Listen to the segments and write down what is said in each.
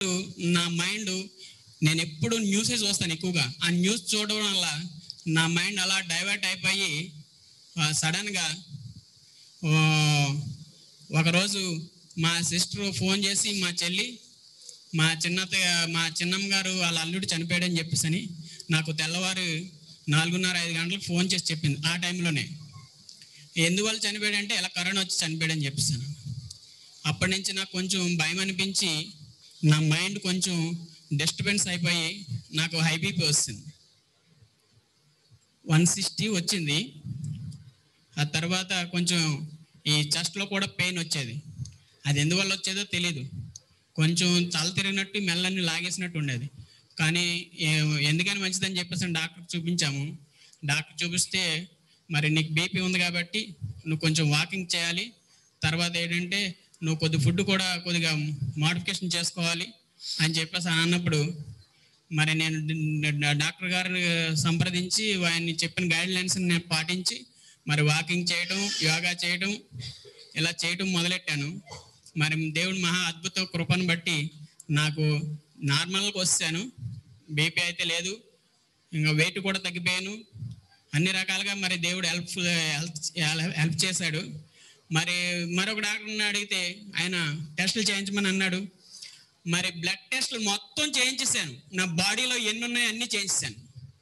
నా మైండ్ నేను ఎప్పుడు న్యూసే చూస్తాను ఎక్కువగా ఆ న్యూస్ చూడడం వల్ల నా మైండ్ అలా డైవర్ట్ అయిపోయి సడన్గా ఒకరోజు మా సిస్టర్ ఫోన్ చేసి మా చెల్లి మా చిన్నత మా చిన్నమ్మ గారు వాళ్ళ అల్లుడు చనిపోయాడని చెప్పేసి నాకు తెల్లవారు నాలుగున్నర ఐదు గంటలకు ఫోన్ చేసి చెప్పింది ఆ టైంలోనే ఎందువల్ల చనిపోయాడంటే ఇలా కరోనా వచ్చి చనిపోయాడని చెప్పేసాను అప్పటి నుంచి నాకు కొంచెం భయం అనిపించి నా మైండ్ కొంచెం డిస్టర్బెన్స్ అయిపోయి నాకు హై బీపీ వస్తుంది వన్ సిక్స్టీ వచ్చింది ఆ తర్వాత కొంచెం ఈ చెస్ట్లో కూడా పెయిన్ వచ్చేది అది ఎందువల్ల వచ్చేదో తెలియదు కొంచెం తల తిరిగినట్టు మెల్లని లాగేసినట్టు ఉండేది కానీ ఏ- ఎందుకని మంచిదని చెప్పేసి డాక్టర్ చూపించాము డాక్టర్ చూపిస్తే మరి నీకు బీపీ ఉంది కాబట్టి నువ్వు కొంచెం వాకింగ్ చేయాలి తర్వాత ఏంటంటే నువ్వు కొద్ది ఫుడ్ కూడా కొద్దిగా మోడిఫికేషన్ చేసుకోవాలి అని చెప్పేసి అని అన్నప్పుడు మరి నేను డ- డ- డాక్టర్ గారిని సంప్రదించి ఆయన చెప్పిన గైడ్ లైన్స్ నేను పాటించి మరి వాకింగ్ చేయడం యోగా చేయడం ఇలా చేయడం మొదలెట్టాను మరి దేవుడి మహా అద్భుత కృపను బట్టి నాకు నార్మల్కి వచ్చాను బీపీ అయితే లేదు ఇంకా వెయిట్ కూడా తగ్గిపోయాను అన్ని రకాలుగా మరి దేవుడు హెల్ప్ హెల్ప్ హెల్ప్ చేశాడు మరి మరొక డాక్టర్ని అడిగితే ఆయన టెస్టులు చేయించమని అన్నాడు మరి బ్లడ్ టెస్ట్లు మొత్తం చేయించేసాను నా బాడీలో ఎన్ని ఉన్నాయో అన్నీ చేయించాను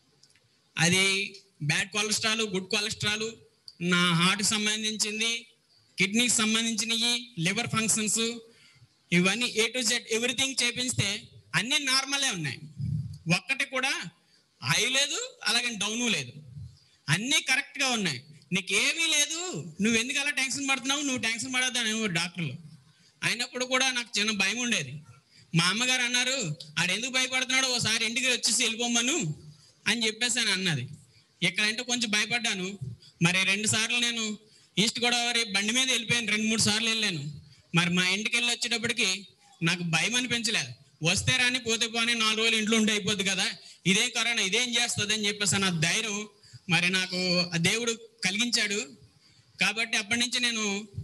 అది బ్యాడ్ కొలెస్ట్రాల్ గుడ్ కొలెస్ట్రాల్ నా హార్ట్కి సంబంధించింది కిడ్నీకి సంబంధించినవి లివర్ ఫంక్షన్స్ ఇవన్నీ ఏ టు జెడ్ ఎవ్రీథింగ్ చేపిస్తే అన్నీ నార్మలే ఉన్నాయి ఒక్కటి కూడా హై లేదు అలాగే డౌను లేదు అన్నీ కరెక్ట్గా ఉన్నాయి నీకు ఏమీ లేదు నువ్వు ఎందుకు అలా టెన్షన్ పడుతున్నావు నువ్వు టెన్షన్ పడద్దు అని డాక్టర్లు అయినప్పుడు కూడా నాకు చిన్న భయం ఉండేది మా అమ్మగారు అన్నారు ఆడు ఎందుకు భయపడుతున్నాడో ఓసారి ఇంటికి వచ్చేసి వెళ్ళిపోమ్మను అని చెప్పేసి అని అన్నది ఇక్కడంటే కొంచెం భయపడ్డాను మరి రెండు సార్లు నేను ఈస్ట్ గోదావరి బండి మీద వెళ్ళిపోయాను రెండు మూడు సార్లు వెళ్ళాను మరి మా ఇంటికి వెళ్ళి వచ్చేటప్పటికి నాకు భయం అనిపించలేదు వస్తే రాని పోతే పోని నాలుగు రోజులు ఇంట్లో ఉండి అయిపోద్ది కదా ఇదే కరోనా ఇదేం చేస్తుంది అని చెప్పేసి నా ధైర్యం మరి నాకు ఆ దేవుడు కలిగించాడు కాబట్టి అప్పటి నుంచి నేను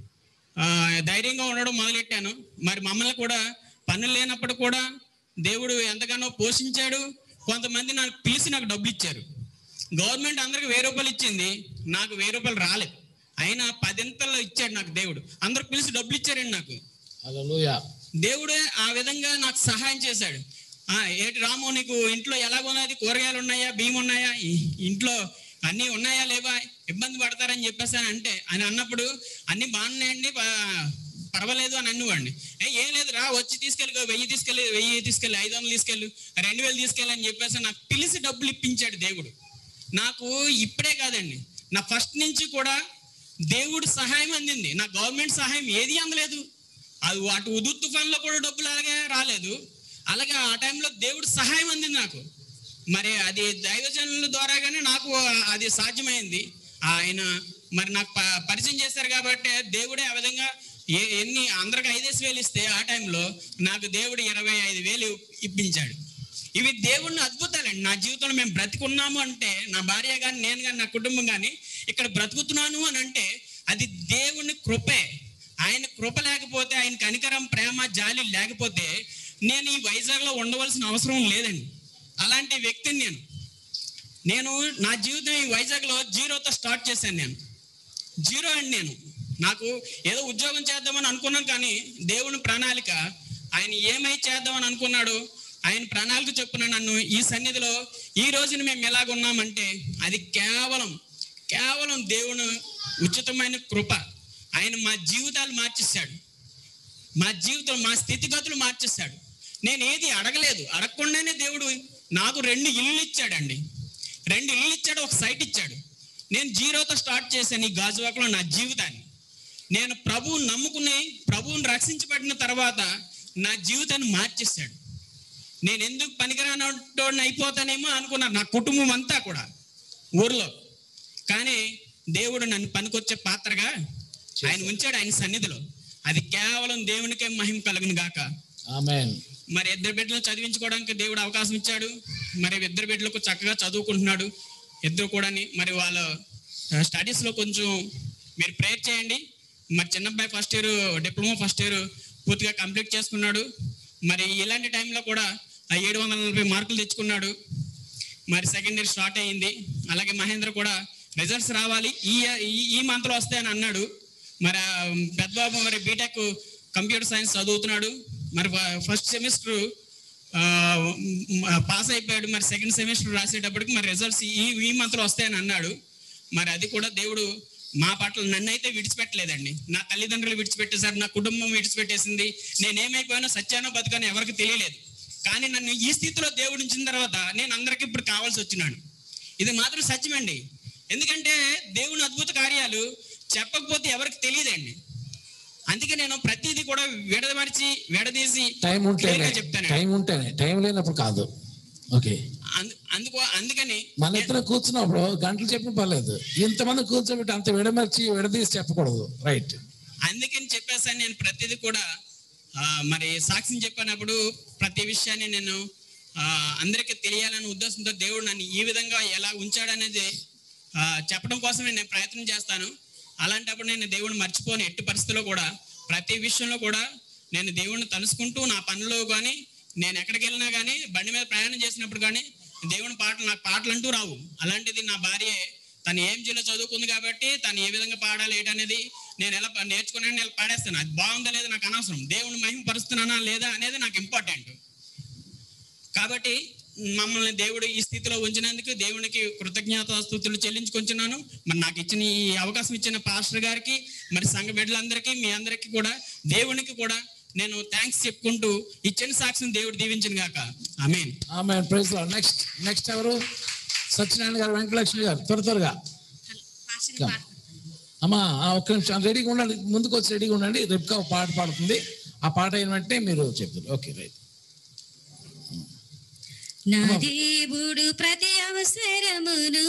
ఆ, ధైర్యంగా ఉండడం మొదలెట్టాను మరి మమ్మల్ని కూడా పనులు లేనప్పుడు కూడా దేవుడు ఎంతగానో పోషించాడు కొంతమంది నాకు పిలిచి నాకు డబ్బులు ఇచ్చారు గవర్నమెంట్ అందరికి వెయ్యి రూపాయలు ఇచ్చింది నాకు వెయ్యి రూపాయలు రాలేదు అయినా పదింతల్లో ఇచ్చాడు నాకు దేవుడు అందరూ పిలిచి డబ్బులు ఇచ్చారండి నాకు హల్లెలూయా దేవుడే ఆ విధంగా నాకు సహాయం చేశాడు ఆ ఏటి రాము నీకు ఇంట్లో ఎలాగున్నది కూరగాయలు ఉన్నాయా బియ్యం ఉన్నాయా ఈ- ఇంట్లో అన్నీ ఉన్నాయా లేవా ఇబ్బంది పడతారని చెప్పేసి అని అంటే అని అన్నప్పుడు అన్నీ బాగున్నాయండి ప- పర్వాలేదు అని అన్నవాడిని ఏ ఏం లేదు రా వచ్చి తీసుకెళ్ళి వెయ్యి తీసుకెళ్ళి వెయ్యి తీసుకెళ్ళి ఐదు వందలు తీసుకెళ్ళు రెండు వేలు తీసుకెళ్ళి అని చెప్పేసి నాకు పిలిచి డబ్బులు ఇప్పించాడు దేవుడు నాకు ఇప్పుడే కాదండి నా ఫస్ట్ నుంచి కూడా దేవుడు సహాయం అందింది నా గవర్నమెంట్ సహాయం ఏది అందలేదు అది అటు ఉదు తుఫాన్లో కూడా డబ్బులు అలాగే రాలేదు అలాగే ఆ టైంలో దేవుడు సహాయం అందింది నాకు మరి అది దైవజనుల ద్వారాగానే నాకు అది సాధ్యమైంది ఆయన మరి నాకు ప- పరిచయం చేశారు కాబట్టి దేవుడే ఆ విధంగా ఏ ఎన్ని అందరికి ఐదేసి వేలు ఇస్తే ఆ టైంలో నాకు దేవుడు ఇరవై ఐదు వేలు ఇప్పించాడు ఇవి దేవుడిని అద్భుతాలండి నా జీవితంలో మేము బ్రతికున్నాము అంటే నా భార్య కానీ నేను కానీ నా కుటుంబం కానీ ఇక్కడ బ్రతుకుతున్నాను అని అంటే అది దేవుని కృపే ఆయన కృప లేకపోతే ఆయన కనికరం ప్రేమ జాలి లేకపోతే నేను ఈ వైజాగ్లో ఉండవలసిన అవసరం లేదండి అలాంటి వ్యక్తిని నేను నేను నా జీవితం ఈ వైజాగ్లో జీరోతో స్టార్ట్ చేశాను నేను జీరో అండి నేను నాకు ఏదో ఉద్యోగం చేద్దామని అనుకున్నాను కానీ దేవుని ప్రణాళిక ఆయన ఏమై చేద్దామని అనుకున్నాడు ఆయన ప్రణాళిక చొప్పున నన్ను ఈ సన్నిధిలో ఈ రోజున మేము ఎలాగున్నామంటే అది కేవలం కేవలం దేవుని ఉచితమైన కృప ఆయన మా జీవితాలు మార్చేశాడు మా జీవితం మా స్థితిగతులు మార్చేశాడు నేను ఏది అడగలేదు అడగకుండానే దేవుడు నాకు రెండు ఇల్లు ఇచ్చాడండి రెండు ఇల్లు ఇచ్చాడు ఒక సైట్ ఇచ్చాడు నేను జీరోతో స్టార్ట్ చేశాను ఈ గాజువాకలో నా జీవితాన్ని నేను ప్రభువుని నమ్ముకుని ప్రభువుని రక్షించబడిన తర్వాత నా జీవితాన్ని మార్చేశాడు నేను ఎందుకు పనికిరానోడిని అయిపోతానేమో అనుకున్నాను నా కుటుంబం అంతా కూడా ఊర్లో కానీ దేవుడు నన్ను పనికొచ్చే పాత్రగా ఆయన ఉంచాడు ఆయన సన్నిధిలో అది కేవలం దేవునికే మహిమ కలుగును గాక ఆమెన్ మరి ఇద్దరు బిడ్డలు చదివించుకోవడానికి దేవుడు అవకాశం ఇచ్చాడు మరి ఇద్దరు బిడ్డలకు చక్కగా చదువుకుంటున్నాడు ఇద్దరు కూడా మరి వాళ్ళ స్టడీస్లో కొంచెం మీరు ప్రేయర్ చేయండి మరి చిన్నబ్బాయి first year diploma first year పూర్తిగా కంప్లీట్ చేసుకున్నాడు మరి ఇలాంటి టైంలో కూడా ఆ ఏడు వందల నలభై మార్కులు తెచ్చుకున్నాడు మరి సెకండ్ ఇయర్ స్టార్ట్ అయ్యింది అలాగే మహేంద్ర కూడా రిజల్ట్స్ రావాలి ఈ ఈ- ఈ మంత్లో వస్తాయని అన్నాడు మరి ఆ పెద్దబాబు మరి బీటెక్ కంప్యూటర్ సైన్స్ చదువుతున్నాడు మరి ఫస్ట్ సెమిస్టర్ పాస్ అయిపోయాడు మరి సెకండ్ సెమిస్టర్ రాసేటప్పటికి మరి రిజల్ట్స్ ఈ ఈ మంత్లో వస్తాయని అన్నాడు మరి అది కూడా దేవుడు మా పట్ల నన్ను అయితే విడిచిపెట్టలేదండి నా తల్లిదండ్రులు విడిచిపెట్టేశారు నా కుటుంబం విడిచిపెట్టేసింది నేనేమైపోయానో సత్యానో బతుకానో ఎవరికి తెలియలేదు కానీ నన్ను ఈ స్థితిలో దేవుడు ఉంచిన తర్వాత నేను అందరికీ ఇప్పుడు కావాల్సి వచ్చినాను ఇది మాత్రం సత్యమండి ఎందుకంటే దేవుని అద్భుత కార్యాలు చెప్పకపోతే ఎవరికి తెలియదండి అందుకే నేను ప్రతిదీ కూడా విడమర్చి విడదీసి టైం clear ఉంటేనే గా చెప్తాను టైం ఉంటేనే టైం లేనప్పుడు కాదు ఓకే అందు- అందుకో అందుకని మన ఇద్దరు కూర్చున్నప్పుడు గంటలు చెప్పిన పర్లేదు ఇంతమంది కూర్చోబెట్టి అంత విడమర్చి విడదీసి చెప్పకూడదు రైట్ అందుకని చెప్పేసాను నేను ప్రతిదీ కూడా ఆ, మరి సాక్ష్యం చెప్పినప్పుడు ప్రతి విషయాన్ని నేను ఆ, అందరికీ తెలియాలనే ఉద్దేశంతో దేవుడు నన్ను ఈ విధంగా ఎలా ఉంచాడనేది ఆ, చెప్పడం కోసమే నేను ప్రయత్నం చేస్తాను అలాంటప్పుడు నేను దేవుడిని మర్చిపోని ఎట్టి పరిస్థితిలో కూడా ప్రతి విషయంలో కూడా నేను దేవుడిని తలుసుకుంటూ నా పనిలో కానీ నేను ఎక్కడికి వెళ్ళినా కానీ బండి మీద ప్రయాణం చేసినప్పుడు కానీ దేవుని పాటలు నాకు పాటలు అంటూ రావు అలాంటిది నా భార్య తను ఏం జిల్లా చదువుకుంది కాబట్టి తను ఏ విధంగా పాడాలి ఏంటనేది నేను ఎలా ప- నేర్చుకున్నాను నేను పాడేస్తాను అది బాగుందా లేదా నాకు అనవసరం దేవుని మహిమ పరుస్తున్నానా లేదా అనేది నాకు ఇంపార్టెంట్ కాబట్టి మమ్మల్ని దేవుడు ఈ స్థితిలో ఉంచినందుకు దేవునికి కృతజ్ఞత స్థుతులు చెల్లించుకుంటున్నాను మరి నాకు ఇచ్చిన ఈ అవకాశం ఇచ్చిన పాస్టర్ గారికి మరి సంఘ బిడ్డలందరికీ మీ అందరికీ కూడా దేవునికి కూడా నేను థ్యాంక్స్ చెప్పుకుంటూ ఇచ్చిన సాక్ష్యం దేవుడు దీవించిన గాక ఆమేన్ ఆమె ప్రైజ్ నెక్స్ట్ నెక్స్ట్ ఎవరు సత్యనారాయణ గారు వెంకటలక్ష్మి గారు త్వర త్వరగా Come. అమ్మా ఆ ఒక్క నిమిషం రెడీగా ఉండండి ముందుకు వచ్చి రెడీగా ఉండండి రేపుగా ఒక పాట పాడుతుంది ఆ పాట అయిన వెంటనే మీరు చెప్తారు ఓకే రైట్ నా దేవుడు ప్రతి అవసరమును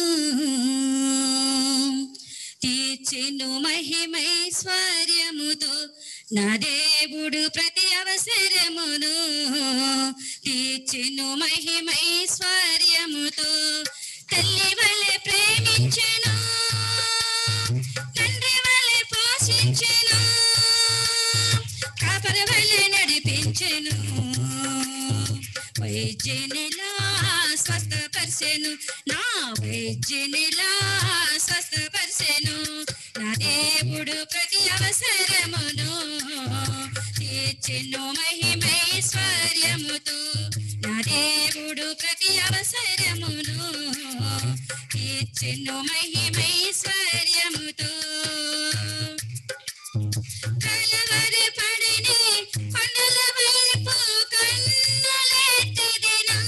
తీర్చెను మహిమైశ్వర్యముతో నా దేవుడు ప్రతి అవసరమును తీర్చెను మహిమైశ్వర్యముతో తల్లి వలె ప్రేమించెను తండ్రి వలె పోషించెను కాపరి వలె నడిపించెను వైద్యునిలా స్వస్థపరిచెను నా వైద్యునిలా స్వస్థపరిచెను నా దేవుడు ప్రతి అవసరమును తీర్చెను మహిమైశ్వర్యముతో నా దేవుడు ప్రతి అవసరమును తీర్చెను మహిమైశ్వర్యముతో కలవరి పడిని కొండల వైపు కన్నులెత్తిదినా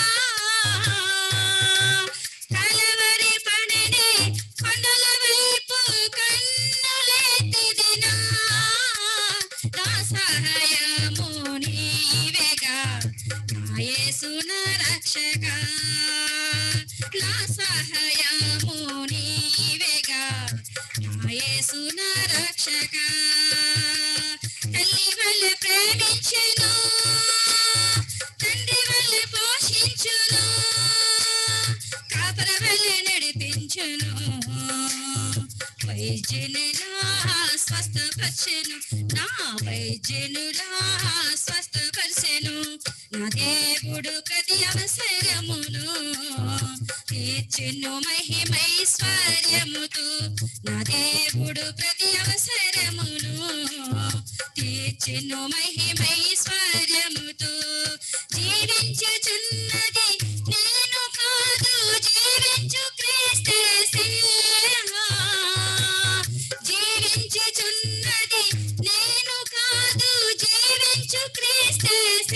కలవరి పడిని కొండల వైపు కన్నులెత్తిదినా నా సహాయము నీవేగా నా యేసు నా రక్షక నా సహాయము నీవేగా నా యేసు నా రక్షక తల్లి వల్ల ప్రేమించెను తండ్రి వల్ల పోషించును కాపర వల్ల నడిపించును వైద్యునిలా స్వస్థపరచెను నా వైద్యునులా స్వస్థపరచెను నా దేవుడు ప్రతి అవసరమును తీర్చును మహిమైశ్వర్యముతో నా దేవుడు ప్రతి అవసరమును తీర్చును మహిమైశ్వర్యముతో జీవించుచున్నది నేను కాదు జీవించు క్రీస్తు జీవించుచున్నది నేను కాదు జీవించు క్రీస్తు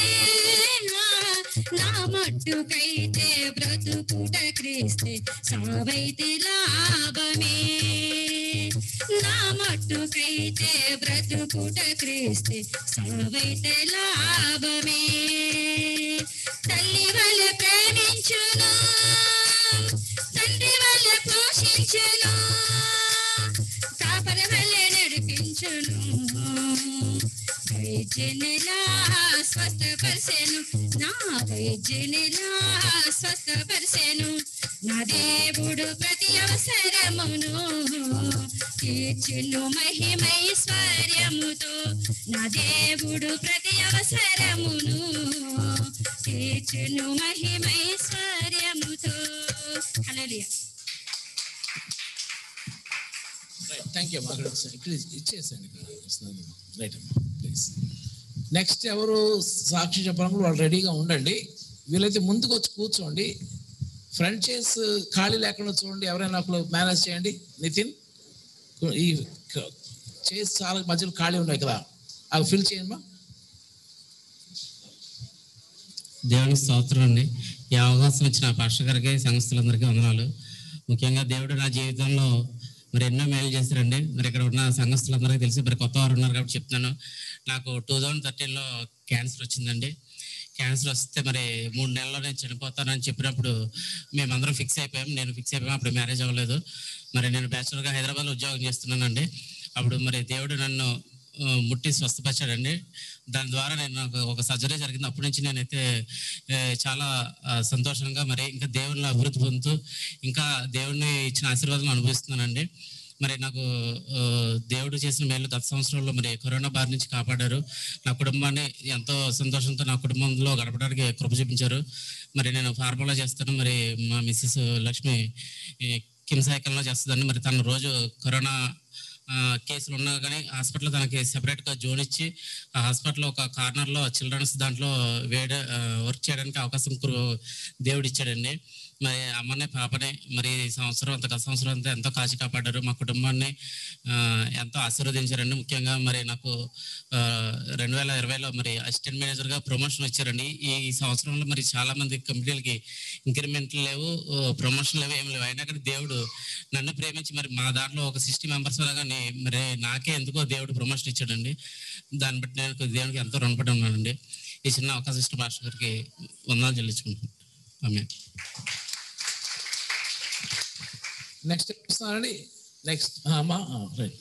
నా మట్టుకైతే బ్రతుకుట క్రీస్తే సావైతే లాభమే నా మట్టుకైతే బ్రతుకుట క్రీస్తే సావైతే లాభమే తల్లి వల్ల ప్రేమించును తండ్రి వల్ల పోషించును కాపరి వల్ల నడిపించును వైద్యునిలా స్వస్థపరిచెను నా వైద్యునిలా స్వస్థపరిచెను నా దేవుడు ప్రతి అవసరమును తీర్చును మహిమైశ్వర్యముతో నా దేవుడు ప్రతి అవసరమును తీర్చును మహిమైశ్వర్యముతో హల్లెలూయా థ్యాంక్ యూ అక్కడ ఇక్కడ ఇచ్చేసాను రైట్ అమ్మా ప్లీజ్ నెక్స్ట్ ఎవరు సాక్షి చెప్పడానికి వాళ్ళు రెడీగా ఉండండి వీలైతే ముందుకు వచ్చి కూర్చోండి ఫ్రంట్ చైర్స్ ఖాళీ లేకుండా చూడండి ఎవరైనా ఒకరు మేనేజ్ చేయండి నితిన్ ఈ చైర్స్ చాలా మధ్యలో ఖాళీ ఉన్నాయి కదా అవి ఫిల్ చేయండి దేవునికి స్తోత్రం అండి ఈ అవకాశం ఇచ్చిన పాస్టర్ గారికి సంస్థలందరికీ వందనాలు ముఖ్యంగా దేవుడు నా జీవితంలో మరి ఎన్నో మేలు చేశారండి మరి ఇక్కడ ఉన్న సంఘస్థులందరికీ తెలిసి మరి కొత్త వారు ఉన్నారు కాబట్టి చెప్తున్నాను నాకు టూ థౌజండ్ థర్టీన్లో క్యాన్సర్ వచ్చిందండి క్యాన్సర్ వస్తే మరి మూడు నెలల్లో నేను చనిపోతానని చెప్పినప్పుడు మేమందరం ఫిక్స్ అయిపోయాం నేను ఫిక్స్ అయిపోయాం అప్పుడు మ్యారేజ్ అవ్వలేదు మరి నేను బ్యాచులర్గా హైదరాబాద్లో ఉద్యోగం చేస్తున్నానండి అప్పుడు మరి దేవుడు నన్ను ఆ, ముట్టి స్వస్థపరిచాడండి దాని ద్వారా నేను నాకు ఒక సర్జరీ జరిగింది అప్పటి నుంచి నేనైతే ఏ, చాలా ఆ, సంతోషంగా మరి ఇంకా దేవుని అభివృద్ధి పొందుతూ ఇంకా దేవుడిని ఇచ్చిన ఆశీర్వాదం అనుభవిస్తున్నానండి మరి నాకు ఆ, దేవుడు చేసిన మేలు గత సంవత్సరంలో మరి కరోనా బారి నుంచి కాపాడారు నా కుటుంబాన్ని ఎంతో సంతోషంతో నా కుటుంబంలో గడపడానికి కృప చూపించారు మరి నేను ఫార్ములా చేస్తాను మరి మా మిస్సెస్ లక్ష్మి ఈ కిమ్స్ సైకిల్లో చేస్తుందండి మరి తను రోజు కరోనా ఆ, కేసులు ఉన్నా కానీ హాస్పిటల్ తనకి సెపరేట్గా జోన్ ఇచ్చి ఆ హాస్పిటల్ ఒక కార్నర్లో చిల్డ్రన్స్ దాంట్లో వేడే వర్క్ చేయడానికి అవకాశం కురు- దేవుడు ఇచ్చాడండి మరి అమ్మని పాపని మరి ఈ సంవత్సరం అంత గత సంవత్సరం అంతా ఎంతో కాచి కాపాడారు మా కుటుంబాన్ని ఆ, ఎంతో ఆశీర్వదించారండి ముఖ్యంగా మరి నాకు ఆ, రెండు వేల ఇరవైలో మరి అసిస్టెంట్ మేనేజర్గా ప్రమోషన్ వచ్చారండి ఈ సంవత్సరంలో మరి చాలా మంది కంపెనీలకి ఇంక్రిమెంట్లు లేవు ప్రమోషన్ లేవు ఏం లేవు అయినా కానీ దేవుడు నన్ను ప్రేమించి మరి మా దాంట్లో ఒక సిక్స్టీ మెంబర్స్ కానీ మరి నాకే ఎందుకో దేవుడు ప్రమోషన్ ఇచ్చాడండి దాన్ని బట్టి నేను దేవునికి ఎంతో రుణపడి ఉన్నానండి ఈ చిన్న అవకాశం ఇచ్చిన మాస్టర్ గారికి వందనాలు చెల్లించుకుంటున్నాను ఆమె నెక్స్ట్ ఇస్తున్నారండి నెక్స్ట్ అమ్మా రైట్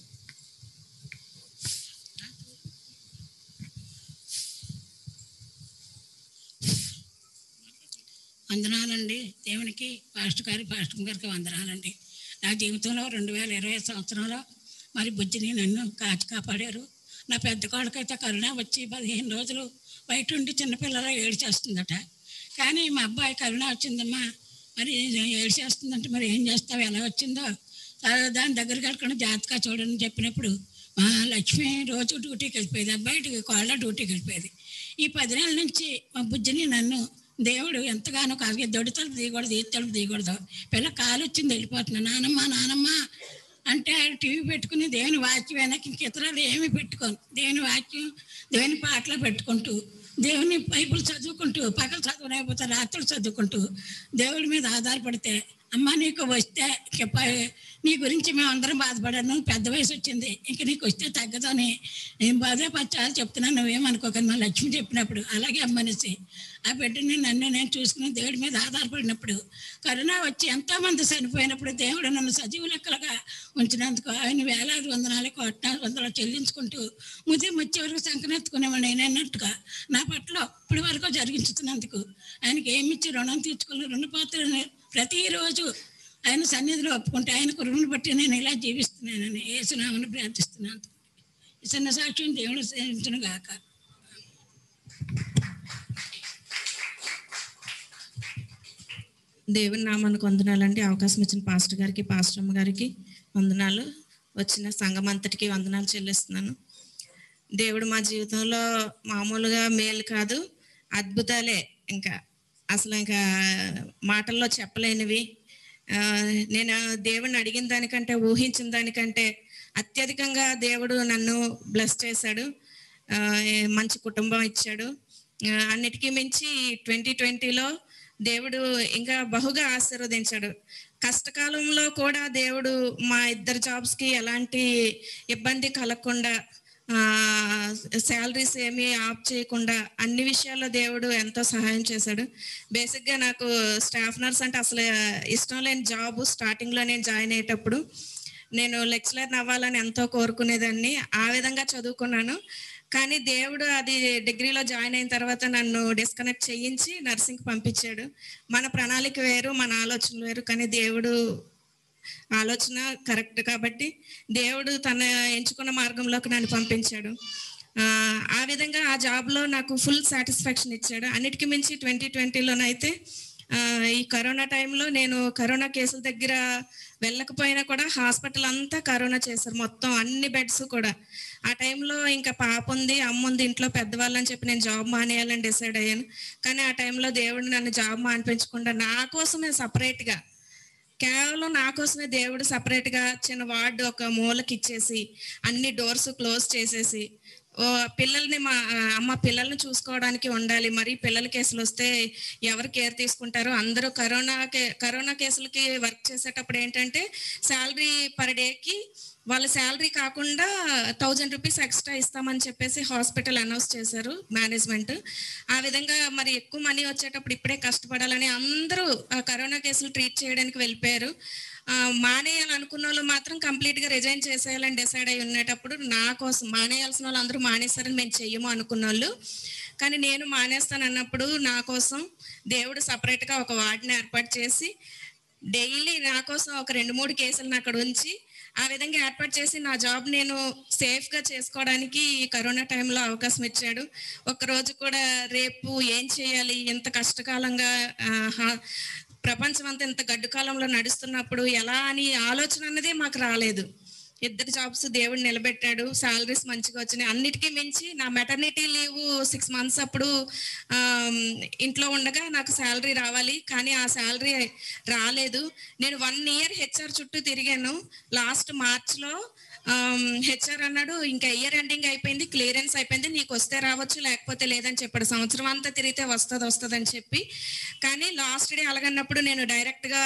వందనాలండి దేవునికి పాస్టర్ గారి పాస్టర్ గారికి వందనాలండి నా జీవితంలో రెండు వేల ఇరవై సంవత్సరంలో మరి బుజ్జిని నన్ను కాచి కాపాడారు నా పెద్ద కొడుకైతే కరోనా వచ్చి పదిహేను రోజులు బయట ఉండి చిన్నపిల్లల ఏడు చేస్తుందట కానీ మా అబ్బాయి కరోనా వచ్చిందమ్మా మరి ఏడు చేస్తుందంటే మరి ఏం చేస్తావు ఎలా వచ్చిందో సరే దాని దగ్గరికి వెళ్ళకుండా జాగ్రత్తగా చూడని చెప్పినప్పుడు మా లక్ష్మి రోజు డ్యూటీకి వెళ్ళిపోయేది అబ్బాయికి కోళ్ళ డ్యూటీకి వెళ్ళిపోయేది ఈ పది నెలల నుంచి మా బుజ్జిని నన్ను దేవుడు ఎంతగానో కాదు దొడి తలుపు దిగకూడదు ఈ తలుపు దిగకూడదు పిల్ల కాలు వచ్చింది వెళ్ళిపోతున్నా నానమ్మ నానమ్మ అంటే టీవీ పెట్టుకుని దేవుని వాక్యం వెనక్కి ఇంక ఇతరాలు ఏమి పెట్టుకోను దేవుని వాక్యం దేవుని పాటలు పెట్టుకుంటూ దేవుని బైబుల్ చదువుకుంటూ పగలు చదవలేకపోతే రాత్రులు చదువుకుంటూ దేవుడి మీద ఆధారపడితే అమ్మ నీకు వస్తే ఇంక ప- నీ గురించి మేము అందరం బాధపడాను పెద్ద వయసు వచ్చింది ఇంక నీకు వస్తే తగ్గదని నేను బాధే పచ్చాలు చెప్తున్నాను నువ్వేమనుకోకండి మా లక్ష్మి చెప్పినప్పుడు అలాగే అమ్మనేసి ఆ బిడ్డని నన్ను నేను చూసుకుని దేవుడి మీద ఆధారపడినప్పుడు కరోనా వచ్చి ఎంతోమంది చనిపోయినప్పుడు దేవుడు నన్ను సజీవ లెక్కలుగా ఉంచినందుకు ఆయన వేలాది వందనాలు కోట్లాది వందలు చెల్లించుకుంటూ ముదిం వచ్చే వరకు సంకనెత్తుకునేవాడు నేను అన్నట్టుగా నా పట్ల ఇప్పటి వరకు జరిగించుతున్నందుకు ఆయనకి ఏమి ఇచ్చి రుణం తీర్చుకుని రుణ పాత్రని ప్రతిరోజు ఆయన సన్నిధిలో ఒప్పుకుంటే ఆయనకు రుణం బట్టి నేను ఇలా జీవిస్తున్నానని ఏసునామని ప్రార్థిస్తున్నాను ఈ చిన్న సాక్ష్యం దేవుడు సేవించను గాక దేవుని నామానికి వందనాలండి అవకాశం ఇచ్చిన పాస్టర్ గారికి పాస్టర్ అమ్మ గారికి వందనాలు వచ్చిన సంఘం అంతటికి వందనాలు చెల్లిస్తున్నాను దేవుడు మా జీవితంలో మామూలుగా మేలు కాదు అద్భుతాలే ఇంకా అసలు ఇంకా మాటల్లో చెప్పలేనివి ఆ, నేను దేవుడిని అడిగిన దానికంటే ఊహించిన దానికంటే అత్యధికంగా దేవుడు నన్ను బ్లెస్ చేశాడు ఆ, మంచి కుటుంబం ఇచ్చాడు ఆ, అన్నిటికీ మించి ట్వంటీ ట్వంటీలో దేవుడు ఇంకా బహుగా ఆశీర్వదించాడు కష్టకాలంలో కూడా దేవుడు మా ఇద్దరు జాబ్స్కి ఎలాంటి ఇబ్బంది కలగకుండా శాలరీస్ ఏమీ ఆఫ్ చేయకుండా అన్ని విషయాల్లో దేవుడు ఎంతో సహాయం చేశాడు బేసిక్గా నాకు స్టాఫ్ నర్స్ అంటే అసలు ఇష్టం లేని జాబ్ స్టార్టింగ్లో నేను జాయిన్ అయ్యేటప్పుడు నేను లెక్చరర్ అవ్వాలని ఎంతో కోరుకునేదాన్ని ఆ విధంగా చదువుకున్నాను కానీ దేవుడు అది డిగ్రీలో జాయిన్ అయిన తర్వాత నన్ను డిస్కనెక్ట్ చేయించి నర్సింగ్ పంపించాడు మన ప్రణాళిక వేరు మన ఆలోచనలు వేరు కానీ దేవుడు ఆలోచన కరెక్ట్ కాబట్టి దేవుడు తన ఎంచుకున్న మార్గంలోకి నన్ను పంపించాడు ఆ, ఆ విధంగా ఆ జాబ్లో నాకు ఫుల్ సాటిస్ఫాక్షన్ ఇచ్చాడు అన్నిటికీ మించి ట్వంటీ ట్వంటీలోనైతే ఈ కరోనా టైంలో నేను కరోనా కేసుల దగ్గర వెళ్ళకపోయినా కూడా హాస్పిటల్ అంతా కరోనా చేశారు మొత్తం అన్ని బెడ్స్ కూడా ఆ టైంలో ఇంకా పాప ఉంది అమ్మ ఉంది ఇంట్లో పెద్దవాళ్ళని చెప్పి నేను జాబ్ మానేయాలని డిసైడ్ అయ్యాను కానీ ఆ టైంలో దేవుడు నన్ను జాబ్ మానిపించకుండా నా కోసమే సపరేట్గా కేవలం నా కోసమే దేవుడు సపరేట్ గా చిన్న వార్డు ఒక మూలకి ఇచ్చేసి అన్ని డోర్స్ క్లోజ్ చేసేసి ఓ పిల్లల్ని మా ఆ, అమ్మ పిల్లల్ని చూసుకోవడానికి ఉండాలి మరి పిల్లల కేసులు వస్తే ఎవరు కేర్ తీసుకుంటారో అందరూ కరోనా కే కరోనా కేసులకి వర్క్ చేసేటప్పుడు ఏంటంటే శాలరీ పర్ డేకి వాళ్ళ శాలరీ కాకుండా థౌజండ్ రూపీస్ ఎక్స్ట్రా ఇస్తామని చెప్పేసి హాస్పిటల్ అనౌన్స్ చేశారు మేనేజ్మెంట్ ఆ విధంగా మరి ఎక్కువ మనీ వచ్చేటప్పుడు ఇప్పుడే కష్టపడాలని అందరూ ఆ కరోనా కేసులు ట్రీట్ చేయడానికి వెళ్ళిపోయారు ఆ, మానేయాలనుకున్న వాళ్ళు మాత్రం కంప్లీట్ గా రిజైన్ చేసేయాలని డిసైడ్ అయి ఉండేటప్పుడు నా కోసం మానేయాల్సిన వాళ్ళు అందరూ మానేస్తారని మేము చెయ్యము అనుకున్న వాళ్ళు కానీ నేను మానేస్తాను అన్నప్పుడు నా కోసం దేవుడు సపరేట్ గా ఒక వార్డుని ఏర్పాటు చేసి డైలీ నా కోసం ఒక రెండు మూడు కేసులను అక్కడ ఉంచి ఆ విధంగా ఏర్పాటు చేసి నా జాబ్ నేను సేఫ్ గా చేసుకోవడానికి ఈ కరోనా టైంలో అవకాశం ఇచ్చాడు ఒక రోజు కూడా రేపు ఏం చేయాలి ఇంత కష్టకాలంగా ఆ, హా- ప్రపంచం అంతా ఇంత గడ్డు కాలంలో నడుస్తున్నప్పుడు ఎలా అని ఆలోచన అన్నదే మాకు రాలేదు ఇద్దరు జాబ్స్ దేవుడు నిలబెట్టాడు సాలరీస్ మంచిగా వచ్చినాయి అన్నిటికీ మించి నా మెటర్నిటీ లీవ్ సిక్స్ మంత్స్ అప్పుడు ఆమ్, ఇంట్లో ఉండగా నాకు శాలరీ రావాలి కానీ ఆ శాలరీ రాలేదు నేను వన్ ఇయర్ హెచ్ఆర్ చుట్టూ తిరిగాను లాస్ట్ మార్చ్లో హెచ్ఆర్ అన్నాడు ఇంకా ఇయర్ ఎండింగ్ అయిపోయింది క్లియరెన్స్ అయిపోయింది నీకు వస్తే రావచ్చు లేకపోతే లేదని చెప్పాడు సంవత్సరం అంతా తిరిగితే వస్తుంది వస్తుంది అని చెప్పి కానీ లాస్ట్ డే అలాగన్నప్పుడు నేను డైరెక్ట్గా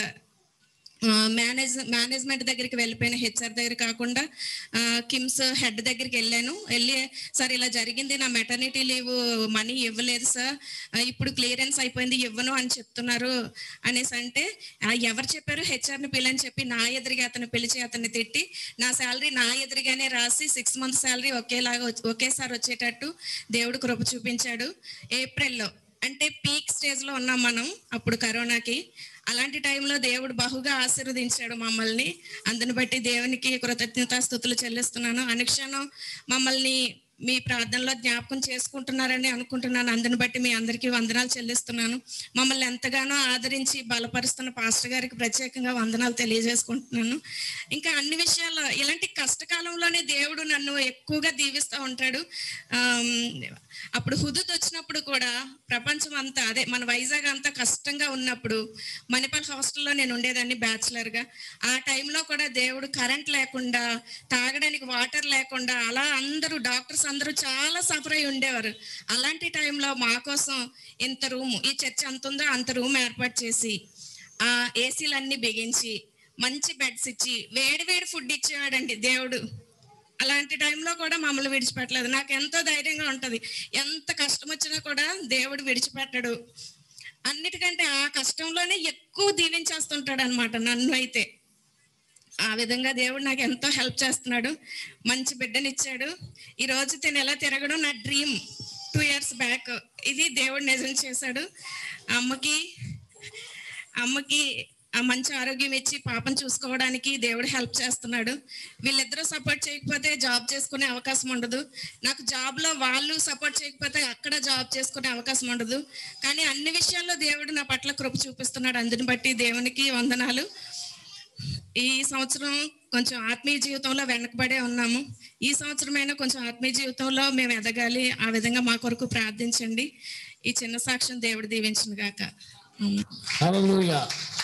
మేనేజ్ మేనేజ్మెంట్ దగ్గరికి వెళ్ళిపోయిన హెచ్ఆర్ దగ్గర కాకుండా ఆ, కిమ్స్ హెడ్ దగ్గరికి వెళ్ళాను వెళ్ళి సార్ ఇలా జరిగింది నా మెటర్నిటీ లీవ్ మనీ ఇవ్వలేదు సార్ ఆ, ఇప్పుడు క్లియరెన్స్ అయిపోయింది ఇవ్వను అని చెప్తున్నారు అనేసి అంటే "ఆ, ఎవరు చెప్పారు హెచ్ఆర్ని పిల్లని చెప్పి నా ఎదురుగా అతను పిలిచి అతన్ని తిట్టి నా శాలరీ నా ఎదురుగానే రాసి సిక్స్ మంత్స్ శాలరీ ఒకేలాగా వచ్చి- ఒకేసారి వచ్చేటట్టు దేవుడు కృప చూపించాడు ఏప్రిల్లో అంటే పీక్ స్టేజ్ లో ఉన్నాం మనం అప్పుడు కరోనాకి అలాంటి టైంలో దేవుడు బహుగా ఆశీర్వదించాడు మమ్మల్ని అందుని బట్టి దేవునికి కృతజ్ఞతాస్థుతులు చెల్లిస్తున్నాను అనుక్షణం మమ్మల్ని మీ ప్రార్థనలో జ్ఞాపకం చేసుకుంటున్నారని అనుకుంటున్నాను అందుని బట్టి మీ అందరికీ వందనాలు చెల్లిస్తున్నాను మమ్మల్ని ఎంతగానో ఆదరించి బలపరుస్తున్న పాస్టర్ గారికి ప్రత్యేకంగా వందనాలు తెలియజేసుకుంటున్నాను ఇంకా అన్ని విషయాల్లో ఇలాంటి కష్టకాలంలోనే దేవుడు నన్ను ఎక్కువగా దీవిస్తూ ఉంటాడు ఆమ్, అప్పుడు హుదుద్ వచ్చినప్పుడు కూడా ప్రపంచం అంతా అదే మన వైజాగ్ అంతా కష్టంగా ఉన్నప్పుడు మణిపాల్ హాస్టల్లో నేను ఉండేదాన్ని బ్యాచులర్ గా ఆ టైంలో కూడా దేవుడు కరెంట్ లేకుండా తాగడానికి వాటర్ లేకుండా అలా అందరూ డాక్టర్స్ అందరూ చాలా సఫర్ అయి ఉండేవారు అలాంటి టైంలో మా కోసం ఇంత రూమ్ ఈ చర్చ్ అంత ఉందో అంత రూమ్ ఏర్పాటు చేసి ఆ ఏసీలన్నీ బిగించి మంచి బెడ్స్ ఇచ్చి వేడి వేడి ఫుడ్ ఇచ్చేవాడండి దేవుడు అలాంటి టైంలో కూడా మమ్మల్ని విడిచిపెట్టలేదు నాకు ఎంతో ధైర్యంగా ఉంటది ఎంత కష్టం వచ్చినా కూడా దేవుడు విడిచిపెట్టడు అన్నిటికంటే ఆ కష్టంలోనే ఎక్కువ దీవించేస్తుంటాడు అనమాట నన్ను అయితే ఆ విధంగా దేవుడు నాకు ఎంతో హెల్ప్ చేస్తున్నాడు మంచి బిడ్డనిచ్చాడు ఈ రోజు తిని ఎలా తిరగడం నా డ్రీమ్ టూ ఇయర్స్ బ్యాక్ ఇది దేవుడు నిజం చేశాడు అమ్మకి అమ్మకి ఆ మంచి ఆరోగ్యం ఇచ్చి పాపను చూసుకోవడానికి దేవుడు హెల్ప్ చేస్తున్నాడు వీళ్ళిద్దరూ సపోర్ట్ చేయకపోతే జాబ్ చేసుకునే అవకాశం ఉండదు నాకు జాబ్ లో వాళ్ళు సపోర్ట్ చేయకపోతే అక్కడ జాబ్ చేసుకునే అవకాశం ఉండదు కానీ అన్ని విషయాల్లో దేవుడు నా పట్ల కృప చూపిస్తున్నాడు అందుని బట్టి దేవునికి వందనాలు ఈ సంవత్సరం కొంచెం ఆత్మీయ జీవితంలో వెనకబడే ఉన్నాము ఈ సంవత్సరమైనా కొంచెం ఆత్మీయ జీవితంలో మేము ఎదగాలి ఆ విధంగా మా కొరకు ప్రార్థించండి ఈ చిన్న సాక్ష్యం దేవుడు దీవించిన గాక ఆమేన్. హల్లెలూయా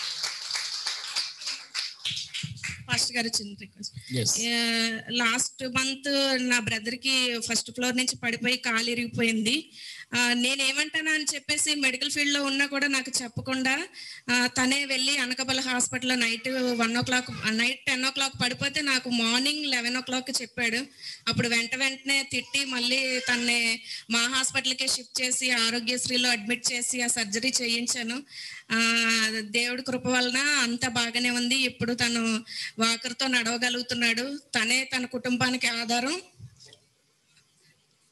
పాస్టర్ గారు చిన్న రిక్వెస్ట్ Yes. లాస్ట్ మంత్ నా బ్రదర్ కి ఫస్ట్ ఫ్లోర్ నుంచి పడిపోయి కాలు ఇరిగిపోయింది ఆ, నేనేమంటానా అని చెప్పేసి మెడికల్ ఫీల్డ్ లో ఉన్నా కూడా నాకు చెప్పకుండా ఆ, తనే వెళ్ళి అనకబల హాస్పిటల్లో night one o'clock night ten o'clock పడిపోతే నాకు మార్నింగ్ లెవెన్ ఓ క్లాక్ చెప్పాడు అప్పుడు వెంట వెంటనే తిట్టి మళ్ళీ తన్నే మా హాస్పిటల్కే షిఫ్ట్ చేసి ఆరోగ్యశ్రీలో అడ్మిట్ చేసి ఆ సర్జరీ చేయించాను ఆ, దేవుడి కృప వలన అంతా బాగానే ఉంది ఇప్పుడు తను వాకర్తో నడవగలుగుతున్నాడు తనే తన కుటుంబానికి ఆధారం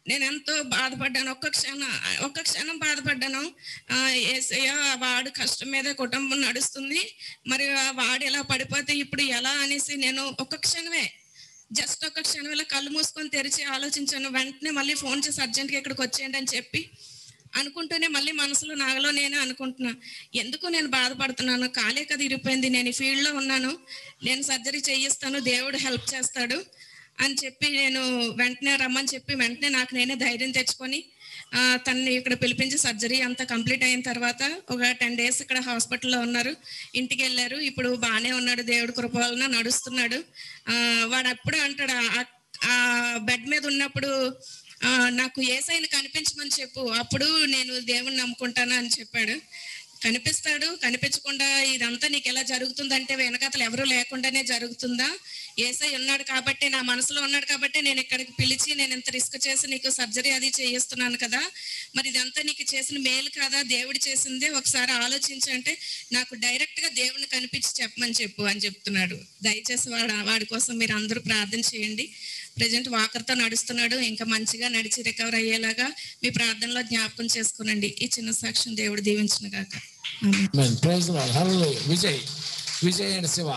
నేను ఎంతో బాధపడ్డాను ఒక్క క్షణం ఒక్క క్షణం బాధపడ్డాను ఆ, ఏసయ్య వాడు కష్టం మీద కుటుంబం నడుస్తుంది మరి ఆ వాడు ఎలా పడిపోతే ఇప్పుడు ఎలా అనేసి నేను ఒక్క క్షణమే జస్ట్ ఒక క్షణం ఇలా కళ్ళు మూసుకొని తెరిచి ఆలోచించాను వెంటనే మళ్ళీ ఫోన్ చేసి అర్జెంట్గా ఇక్కడికి వచ్చేయండి అని చెప్పి అనుకుంటూనే మళ్ళీ మనసులో నాగలో నేనే అనుకుంటున్నా ఎందుకు నేను బాధపడుతున్నాను కాలే కదా ఇరిపోయింది నేను ఈ ఫీల్డ్లో ఉన్నాను నేను సర్జరీ చేయిస్తాను దేవుడు హెల్ప్ చేస్తాడు అని చెప్పి నేను వెంటనే రమ్మని చెప్పి వెంటనే నాకు నేనే ధైర్యం తెచ్చుకొని ఆ, తనని ఇక్కడ పిలిపించి సర్జరీ అంతా కంప్లీట్ అయిన తర్వాత ఒక టెన్ డేస్ ఇక్కడ హాస్పిటల్లో ఉన్నారు ఇంటికి వెళ్ళారు ఇప్పుడు బాగానే ఉన్నాడు దేవుడి కృప వలన నడుస్తున్నాడు ఆ, వాడు అప్పుడు అంటాడు ఆ- ఆ బెడ్ మీద ఉన్నప్పుడు ఆ, నాకు ఏసైని కనిపించమని చెప్పు అప్పుడు నేను దేవుణ్ణి నమ్ముకుంటాను అని చెప్పాడు కనిపిస్తాడు కనిపించకుండా ఇదంతా నీకు ఎలా జరుగుతుందంటే వెనకాతలు ఎవరు లేకుండానే జరుగుతుందా ఏసై ఉన్నాడు కాబట్టి నా మనసులో ఉన్నాడు కాబట్టి నేను ఇక్కడికి పిలిచి నేను ఇంత రిస్క్ చేసి నీకు సర్జరీ అది చేయిస్తున్నాను కదా మరి ఇదంతా నీకు చేసిన మేలు కదా దేవుడు చేసిందే ఒకసారి ఆలోచించి అంటే నాకు డైరెక్ట్ గా దేవుని కనిపించి చెప్పమని చెప్పు అని చెప్తున్నాడు దయచేసి వాడు వాడి కోసం మీరు అందరూ ప్రార్థన చేయండి ప్రజెంట్ వాకర్తో నడుస్తున్నాడు ఇంకా మంచిగా నడిచి రికవర్ అయ్యేలాగా మీ ప్రార్థనలో జ్ఞాపకం చేసుకునండి ఈ చిన్న సాక్ష్యం దేవుడు దీవించిన గాక amen. Praise hello Vijay Vijay and Shiva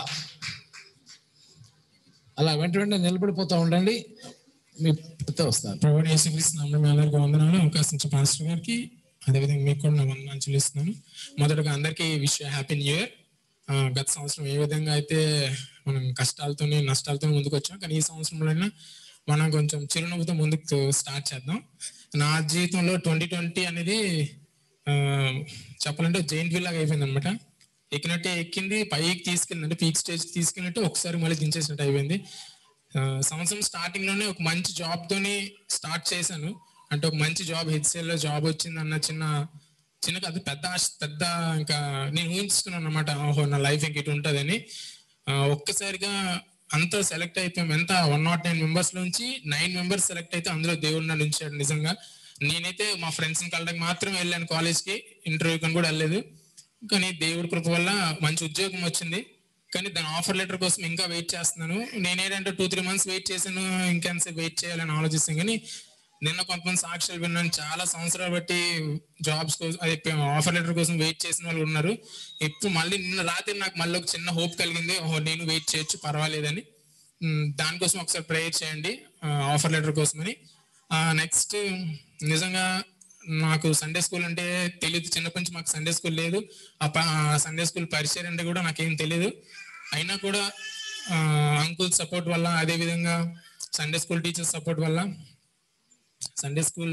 అలా వెంట వెంటనే నిలబడిపోతూ ఉండండి మీ పెద్ద వస్తారు ప్రభు యేసుక్రీస్తు నామములో మీ అందరికీ వందనాలు అవకాశం ఇచ్చిన పాస్టర్ గారికి అదేవిధంగా మీకు కూడా నా వందనాలు చెల్లిస్తున్నాను మొదటగా అందరికీ విష్ హ్యాపీ న్యూ ఇయర్ గత సంవత్సరం ఏ విధంగా అయితే మనం కష్టాలతోని నష్టాలతో ముందుకు వచ్చాం కానీ ఈ సంవత్సరంలో మనం కొంచెం చిరునవ్వుతో ముందుకు స్టార్ట్ చేద్దాం నా జీవితంలో ట్వంటీ ట్వంటీ అనేది ఆ, చెప్పాలంటే జైంట్ వీల్ లాగా అయిపోయింది అనమాట ఎక్కినట్టే ఎక్కింది పైకి తీసుకెళ్ళింది అంటే పీక్ స్టేజ్ తీసుకెళ్ళినట్టు ఒకసారి మళ్ళీ దించేసినట్టు అయిపోయింది ఆ, సంవత్సరం స్టార్టింగ్ లోనే ఒక మంచి జాబ్ తోని స్టార్ట్ చేశాను అంటే ఒక మంచి జాబ్ హెచ్సిఎల్ లో జాబ్ వచ్చింది అన్న చిన్న చిన్న కాదు పెద్ద ఆశ పెద్ద ఇంకా నేను ఊహించుకున్నాను అనమాట ఓహో నా లైఫ్ ఇంక ఇటు ఉంటుందని ఆ, ఒక్కసారిగా అంతా సెలెక్ట్ అయిపోయాం ఎంత వన్ నాట్ నైన్ మెంబర్స్ నుంచి నైన్ మెంబర్స్ సెలెక్ట్ అయితే అందులో దేవుడు నన్ను ఉంచాడు నిజంగా నేనైతే మా ఫ్రెండ్స్ కలడానికి మాత్రం వెళ్ళాను కాలేజ్ కి ఇంటర్వ్యూ కని కూడా వెళ్ళలేదు కానీ దేవుడి కృప వల్ల మంచి ఉద్యోగం వచ్చింది కానీ దాని ఆఫర్ లెటర్ కోసం ఇంకా వెయిట్ చేస్తున్నాను నేనేంటంటే టూ త్రీ మంత్స్ వెయిట్ చేశాను ఇంకెంతసేపు వెయిట్ చేయాలని ఆలోచిస్తాను కానీ నిన్న కొంతమంది సాక్ష్యాలు విన్నాను చాలా సంవత్సరాలు బట్టి జాబ్స్ కోసం అదే ఆఫర్ లెటర్ కోసం వెయిట్ చేసిన వాళ్ళు ఉన్నారు ఇప్పుడు మళ్ళీ నిన్న రాత్రి నాకు మళ్ళీ ఒక చిన్న హోప్ కలిగింది ఓహో నేను వెయిట్ చేయొచ్చు పర్వాలేదని ఉమ్, దానికోసం ఒకసారి ప్రేయర్ చేయండి ఆఫర్ లెటర్ కోసమని నెక్స్ట్ నిజంగా నాకు సండే స్కూల్ అంటే తెలియదు చిన్నప్పటి నుంచి మాకు సండే స్కూల్ లేదు ఆ సండే స్కూల్ పరిచయం అంటే కూడా నాకేం తెలియదు అయినా కూడా అంకుల్ సపోర్ట్ వల్ల అదే విధంగా సండే స్కూల్ టీచర్ సపోర్ట్ వల్ల సండే స్కూల్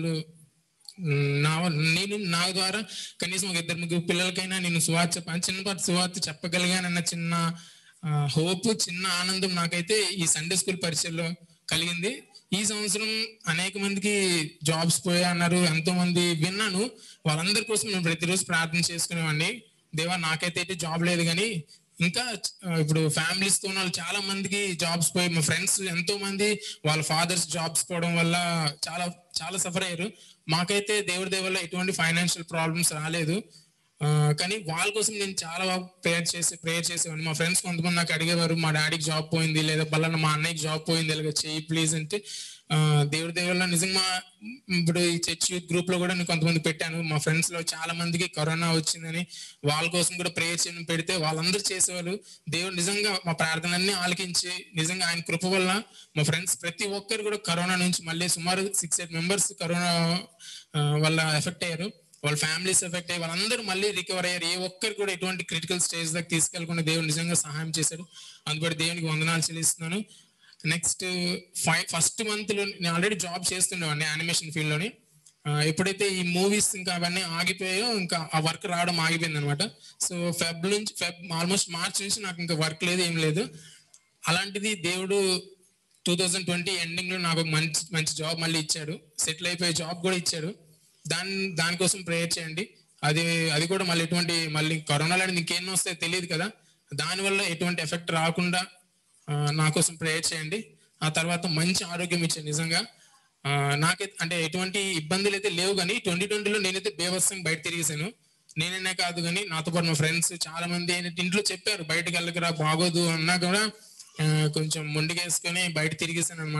నా నేను నా ద్వారా కనీసం ఒక ఇద్దరు ముగ్గురు పిల్లలకైనా నేను సువార్త చెప్ప చిన్నపాటి సువార్త చెప్పగలిగానన్న చిన్న హోప్ చిన్న ఆనందం నాకైతే ఈ సండే స్కూల్ పరిచయంలో కలిగింది ఈ సంవత్సరం అనేక మందికి జాబ్స్ పోయా అన్నారు ఎంతో మంది విన్నాను వాళ్ళందరి కోసం నేను ప్రతిరోజు ప్రార్థన చేసుకునేవాడిని దేవా నాకైతే అయితే జాబ్ లేదు కానీ ఇంకా ఆ, ఇప్పుడు ఫ్యామిలీస్ తో వాళ్ళు చాలా మందికి జాబ్స్ పోయి మా ఫ్రెండ్స్ ఎంతో మంది వాళ్ళ ఫాదర్స్ జాబ్స్ పోవడం వల్ల చాలా చాలా సఫర్ అయ్యారు మాకైతే దేవుడి దేవుళ్ళ ఎటువంటి ఫైనాన్షియల్ ప్రాబ్లమ్స్ రాలేదు ఆ, కానీ వాళ్ళ కోసం నేను చాలా బాగా ప్రేయర్ చేసి ప్రేయర్ చేసేవాడిని మా ఫ్రెండ్స్ కొంతమంది నాకు అడిగేవారు మా డాడీకి జాబ్ పోయింది లేదా పలానా మా అన్నయ్యకి జాబ్ పోయింది ఇలాగ చెయ్యి ప్లీజ్ అంటే ఆ, దేవుడి దేవుళ్ళ నిజంగా ఇప్పుడు ఈ చర్చ్ యూత్ గ్రూప్ లో కూడా నేను కొంతమంది పెట్టాను మా ఫ్రెండ్స్ లో చాలా మందికి కరోనా వచ్చిందని వాళ్ళ కోసం కూడా ప్రేయర్ చేయడం పెడితే వాళ్ళందరూ చేసేవాళ్ళు దేవుడు నిజంగా మా ప్రార్థనలన్నీ ఆలకించి నిజంగా ఆయన కృప వల్ల మా ఫ్రెండ్స్ ప్రతి ఒక్కరు కూడా కరోనా నుంచి మళ్ళీ సుమారు సిక్స్ ఎయిట్ మెంబర్స్ కరోనా ఆ, వల్ల ఎఫెక్ట్ అయ్యారు వాళ్ళ ఫ్యామిలీస్ ఎఫెక్ట్ అయ్యి వాళ్ళందరూ మళ్ళీ రికవర్ అయ్యారు ఏ ఒక్కరు కూడా ఎటువంటి క్రిటికల్ స్టేజ్ దాకా తీసుకెళ్లకుండా దేవుడు నిజంగా సహాయం చేశాడు అందుబట్టి దేవునికి వందనాలు చెల్లిస్తున్నాను నెక్స్ట్ ఫైవ్ ఫస్ట్ మంత్ లో నేను ఆల్రెడీ జాబ్ చేస్తుండేవాడిని యానిమేషన్ ఫీల్డ్ లోని ఆ, ఎప్పుడైతే ఈ మూవీస్ ఇంకా అవన్నీ ఆగిపోయాయో ఇంకా ఆ వర్క్ రావడం ఆగిపోయింది అనమాట సో ఫెబ్ నుంచి ఫెబ్ ఆల్మోస్ట్ మార్చ్ నుంచి నాకు ఇంకా వర్క్ లేదు ఏం లేదు అలాంటిది దేవుడు టూ థౌజండ్ ట్వంటీ ఎండింగ్ లో నాకు ఒక మంచి మంచి జాబ్ మళ్ళీ ఇచ్చాడు సెటిల్ అయిపోయే జాబ్ కూడా ఇచ్చాడు దాని దానికోసం ప్రేయర్ చేయండి అది అది కూడా మళ్ళీ ఎటువంటి మళ్ళీ కరోనా లాంటిది ఇంకేం వస్తాయో తెలియదు కదా దానివల్ల ఎటువంటి ఎఫెక్ట్ రాకుండా ఆ, నా కోసం ప్రేయర్ చేయండి ఆ తర్వాత మంచి ఆరోగ్యం ఇచ్చాడు నిజంగా ఆ, నాకైతే అంటే ఎటువంటి ఇబ్బందులు అయితే లేవు కానీ ట్వంటీ ట్వంటీలో నేనైతే బేవత్సంగా బయట తిరిగేసాను నేనైనా కాదు కానీ నాతో పాటు మా ఫ్రెండ్స్ చాలా మంది ఏంటంటే ఇంట్లో చెప్పారు బయటకు వెళ్ళకరా బాగోదు అన్నా కూడా ఆ, కొంచెం మొండిగేసుకొని బయట తిరిగేసాను అనమాట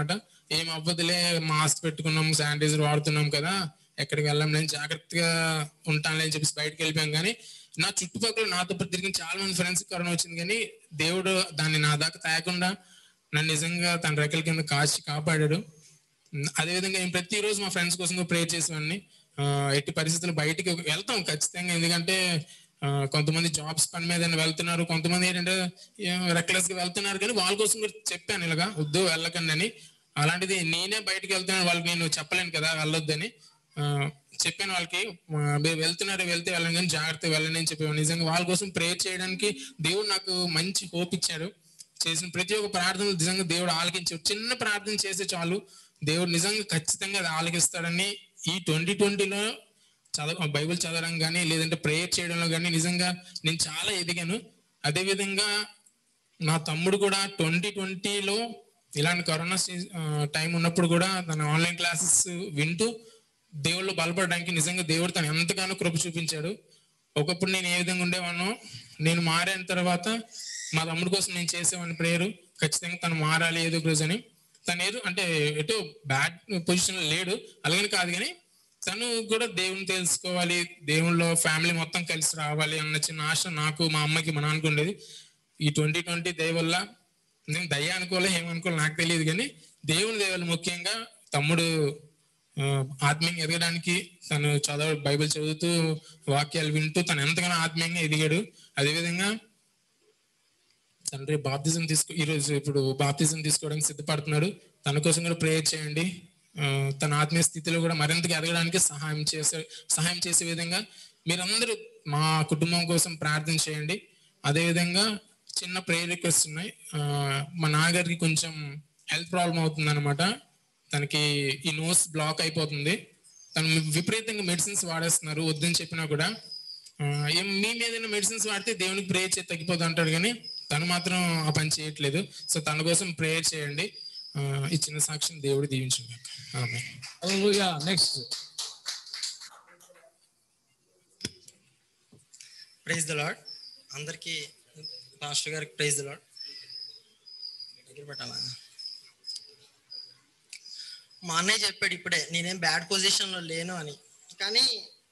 ఏం అవ్వదులే మాస్క్ పెట్టుకున్నాం శానిటైజర్ వాడుతున్నాం కదా ఎక్కడికి వెళ్ళాం నేను జాగ్రత్తగా ఉంటానులే అని చెప్పేసి బయటకు వెళ్ళిపోయాం కానీ నా చుట్టుపక్కల నాతో పాటు తిరిగిన చాలా మంది ఫ్రెండ్స్ కరోనా వచ్చింది కానీ దేవుడు దాన్ని నా దాకా తాగకుండా నన్ను నిజంగా తన రెక్కల కింద కాచి కాపాడాడు ఉమ్, అదేవిధంగా నేను ప్రతిరోజు మా ఫ్రెండ్స్ కోసం ప్రేర్ చేసేవాడిని ఆ, ఎట్టి పరిస్థితులు బయటికి వెళ్తాం ఖచ్చితంగా ఎందుకంటే ఆ, కొంతమంది జాబ్స్ పని మీద వెళ్తున్నారు కొంతమంది ఏంటంటే రెక్లెస్ గా వెళ్తున్నారు కానీ వాళ్ళ కోసం కూడా చెప్పాను ఇలాగా వద్దు వెళ్ళకండి అని అలాంటిది నేనే బయటికి వెళ్తున్నాను వాళ్ళకి నేను చెప్పలేను కదా వెళ్ళొద్దని ఆ, చెప్పాను వాళ్ళకి ఆ, మీరు వెళ్తున్నారు వెళ్తే వెళ్ళండి కానీ జాగ్రత్తగా వెళ్ళండి అని చెప్పాను నిజంగా వాళ్ళ కోసం ప్రేయర్ చేయడానికి దేవుడు నాకు మంచి హోప్ ఇచ్చాడు చేసిన ప్రతి ఒక్క ప్రార్థన నిజంగా దేవుడు ఆలకించాడు చిన్న ప్రార్థన చేస్తే చాలు దేవుడు నిజంగా ఖచ్చితంగా అది ఆలకిస్తాడని ఈ ట్వంటీ ట్వంటీలో చదవ బైబిల్ చదవడం కానీ లేదంటే ప్రేయర్ చేయడంలో కానీ నిజంగా నేను చాలా ఎదిగాను అదే విధంగా నా తమ్ముడు కూడా ట్వంటీ ట్వంటీలో ఇలాంటి కరోనా టైం ఉన్నప్పుడు కూడా తన ఆన్లైన్ క్లాసెస్ వింటూ దేవుళ్ళు బలపడడానికి నిజంగా దేవుడు తను ఎంతగానో కృప చూపించాడు ఒకప్పుడు నేను ఏ విధంగా ఉండేవానో నేను మారిన తర్వాత మా తమ్ముడు కోసం నేను చేసేవాడిని ప్రేయర్ ఖచ్చితంగా తను మారాలి ఏదో ఒక రోజు అని తను ఏదో అంటే ఎటో బ్యాడ్ పొజిషన్ లేడు అలాగని కాదు కానీ తను కూడా దేవుని తెలుసుకోవాలి దేవుళ్ళలో ఫ్యామిలీ మొత్తం కలిసి రావాలి అన్న చిన్న ఆశ నాకు మా అమ్మకి మా నాన్నకు ఉండేది ఈ ట్వంటీ ట్వంటీ దయ వల్ల నేను దయ అనుకోలే ఏమనుకోలే నాకు తెలియదు కానీ దేవుని దయవల్ల ముఖ్యంగా తమ్ముడు ఆ, ఆత్మీయంగా ఎదగడానికి తను చదవ బైబిల్ చదువుతూ వాక్యాలు వింటూ తను ఎంతగానో ఆత్మీయంగా ఎదిగాడు అదేవిధంగా తండ్రి బాప్తిజం తీసుకో ఈరోజు ఇప్పుడు బాప్తిజం తీసుకోవడానికి సిద్ధపడుతున్నాడు తన కోసం కూడా ప్రేయర్ చేయండి ఆ, తన ఆత్మీయ స్థితిలో కూడా మరింతగా ఎదగడానికి సహాయం చేసే సహాయం చేసే విధంగా మీరందరూ మా కుటుంబం కోసం ప్రార్థన చేయండి అదేవిధంగా చిన్న ప్రేయర్ రిక్వెస్ట్ ఉన్నాయి ఆ, మా నాన్నగారికి కొంచెం హెల్త్ ప్రాబ్లం అవుతుంది అనమాట తనకి ఈ నోస్ బ్లాక్ అయిపోతుంది తను విపరీతంగా మెడిసిన్స్ వాడేస్తున్నారు వద్దని చెప్పినా కూడా ఆ, ఏం మీ మీద ఏదైనా మెడిసిన్స్ వాడితే దేవునికి ప్రేయర్ చేసి తగ్గిపోతుంది అంటాడు కానీ తను మాత్రం ఆ పని చేయట్లేదు సో తన కోసం ప్రేయర్ చేయండి ఆ, ఈ చిన్న సాక్ష్యం దేవుడు దీవించండి ఆమె నెక్స్ట్ ప్రైజ్ ద లాడ్ అందరికీ పాస్టర్ గారికి ప్రైజ్ ద లాడ్ దగ్గర పెట్టాలా మా అన్నయ్య చెప్పాడు ఇప్పుడే నేనేం బ్యాడ్ పొజిషన్లో లేను అని కానీ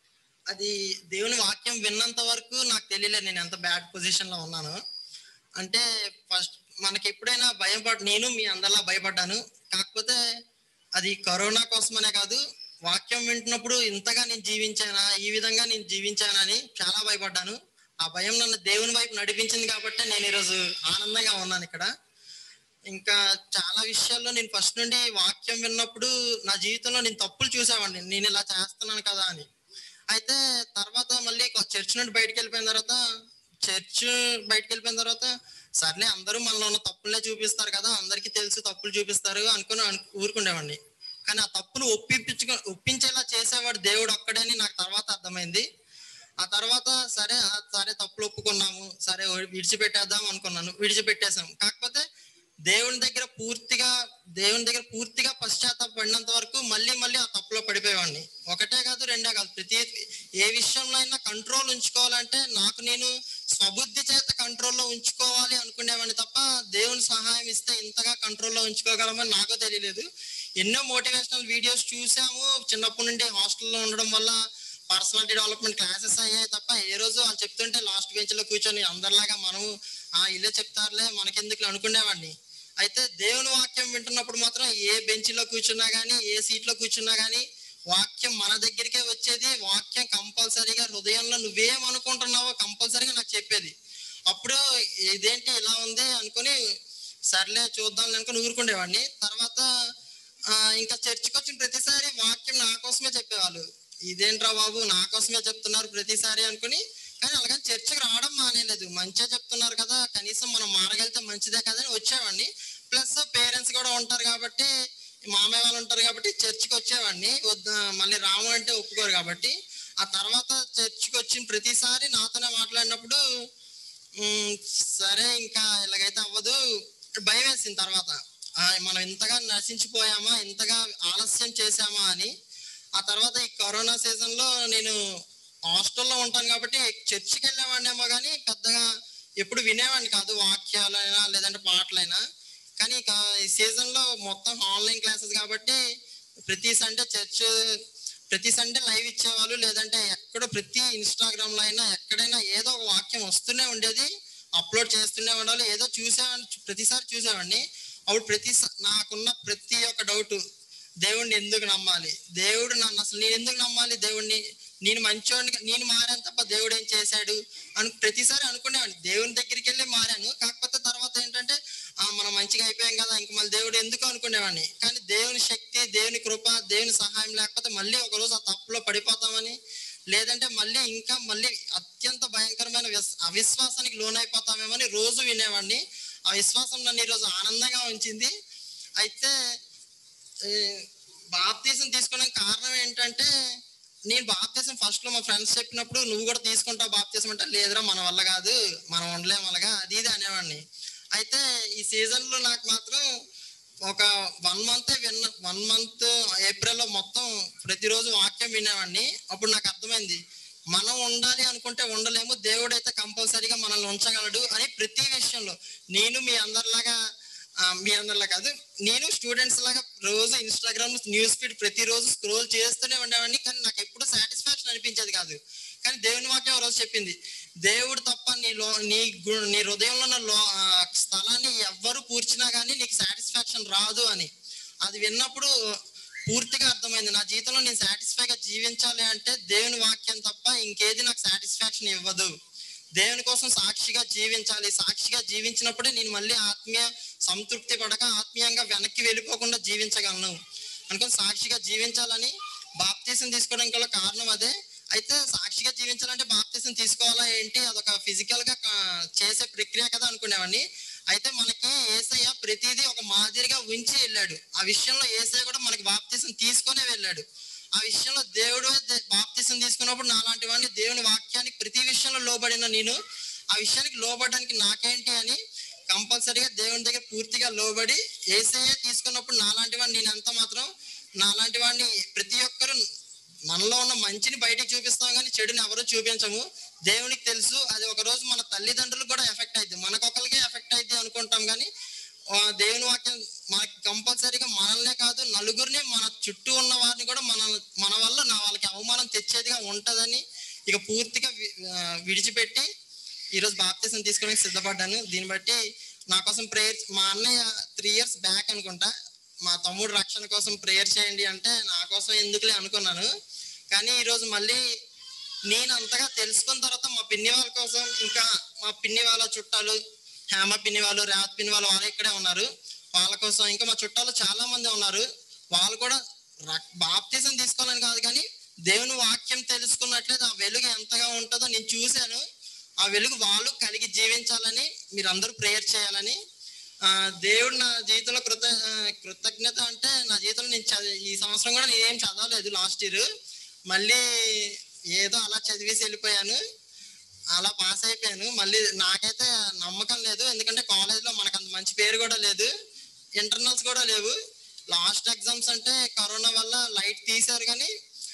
అది దేవుని వాక్యం విన్నంత వరకు నాకు తెలియలేదు నేను ఎంత బ్యాడ్ పొజిషన్లో ఉన్నాను అంటే ఫస్ట్ మనకి ఎప్పుడైనా భయపడ నేను మీ అందరిలా భయపడ్డాను కాకపోతే అది కరోనా కోసమనే కాదు వాక్యం వింటున్నప్పుడు ఇంతగా నేను జీవించానా ఈ విధంగా నేను జీవించానని చాలా భయపడ్డాను ఆ భయం నన్ను దేవుని వైపు నడిపించింది కాబట్టి నేను ఈరోజు ఆనందంగా ఉన్నాను ఇక్కడ ఇంకా చాలా విషయాల్లో నేను ఫస్ట్ నుండి వాక్యం విన్నప్పుడు నా జీవితంలో నేను తప్పులు చూసేవాడిని నేను ఇలా చేస్తున్నాను కదా అని అయితే తర్వాత మళ్ళీ చర్చ్ నుండి బయటకు వెళ్ళిపోయిన తర్వాత చర్చ్ బయటకు వెళ్ళిపోయిన తర్వాత సర్లే అందరూ మనలో ఉన్న తప్పులనే చూపిస్తారు కదా అందరికీ తెలుసు తప్పులు చూపిస్తారు అనుకుని అను- ఊరుకునేవాడిని కానీ ఆ తప్పును ఒప్పించుకో ఒప్పించేలా చేసేవాడు దేవుడు ఒక్కడని నాకు తర్వాత అర్థమైంది ఆ తర్వాత సరే ఆ సరే తప్పులు ఒప్పుకున్నాము సరే విడిచిపెట్టేద్దాం అనుకున్నాను విడిచిపెట్టేసాం కాకపోతే దేవుని దగ్గర పూర్తిగా దేవుని దగ్గర పూర్తిగా పశ్చాత్తాపడినంత వరకు మళ్ళీ మళ్ళీ ఆ తప్పులో పడిపోయేవాడిని ఒకటే కాదు రెండే కాదు ప్రతి ఏ విషయంలో అయినా కంట్రోల్ ఉంచుకోవాలంటే నాకు నేను స్వబుద్ధి చేత కంట్రోల్లో ఉంచుకోవాలి అనుకునేవాడిని తప్ప దేవుని సహాయం ఇస్తే ఇంతగా కంట్రోల్లో ఉంచుకోగలమని నాకు తెలియలేదు ఎన్నో మోటివేషనల్ వీడియోస్ చూసాము చిన్నప్పటి నుండి హాస్టల్లో ఉండడం వల్ల పర్సనాలిటీ డెవలప్మెంట్ క్లాసెస్ అయ్యాయి తప్ప ఏ రోజు వాళ్ళు చెప్తుంటే లాస్ట్ బెంచ్ లో కూర్చొని అందరిలాగా మనము ఆ ఇల్లే చెప్తారులే మనకెందుకు అనుకునేవాడిని అయితే దేవుని వాక్యం వింటున్నప్పుడు మాత్రం ఏ బెంచ్ లో కూర్చున్నా గానీ ఏ సీట్ లో కూర్చున్నా గానీ వాక్యం మన దగ్గరికే వచ్చేది వాక్యం కంపల్సరీగా హృదయంలో నువ్వేం అనుకుంటున్నావో కంపల్సరీగా నాకు చెప్పేది అప్పుడు ఇదేంటి ఇలా ఉంది అనుకుని సర్లే చూద్దాం అనుకుని ఊరుకుండేవాడిని తర్వాత ఆ, ఇంకా చర్చికి వచ్చిన ప్రతిసారి వాక్యం నా కోసమే చెప్పేవాళ్ళు ఇదేంట్రా బాబు నా కోసమే చెప్తున్నారు ప్రతిసారి అనుకుని కానీ అలాగని చర్చికి రావడం మానేలేదు మంచిగా చెప్తున్నారు కదా కనీసం మనం మారగలిగితే మంచిదే కదా అని వచ్చేవాడిని ప్లస్ పేరెంట్స్ కూడా ఉంటారు కాబట్టి మామయ్య వాళ్ళు ఉంటారు కాబట్టి చర్చికి వచ్చేవాడిని వద్ద మళ్ళీ రాము అంటే ఒప్పుకోరు కాబట్టి ఆ తర్వాత చర్చికి వచ్చిన ప్రతిసారి నాతోనే మాట్లాడినప్పుడు "ఉమ్, సరే ఇంకా ఇలాగైతే అవ్వదు భయం వేసింది తర్వాత ఆ, మనం ఇంతగా నశించిపోయామా ఇంతగా ఆలస్యం చేశామా అని ఆ తర్వాత ఈ కరోనా సీజన్ లో నేను హాస్టల్లో ఉంటాను కాబట్టి చర్చికి వెళ్ళేవాడినేమో కానీ పెద్దగా ఎప్పుడు వినేవాడిని కాదు వాక్యాలైనా లేదంటే పాటలైనా కానీ ఇక ఈ సీజన్లో మొత్తం ఆన్లైన్ క్లాసెస్ కాబట్టి ప్రతి సండే చర్చ్ ప్రతి సండే లైవ్ ఇచ్చేవాళ్ళు లేదంటే ఎక్కడో ప్రతి ఇన్స్టాగ్రామ్లో అయినా ఎక్కడైనా ఏదో ఒక వాక్యం వస్తూనే ఉండేది అప్లోడ్ చేస్తూనే ఉండాలి ఏదో చూసేవాడిని ప్రతిసారి చూసేవాడిని అప్పుడు ప్రతి నాకున్న ప్రతి ఒక్క డౌట్ దేవుడిని ఎందుకు నమ్మాలి దేవుడు నన్ను అసలు నేను ఎందుకు నమ్మాలి దేవుడిని నేను మంచోడిని నేను మారాను తప్ప దేవుడు ఏం చేశాడు అని ప్రతిసారి అనుకునేవాడిని దేవుని దగ్గరికి వెళ్ళి మారాను కాకపోతే తర్వాత ఏంటంటే ఆ, మనం మంచిగా అయిపోయాం కదా ఇంక మళ్ళీ దేవుడు ఎందుకు అనుకునేవాడిని కానీ దేవుని శక్తి దేవుని కృప దేవుని సహాయం లేకపోతే మళ్ళీ ఒక రోజు ఆ తప్పులో పడిపోతామని లేదంటే మళ్ళీ ఇంకా మళ్ళీ అత్యంత భయంకరమైన విస్- అవిశ్వాసానికి లోనైపోతామేమని రోజు వినేవాడిని ఆ విశ్వాసం నన్ను ఈరోజు ఆనందంగా ఉంచింది అయితే ఏ, బాప్తీసం తీసుకోవడానికి కారణం ఏంటంటే నేను బాప్తీసం ఫస్ట్ లో మా ఫ్రెండ్స్ చెప్పినప్పుడు నువ్వు కూడా తీసుకుంటావు బాప్తీసం అంటే లేదురా మన వల్ల కాదు మనం ఉండలేం అలాగా అది ఇది అనేవాడిని అయితే ఈ సీజన్ లో నాకు మాత్రం ఒక వన్ మంత్ విన్న వన్ మంత్ ఏప్రిల్లో మొత్తం ప్రతిరోజు వాక్యం వినేవాడిని అప్పుడు నాకు అర్థమైంది మనం ఉండాలి అనుకుంటే ఉండలేము దేవుడు అయితే కంపల్సరీగా మనల్ని ఉంచగలడు అని ప్రతి విషయంలో నేను మీ అందరిలాగా ఆ, మీ అందరిలా కాదు నేను స్టూడెంట్స్ లాగా రోజు ఇన్స్టాగ్రామ్ న్యూస్ ఫీడ్ ప్రతిరోజు స్క్రోల్ చేస్తూనే ఉండేవాడిని కానీ నాకు ఎప్పుడు సాటిస్ఫాక్షన్ అనిపించేది కాదు కానీ దేవుని వాక్యం ఒక రోజు చెప్పింది దేవుడు తప్ప నీ లో నీ గు- నీ హృదయంలో ఉన్న లో ఆ స్థలాన్ని ఎవ్వరు పూడ్చినా కానీ నీకు సాటిస్ఫాక్షన్ రాదు అని అది విన్నప్పుడు పూర్తిగా అర్థమైంది నా జీవితంలో నేను సాటిస్ఫైగా జీవించాలి అంటే దేవుని వాక్యం తప్ప ఇంకేది నాకు సాటిస్ఫాక్షన్ ఇవ్వదు దేవుని కోసం సాక్షిగా జీవించాలి సాక్షిగా జీవించినప్పుడే నేను మళ్ళీ ఆత్మీయ సంతృప్తి పడక ఆత్మీయంగా వెనక్కి వెళ్ళిపోకుండా జీవించగలను అనుకుని సాక్షిగా జీవించాలని బాప్తీసం తీసుకోవడానికి గల కారణం అదే అయితే సాక్షిగా జీవించాలంటే బాప్తీసం తీసుకోవాలా ఏంటి అదొక ఫిజికల్ గా ఆ, చేసే ప్రక్రియ కదా అనుకునేవాడిని అయితే మనకి ఏసయ్య ప్రతిదీ ఒక మాదిరిగా ఉంచి వెళ్ళాడు ఆ విషయంలో ఏసయ్య కూడా మనకి బాప్తీసం తీసుకొనే వెళ్ళాడు ఆ విషయంలో దేవుడు దే- బాప్తీసం తీసుకున్నప్పుడు నాలాంటి వాడిని దేవుని వాక్యానికి ప్రతి విషయంలో లోబడిన నేను ఆ విషయానికి లోబడడానికి నాకేంటి అని కంపల్సరీగా దేవుని దగ్గర పూర్తిగా లోబడి ఏసయ్య తీసుకున్నప్పుడు నాలాంటి వాడిని నేను ఎంత మాత్రం నాలాంటి వాడిని ప్రతి ఒక్కరు మనలో ఉన్న మంచిని బయటికి చూపిస్తాం కానీ చెడుని ఎవరు చూపించము దేవునికి తెలుసు అది ఒక రోజు మన తల్లిదండ్రులకు కూడా ఎఫెక్ట్ అయింది మనకొకరికే ఎఫెక్ట్ అయింది అనుకుంటాం కానీ ఆ, దేవుని వాక్యం మనకి కంపల్సరీగా మనల్నే కాదు నలుగురిని మన చుట్టూ ఉన్న వారిని కూడా మన మన వల్ల నా వాళ్ళకి అవమానం తెచ్చేదిగా ఉంటదని ఇక పూర్తిగా వి- ఆ, విడిచిపెట్టి ఈరోజు బాప్తీసం తీసుకోవడానికి సిద్ధపడ్డాను దీన్ని బట్టి నా కోసం ప్రేయర్ మా అన్నయ్య త్రీ ఇయర్స్ బ్యాక్ అనుకుంటా మా తమ్ముడు రక్షణ కోసం ప్రేయర్ చేయండి అంటే నా కోసం ఎందుకులే అనుకున్నాను కానీ ఈరోజు మళ్ళీ నేను అంతగా తెలుసుకున్న తర్వాత మా పిన్ని వాళ్ళ కోసం ఇంకా మా పిన్ని వాళ్ళ చుట్టాలు హేమ పిన్ని వాళ్ళు రేవత్ పిన్ని వాళ్ళు వాళ్ళు ఇక్కడే ఉన్నారు వాళ్ళ కోసం ఇంకా మా చుట్టాలు చాలా మంది ఉన్నారు వాళ్ళు కూడా రక్- బాప్తీసం తీసుకోవాలని కాదు కానీ దేవుని వాక్యం తెలుసుకున్నట్లయితే ఆ వెలుగు ఎంతగా ఉంటుందో నేను చూశాను ఆ వెలుగు వాళ్ళు కలిగి జీవించాలని మీరు అందరూ ప్రేయర్ చేయాలని ఆ, దేవుడు నా జీవితంలో కృత ఆ, కృతజ్ఞత అంటే నా జీవితంలో నేను చదివి ఈ సంవత్సరం కూడా నేను ఏం చదవలేదు లాస్ట్ ఇయర్ మళ్ళీ ఏదో అలా చదివేసి వెళ్ళిపోయాను అలా పాస్ అయిపోయాను మళ్ళీ నాకైతే నమ్మకం లేదు ఎందుకంటే కాలేజ్లో మనకు అంత మంచి పేరు కూడా లేదు ఇంటర్నల్స్ కూడా లేవు లాస్ట్ ఎగ్జామ్స్ అంటే కరోనా వల్ల లైట్ తీశారు కానీ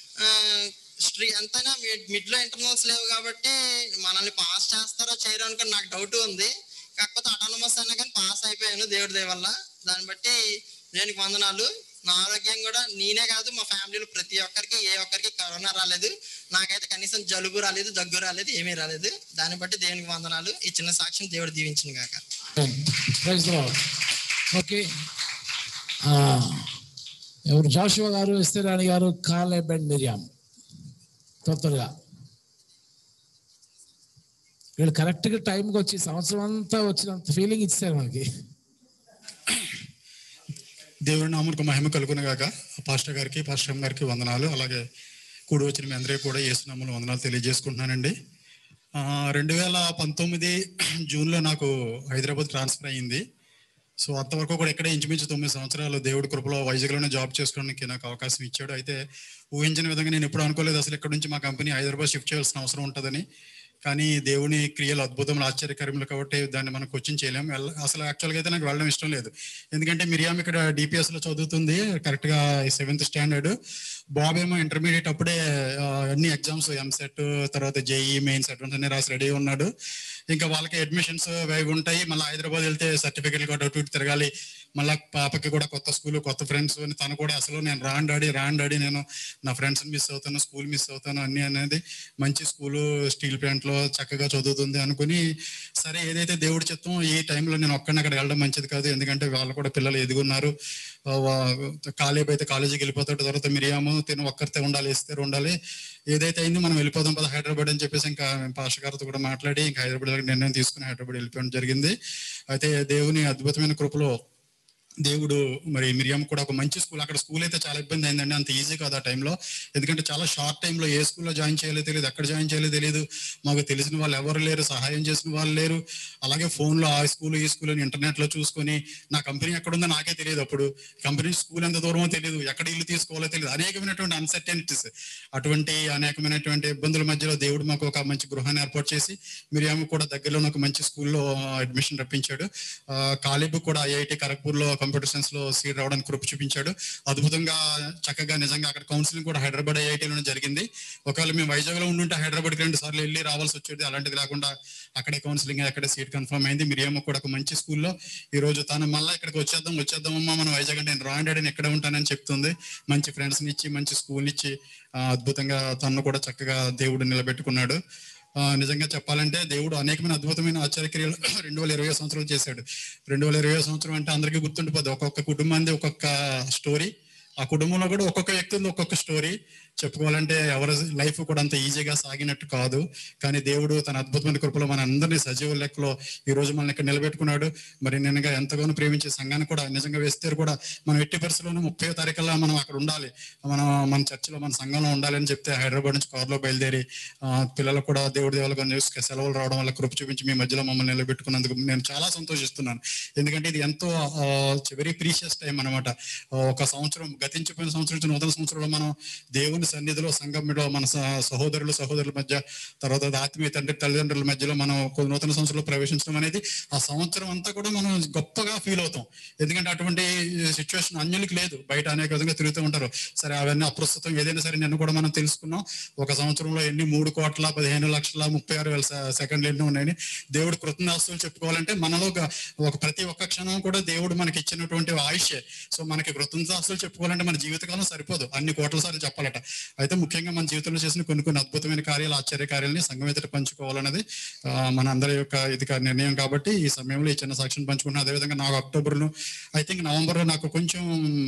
స్ట్రీ ఎంతైనా మిడ్ లో ఇంటర్నల్స్ లేవు కాబట్టి మనల్ని పాస్ చేస్తారో చేయరో అనుకుని నాకు డౌట్ ఉంది కాకపోతే అటానమస్ అయినా కానీ పాస్ అయిపోయాను దేవుడి దయ వల్ల దాన్ని బట్టి దేనికి వందనాలు నా ఆరోగ్యం కూడా నేనే కాదు మా ఫ్యామిలీలో ప్రతి ఒక్కరికి ఏ ఒక్కరికి కరోనా రాలేదు నాకైతే కనీసం జలుబు రాలేదు దగ్గు రాలేదు ఏమీ రాలేదు దాన్ని బట్టి దేవునికి వందనాలు ఈ చిన్న సాక్ష్యం దేవుడు దీవించిన గాక ప్రైజ్ ఓకే ఎవరు జాషువా గారు ఇస్తేరాణి గారు కాలే బెండ్ మిరియాం త్వర త్వరగా వీళ్ళు కరెక్ట్గా టైంకి వచ్చి సంవత్సరం అంతా వచ్చినంత ఫీలింగ్ ఇచ్చారు మనకి దేవుడి నామకు మహిమ కలుగును గాక పాస్టర్ గారికి పాస్టర్ ఎం గారికి వందనాలు అలాగే కూడి వచ్చిన మీ అందరికీ కూడా యేసునామలు వందనాలు తెలియజేసుకుంటున్నానండి ఆ, రెండు వేల పంతొమ్మిది జూన్లో నాకు హైదరాబాద్ ట్రాన్స్ఫర్ అయ్యింది సో అంతవరకు కూడా ఇక్కడే ఇంచుమించు తొమ్మిది సంవత్సరాలు దేవుడి కృపలో వైజాగ్లోనే జాబ్ చేసుకోవడానికి నాకు అవకాశం ఇచ్చాడు అయితే ఊహించిన విధంగా నేను ఎప్పుడు అనుకోలేదు అసలు ఇక్కడ నుంచి మా కంపెనీ హైదరాబాద్ షిఫ్ట్ చేయాల్సిన అవసరం ఉంటుందని కానీ దేవుని క్రియలు అద్భుతములు ఆశ్చర్యకరములు కాబట్టి దాన్ని మనం క్వశ్చన్ చేయలేం వెళ్ళ- అసలు యాక్చువల్గా అయితే నాకు వెళ్ళడం ఇష్టం లేదు ఎందుకంటే మిరియాం ఇక్కడ DPS లో చదువుతుంది కరెక్ట్గా సెవెంత్ స్టాండర్డ్ బాబు ఏమో ఇంటర్మీడియట్ అప్పుడే ఆ, అన్ని ఎగ్జామ్స్ ఎంసెట్ తర్వాత జేఈ మెయిన్స్ అడ్వాన్స్ అన్ని రాసి రెడీ ఉన్నాడు ఇంకా వాళ్ళకి అడ్మిషన్స్ అవి ఉంటాయి మళ్ళీ హైదరాబాద్ వెళ్తే సర్టిఫికెట్ కూడా అటు ఇటు తిరగాలి మళ్ళీ పాపకి కూడా కొత్త స్కూల్ కొత్త ఫ్రెండ్స్ అని తను కూడా అసలు నేను రాండ్ ఆడి రాండ్ ఆడి నేను నా ఫ్రెండ్స్ మిస్ అవుతాను స్కూల్ మిస్ అవుతాను అన్ని అనేది మంచి స్కూలు స్టీల్ ప్లాంట్ లో చక్కగా చదువుతుంది అనుకుని సరే ఏదైతే దేవుడి చిత్తం ఈ టైంలో నేను ఒక్కడిని అక్కడ వెళ్ళడం మంచిది కాదు ఎందుకంటే వాళ్ళు కూడా పిల్లలు ఎదుగున్నారు ఆ, వా- కాలేబ్ అయితే కాలేజీకి వెళ్ళిపోతాడు తర్వాత మిరియాము తిను ఒక్కరితే ఉండాలి ఇస్తారు ఉండాలి ఏదైతే అయింది మనం వెళ్ళిపోదాం పద హైదరాబాద్ అని చెప్పేసి ఇంకా పాస్టర్ గారితో కూడా మాట్లాడి ఇంకా హైదరాబాద్ నిర్ణయం తీసుకుని హైదరాబాద్ వెళ్ళిపోవడం జరిగింది అయితే దేవుని అద్భుతమైన కృపలో దేవుడు మరి మిరియం కూడా ఒక మంచి స్కూల్ అక్కడ స్కూల్ అయితే చాలా ఇబ్బంది అయిందండి అంత ఈజీ కాదు ఆ టైంలో ఎందుకంటే చాలా షార్ట్ టైంలో ఏ స్కూల్లో జాయిన్ చేయాలో తెలియదు ఎక్కడ జాయిన్ చేయాలో తెలియదు మాకు తెలిసిన వాళ్ళు ఎవరు లేరు సహాయం చేసిన వాళ్ళు లేరు అలాగే ఫోన్లో ఆ స్కూల్ ఈ స్కూల్ అని ఇంటర్నెట్లో చూసుకొని నా కంపెనీ ఎక్కడ ఉందో నాకే తెలియదు అప్పుడు కంపెనీ స్కూల్ ఎంత దూరమో తెలియదు ఎక్కడ ఇల్లు తీసుకోవాలో తెలియదు అనేకమైనటువంటి అన్సర్టనిటీస్ అటువంటి అనేకమైనటువంటి ఇబ్బందుల మధ్యలో దేవుడు మాకు ఒక మంచి గృహాన్ని ఏర్పాటు చేసి మిరియాము కూడా దగ్గరలో ఒక మంచి స్కూల్లో అడ్మిషన్ రప్పించాడు ఆ, కాలిబ్ కూడా ఐఐటి ఖరగ్పూర్ లో కంప్యూటర్ సైన్స్ లో సీట్ రావడానికి కృప చూపించాడు అద్భుతంగా చక్కగా నిజంగా అక్కడ కౌన్సిలింగ్ కూడా హైదరాబాద్ ఐఐటీలోనే జరిగింది ఒకవేళ మేము వైజాగ్ లో ఉండుంటే హైదరాబాద్కి రెండు సార్లు వెళ్ళి రావాల్సి వచ్చేది అలాంటిది లేకుండా అక్కడే కౌన్సిలింగ్ అక్కడే సీట్ కన్ఫర్మ్ అయింది మిరియాము కూడా ఒక మంచి స్కూల్లో ఈ రోజు తను మళ్ళీ ఇక్కడికి వచ్చేద్దాం వచ్చేద్దామమ్మా మనం వైజాగ్ అంటే నేను రాండాడని నేను ఎక్కడ ఉంటానని చెప్తుంది మంచి ఫ్రెండ్స్ ఇచ్చి మంచి స్కూల్ ఇచ్చి ఆ, అద్భుతంగా తను కూడా చక్కగా దేవుడు నిలబెట్టుకున్నాడు ఆ, నిజంగా చెప్పాలంటే దేవుడు అనేకమైన అద్భుతమైన ఆశ్చర్యక్రియలు రెండు వేల ఇరవై సంవత్సరాలు చేశాడు రెండు వేల ఇరవై సంవత్సరం అంటే అందరికీ గుర్తుండిపోద్ది ఒక్కొక్క కుటుంబాన్ని ఒక్కొక్క స్టోరీ ఆ కుటుంబంలో కూడా ఒక్కొక్క వ్యక్తి ఒక్కొక్క స్టోరీ చెప్పుకోవాలంటే ఎవరి లైఫ్ కూడా అంత ఈజీగా సాగినట్టు కాదు కానీ దేవుడు తన అద్భుతమైన కృపలో మన అందరినీ సజీవ లెక్కలో ఈ రోజు మనల్ని ఇక్కడ నిలబెట్టుకున్నాడు మరి నిన్నగా ఎంతగానో ప్రేమించే సంఘాన్ని కూడా నిజంగా వేస్తే కూడా మనం ఎట్టి పరిస్థితుల్లోనూ ముప్పై తారీఖుల్లో మనం అక్కడ ఉండాలి మనం మన చర్చిలో మన సంఘంలో ఉండాలని చెప్తే హైదరాబాద్ నుంచి కారులో బయలుదేరి ఆ, పిల్లలు కూడా దేవుడి దేవులుగా న్యూస్ సెలవులు రావడం వల్ల కృప చూపించి మీ మధ్యలో మమ్మల్ని నిలబెట్టుకున్నందుకు నేను చాలా సంతోషిస్తున్నాను ఎందుకంటే ఇది ఎంతో వెరీ ప్రీషియస్ టైం అనమాట ఒక సంవత్సరం గతించిపోయిన సంవత్సరం నుంచి నూతన సంవత్సరంలో మనం దేవుని సన్నిధిలో సంఘంలో మన స- సహోదరులు సహోదరుల మధ్య తర్వాత ఆత్మీయ తండ్రి తల్లిదండ్రుల మధ్యలో మనం ఒక నూతన సంవత్సరంలో ప్రవేశించడం అనేది ఆ సంవత్సరం అంతా కూడా మనం గొప్పగా ఫీల్ అవుతాం ఎందుకంటే అటువంటి సిచ్యువేషన్ అన్యులకి లేదు బయట అనేక విధంగా తిరుగుతూ ఉంటారు సరే అవన్నీ అప్రస్తుతం ఏదైనా సరే నిన్న కూడా మనం తెలుసుకున్నాం ఒక సంవత్సరంలో ఎన్ని మూడు కోట్ల పదిహేను లక్షల ముప్పై ఆరు వేల సె- సెకండ్లు ఎన్నో ఉన్నాయని దేవుడు కృతజ్ఞాస్తులు చెప్పుకోవాలంటే మనలో ఒక- ఒక ప్రతి ఒక్క క్షణం కూడా దేవుడు మనకి ఇచ్చినటువంటి ఆయుష్యే సో మనకి కృతజ్ఞాస్తులు చెప్పుకోవాలంటే మన జీవితకాలం సరిపోదు అన్ని కోట్ల సార్లు చెప్పాలట అయితే ముఖ్యంగా మన జీవితంలో చేసిన కొన్ని కొన్ని అద్భుతమైన కార్యాలు ఆశ్చర్య కార్యాలని సంఘం ఎదుట పంచుకోవాలన్నది ఆ, మన అందరి యొక్క ఇది కా- నిర్ణయం కాబట్టి ఈ సమయంలో ఈ చిన్న సాక్షిని పంచుకున్నాను అదేవిధంగా నాకు అక్టోబర్లో ఐ థింక్ నవంబర్లో నాకు కొంచెం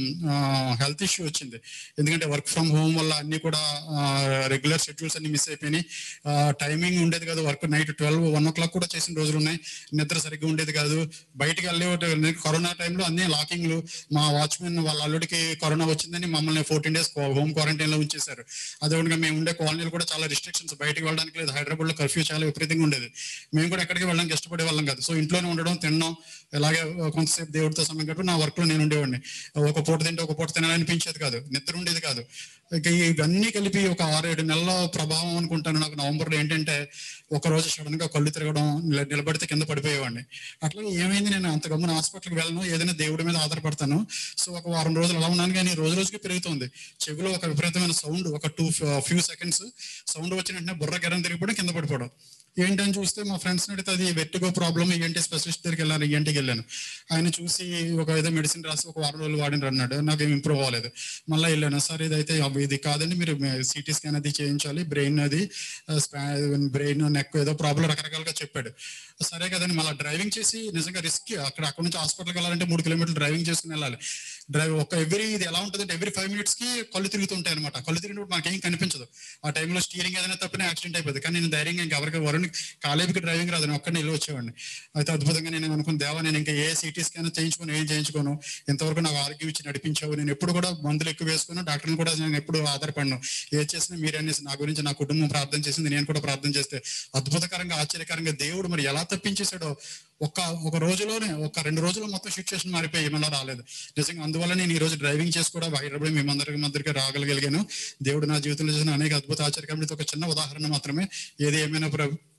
హెల్త్ ఇష్యూ వచ్చింది ఎందుకంటే వర్క్ ఫ్రమ్ హోమ్ వల్ల అన్ని కూడా రెగ్యులర్ షెడ్యూల్స్ అన్ని మిస్ అయిపోయినాయి టైమింగ్ ఉండేది కాదు work night twelve one o'clock కూడా చేసిన రోజులు ఉన్నాయి నిద్ర సరిగ్గా ఉండేది కాదు బయటికి వెళ్ళే కరోనా టైంలో అన్ని లాకింగ్లు మా వాచ్మెన్ వాళ్ళ అల్లుడికి కరోనా వచ్చిందని మమ్మల్ని ఫోర్టీన్ డేస్ హోమ్ క్వారంటైన్ లో ఉంచేశారు అదేవిధంగా మేము ఉండే కాలనీలు కూడా చాలా రిస్ట్రిక్షన్స్ బయటికి వెళ్ళడానికి లేదు హైదరాబాద్ లో కర్ఫ్యూ చాలా విపరీతంగా ఉండేది మేము కూడా ఎక్కడికి వెళ్ళడానికి ఇష్టపడే వాళ్ళం కాదు సో ఇంట్లోనే ఉండడం తినడం ఇలాగే కొంతసేపు దేవుడితో సమయం గడుపు నా వర్క్ లో నేను ఉండేవాడిని ఒక పూట తింటే ఒక పూట తినాలనిపించేది కాదు నిద్ర ఉండేది కాదు ఇక ఇవన్నీ కలిపి ఒక ఆరు ఏడు నెలల ప్రభావం అనుకుంటాను నాకు నవంబర్లో ఏంటంటే ఒక రోజు సడన్ గా కళ్ళు తిరగడం నిల- నిలబడితే కింద పడిపోయేవాడిని అట్లా ఏమైంది నేను అంత గమ్మున హాస్పిటల్కి వెళ్ళను ఏదైనా దేవుడి మీద ఆధారపడతాను సో ఒక వారం రోజులు అలా ఉన్నాను కానీ రోజు రోజుకి పెరుగుతుంది చెవిలో ఒక విపరీతమైన సౌండ్ ఒక టూ ఫ్యూ సెకండ్స్ సౌండ్ వచ్చిన వెంటనే బుర్ర గెరం తిరిగిపోవడం కింద పడిపోవడం ఏంటని చూస్తే మా ఫ్రెండ్స్ అడిగితే అది వెట్టుగో ప్రాబ్లం ఏంటి స్పెషలిస్ట్ దగ్గరికి వెళ్ళాను ఈఎన్టీకి వెళ్ళాను ఆయన చూసి ఒక ఏదో మెడిసిన్ రాసి ఒక వారం రోజులు వాడిని అన్నాడు నాకు ఏం ఇంప్రూవ్ అవ్వలేదు మళ్ళీ వెళ్ళాను సార్ ఇదైతే అవి ఇది కాదండి మీరు సిటీ స్కాన్ అది చేయించాలి బ్రెయిన్ అది బ్రెయిన్ నెక్ ఏదో ప్రాబ్లం రకరకాలుగా చెప్పాడు సరే కదండి మళ్ళీ డ్రైవింగ్ చేసి నిజంగా రిస్క్ అక్కడ అక్కడ నుంచి హాస్పిటల్కి వెళ్ళాలంటే మూడు కిలోమీటర్లు డ్రైవింగ్ చేసుకుని వెళ్ళాలి డ్రైవ్ ఒక ఎవ్రీ ఇది ఎలా ఉంటుంది అంటే ఎవ్రీ ఫైవ్ మినిట్స్ కి కళ్ళు తిరుగుతుంటాయి అనమాట కళ్ళు తిరిగినప్పుడు మనకేం కనిపించదు ఆ టైంలో స్టీరింగ్ ఏదైనా తప్పినా యాక్సిడెంట్ అయిపోతుంది కానీ నేను ధైర్యంగా ఇంకా ఎవరికి వరుణ్ కాలేజీకి డ్రైవింగ్ రాదు నేను ఒక్కడిని వెళ్ళి వచ్చేవాడిని అయితే అద్భుతంగా నేను అనుకున్న దేవా నేను ఇంకా ఏ సిటీ స్కాన్ చేయించుకొని ఏం చేయించుకోను ఇంతవరకు నాకు ఆరోగ్యం ఇచ్చి నడిపించావు నేను ఎప్పుడు కూడా మందులు ఎక్కువ వేసుకున్నాను డాక్టర్ని కూడా నేను ఎప్పుడు ఆధారపడను ఏ చేసినా మీరన్నీ నా గురించి నా కుటుంబం ప్రార్థన చేసింది నేను కూడా ప్రార్థన చేస్తే అద్భుతకరంగా ఆశ్చర్యకరంగా దేవుడు మరి ఎలా తప్పించేశాడో ఒక ఒక రోజులోనే ఒక రెండు రోజుల్లో మొత్తం సిచ్యువేషన్ మారిపోయి ఏమన్నా రాలేదు నిజంగా అందువల్ల నేను ఈ రోజు డ్రైవింగ్ చేసి కూడా హైదరాబాద్ మేమందరికి మధ్యకి రాగలిగాను దేవుడు నా జీవితంలో చేసిన అనేక అద్భుత ఆశ్చర్యకరం ఇది ఒక చిన్న ఉదాహరణ మాత్రమే ఏది ఏమైనా ప్రభు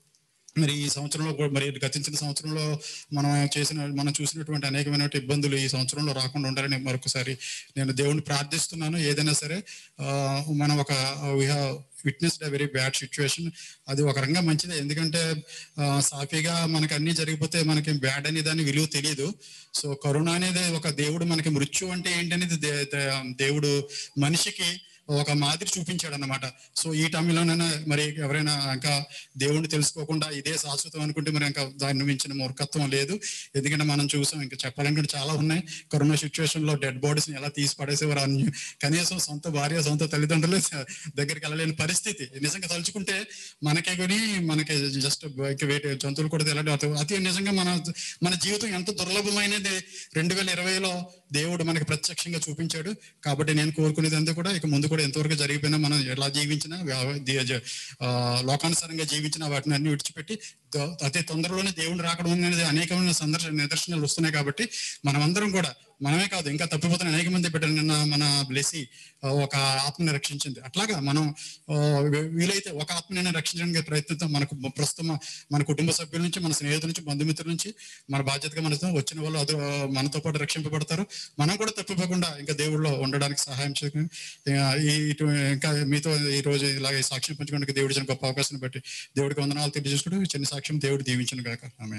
మరి ఈ సంవత్సరంలో కూడా మరి గతించిన సంవత్సరంలో మనం చేసిన మనం చూసినటువంటి అనేకమైన ఇబ్బందులు ఈ సంవత్సరంలో రాకుండా ఉండాలని మరొకసారి నేను దేవుణ్ణి ప్రార్థిస్తున్నాను ఏదైనా సరే ఆ, మనం ఒక we have witnessed very bad situation అది ఒక రంగా మంచిదే ఎందుకంటే ఆ, సాఫీగా మనకి అన్ని జరిగిపోతే మనకి బ్యాడ్ అనే దాని విలువ తెలియదు సో కరోనా అనేది ఒక దేవుడు మనకి మృత్యు అంటే ఏంటనేది దే- దే- దేవుడు మనిషికి ఒక మాదిరి చూపించాడు అన్నమాట సో ఈ టైంలోనైనా మరి ఎవరైనా ఇంకా దేవుణ్ణి తెలుసుకోకుండా ఇదే శాశ్వతం అనుకుంటే మరి ఇంకా దాన్ని మించిన మూర్ఖత్వం లేదు ఎందుకంటే మనం చూసాం ఇంకా చెప్పాలనుకుంటే చాలా ఉన్నాయి కరోనా సిచ్యువేషన్ లో డెడ్ బాడీస్ ని ఎలా తీసి పడేసేవారు అన్ని కనీసం సొంత భార్య సొంత తల్లిదండ్రులు దగ్గరికి వెళ్ళలేని పరిస్థితి నిజంగా తలుచుకుంటే మనకే కొని మనకి జస్ట్ ఇంకా వేటి జంతువులు కూడా తెలియడం అతి- అతి నిజంగా మన మన జీవితం ఎంత దుర్లభమైనది రెండు వేల ఇరవైలో దేవుడు మనకి ప్రత్యక్షంగా చూపించాడు కాబట్టి నేను కోరుకునేది అంతా కూడా ఇక ముందు కూడా ఎంతవరకు జరిగిపోయినా మనం ఎలా జీవించినా వ్యవ- ది- జ- ఆ, లోకానుసారంగా జీవించిన వాటిని అన్ని విడిచిపెట్టి ద- అతి తొందరలోనే దేవుడు రాకడం అనేది అనేకమైన సందర్శన నిదర్శనాలు వస్తున్నాయి కాబట్టి మనమందరం కూడా మనమే కాదు ఇంకా తప్పిపోతున్న అనేక మంది బిడ్డలు నిన్న మన బ్లెసి ఒక ఆత్మని రక్షించింది అట్లాగా మనం ఆ, వీ- వీలైతే ఒక ఆత్మని రక్షించడానికి ప్రయత్నిస్తాం మనకు ప్రస్తుతం మన కుటుంబ సభ్యుల నుంచి మన స్నేహితుల నుంచి బంధుమిత్రుల నుంచి మన బాధ్యతగా మనతో వచ్చిన వాళ్ళు అది మనతో పాటు రక్షింపబడతారు మనం కూడా తప్పిపోకుండా ఇంకా దేవుడిలో ఉండడానికి సహాయం చేయకుండా ఈ ఇటు ఇంకా మీతో ఈ రోజు ఇలాగ ఈ సాక్ష్యం పంచుకోవడానికి దేవుడి ఇచ్చిన గొప్ప అవకాశం బట్టి దేవుడికి వందనాలు తెలియజేసుకుంటూ ఈ చిన్న సాక్ష్యం దేవుడు దీవించను గాక ఆమె